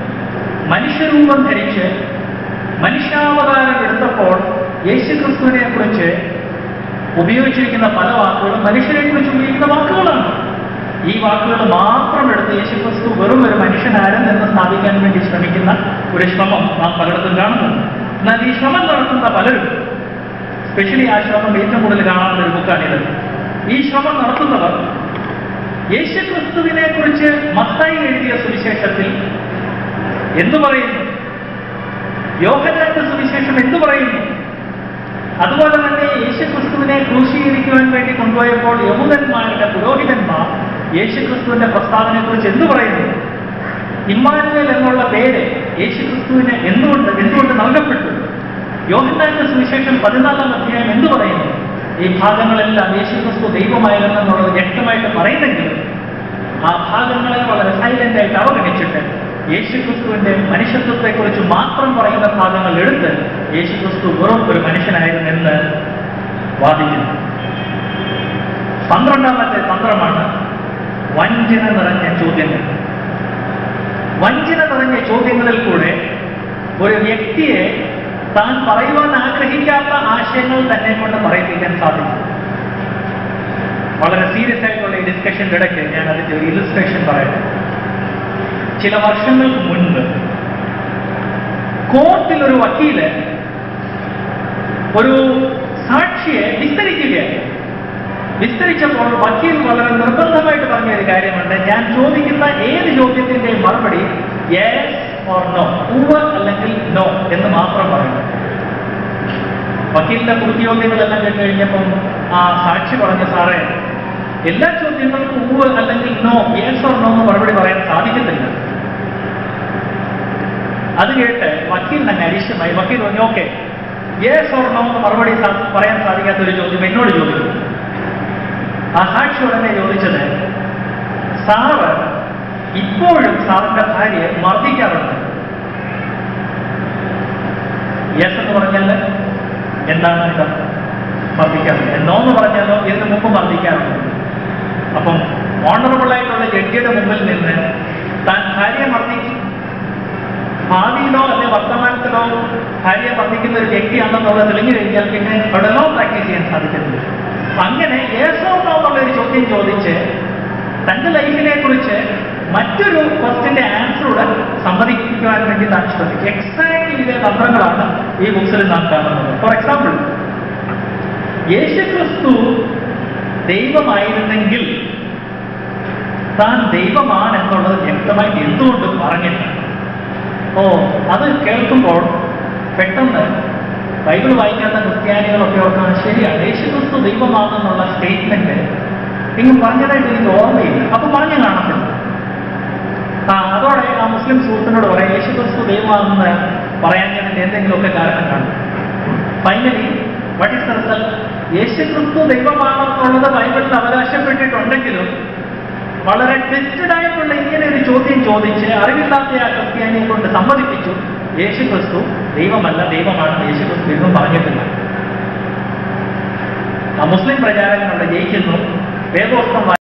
മനുഷ്യരൂപം ധരിച്ച് മനുഷ്യാവതാരം എടുത്തപ്പോൾ യേശുക്രിസ്തുവിനെ കുറിച്ച് ഉപയോഗിച്ചിരിക്കുന്ന പല വാക്കുകളും മനുഷ്യരെ കുറിച്ച് ഉപയോഗിക്കുന്ന വാക്കുകളാണ് ഈ വാക്കുകൾ മാത്രം എടുത്ത് യേശുക്രിസ്തു വെറും ഒരു മനുഷ്യനാരെന്ന് എന്ന് സ്ഥാപിക്കാൻ വേണ്ടി ശ്രമിക്കുന്ന ഒരു ശ്രമം നാം പലയിടത്തും കാണുന്നുണ്ട് എന്നാൽ ഈ ശ്രമം നടത്തുന്ന പലരും സ്പെഷ്യലി ആ ശ്രമം ഏറ്റവും കൂടുതൽ കാണാവുന്ന ഒരു ബുക്കാണിത് ഈ ശ്രമം നടത്തുന്നവർ യേശുക്രിസ്തുവിനെ കുറിച്ച് മത്തായി എഴുതിയ സുവിശേഷത്തിൽ എന്തു പറയുന്നു യോഹനാന്റെ സുവിശേഷം എന്തു പറയുന്നു അതുപോലെ തന്നെ യേശുക്രിസ്തുവിനെ ക്രൂശീകരിക്കുവാൻ വേണ്ടി കൊണ്ടുപോയപ്പോൾ യഹൂദന്മാരുടെ പുരോഹിതന്മാർ യേശുക്രിസ്തുവിന്റെ പ്രസ്താവനയെ കുറിച്ച് എന്തു പറയുന്നു ഇമ്മാനുവേൽ എന്നുള്ള പേര് യേശുക്രിസ്തുവിന് എന്തുകൊണ്ട് എന്തുകൊണ്ട് നൽകപ്പെട്ടു യോഹന്നാന്റെ സുവിശേഷം പതിനാലാം അധ്യായം എന്തു പറയുന്നു ഈ ഭാഗങ്ങളെല്ലാം യേശുക്രിസ്തു ദൈവമായിരുന്നു എന്നുള്ളത് വ്യക്തമായിട്ട് പറയുന്നെങ്കിലും ആ ഭാഗങ്ങളെ വളരെ സൈലന്റ് ആയിട്ട് അവഗണിച്ചിട്ട് യേശുക്രിസ്തുവിന്റെ മനുഷ്യത്വത്തെക്കുറിച്ച് മാത്രം പറയുന്ന ഭാഗങ്ങൾ എടുത്ത് യേശുക്രിസ്തു വെറും ഒരു മനുഷ്യനായിരുന്നു എന്ന് വാദിക്കുന്നു പന്ത്രണ്ടാമത്തെ തന്ത്രമാണ് വഞ്ചന നിറഞ്ഞ ചോദ്യങ്ങൾ വഞ്ചന നിറഞ്ഞ ചോദ്യങ്ങളിൽ കൂടെ ഒരു വ്യക്തിയെ താൻ പറയുവാൻ ആഗ്രഹിക്കാത്ത ആശയങ്ങൾ തന്നെ കൊണ്ട് പറയിപ്പിക്കാൻ സാധിക്കും വളരെ സീരിയസ് ആയിട്ടുള്ള ഈ ഡിസ്കഷന്റെ ഇടയ്ക്ക് ഞാൻ അതിന്റെ ഒരു ഇലിസ്ട്രേഷൻ പറയട്ടെ ചില വർഷങ്ങൾക്ക് മുൻപ് കോർട്ടിൽ ഒരു വക്കീല് ഒരു സാക്ഷിയെ വിസ്തരിക്കുകയാണ് വിസ്തരിച്ചപ്പോൾ വക്കീൽ വളരെ നിർബന്ധമായിട്ട് പറഞ്ഞ ഒരു കാര്യമുണ്ട് ഞാൻ ചോദിക്കുന്ന ഏത് ചോദ്യത്തിന്റെയും മറുപടി യെസ് ഓർ നോ ഉവ അല്ലെങ്കിൽ നോ എന്ന് മാത്രം പറയുന്നു വക്കീലിന്റെ കുറിയോഗ്യങ്ങളെല്ലാം കേട്ട് കഴിഞ്ഞപ്പം ആ സാക്ഷി പറഞ്ഞു സാറേ എല്ലാ ചോദ്യങ്ങൾക്കും ഉവ് അല്ലെങ്കിൽ നോ യെസ് ഓർ നോ എന്ന് മറുപടി പറയാൻ സാധിക്കത്തില്ല അത് കേട്ട് വക്കീലിന് അങ്ങ് അരിശമായി വക്കീൽ പറഞ്ഞു ഓക്കെ യെസ് ഓർ നോ എന്ന് മറുപടി സാ- പറയാൻ സാധിക്കാത്ത ഒരു ചോദ്യം എന്നോട് ചോദിക്കുന്നു ആ സാക്ഷി ഉടനെ ചോദിച്ചത് സാറ് ഇപ്പോഴും സാറിന്റെ ഭാര്യയെ മർദ്ദിക്കാറുണ്ട് യെസ് എന്ന് പറഞ്ഞാൽ എന്താണ് അർത്ഥം മർദ്ദിക്കാറുണ്ട് എന്നോ എന്ന് പറഞ്ഞാലോ ഇതിന് മുമ്പ് മർദ്ദിക്കാറുണ്ട് അപ്പം ഓണറബിൾ ആയിട്ടുള്ള ജഡ്ജിയുടെ മുമ്പിൽ നിന്ന് താൻ ഭാര്യയെ മർദ്ദിക്കും ഭാവിയിലോ അല്ലെങ്കിൽ വർത്തമാനത്തിലോ ഭാര്യയെ മർദ്ദിക്കുന്ന ഒരു വ്യക്തിയാണെന്നുള്ളത് തെളിഞ്ഞു കഴിഞ്ഞാൽ പിന്നെ അവിടെ ലോ പ്രാക്ടീസ് ചെയ്യാൻ സാധിക്കുന്നില്ല അങ്ങനെ ഏസോ എന്നുള്ള ഒരു ചോദ്യം ചോദിച്ച് തന്റെ ലൈഫിനെ കുറിച്ച് മറ്റൊരു ക്വസ്റ്റിന്റെ ആൻസറോട് സമ്മതിക്കുവാൻ വേണ്ടി താൻ ശ്രമിക്കും എക്സാക്ട്ലി ഇതേ തന്ത്രങ്ങളാണ് ഈ ബുക്സിൽ നാം കാണുന്നത് ഫോർ എക്സാമ്പിൾ യേശുക്രിസ്തു ദൈവമായിരുന്നെങ്കിൽ താൻ ദൈവമാണ് എന്നുള്ളത് വ്യക്തമായി എന്തുകൊണ്ട് പറഞ്ഞില്ല ഓ അത് കേൾക്കുമ്പോൾ പെട്ടെന്ന് ബൈബിൾ വായിക്കാത്ത ക്രിസ്ത്യാനികളൊക്കെ ഓർക്കാൻ ശരിയാണ് യേശുക്രിസ്തു ദൈവമാണെന്നുള്ള സ്റ്റേറ്റ്മെന്റ് നിങ്ങൾ പറഞ്ഞതായിട്ട് എനിക്ക് ഓർമ്മയില്ല അപ്പൊ പറഞ്ഞു കാണത്തില്ല ആ അതോടെ ആ മുസ്ലിം സുഹൃത്തിനോട് പറയാം യേശുക്രിസ്തു ദൈവമാണെന്ന് പറയാൻ ഞാൻ എന്തെങ്കിലുമൊക്കെ കാരണം കാണും finally what is the result Yesukristu ദൈവമാണെന്നുള്ളത് ബൈബിളിൽ അവകാശപ്പെട്ടിട്ടുണ്ടെങ്കിലും വളരെ ട്വിസ്റ്റഡ് ആയിട്ടുള്ള ഇങ്ങനെ ഒരു ചോദ്യം ചോദിച്ച് അറിവില്ലാത്ത ആ ക്രിസ്ത്യാനിയെ കൊണ്ട് സമ്മതിപ്പിച്ചു യേശുക്രിസ്തു ദൈവമല്ല ദൈവമാണെന്ന് യേശുക്രിസ്തു എന്നും പറഞ്ഞിട്ടില്ല ആ മുസ്ലിം പ്രചാരകൻ അവിടെ ജയിക്കുന്നു വേദോസ്തം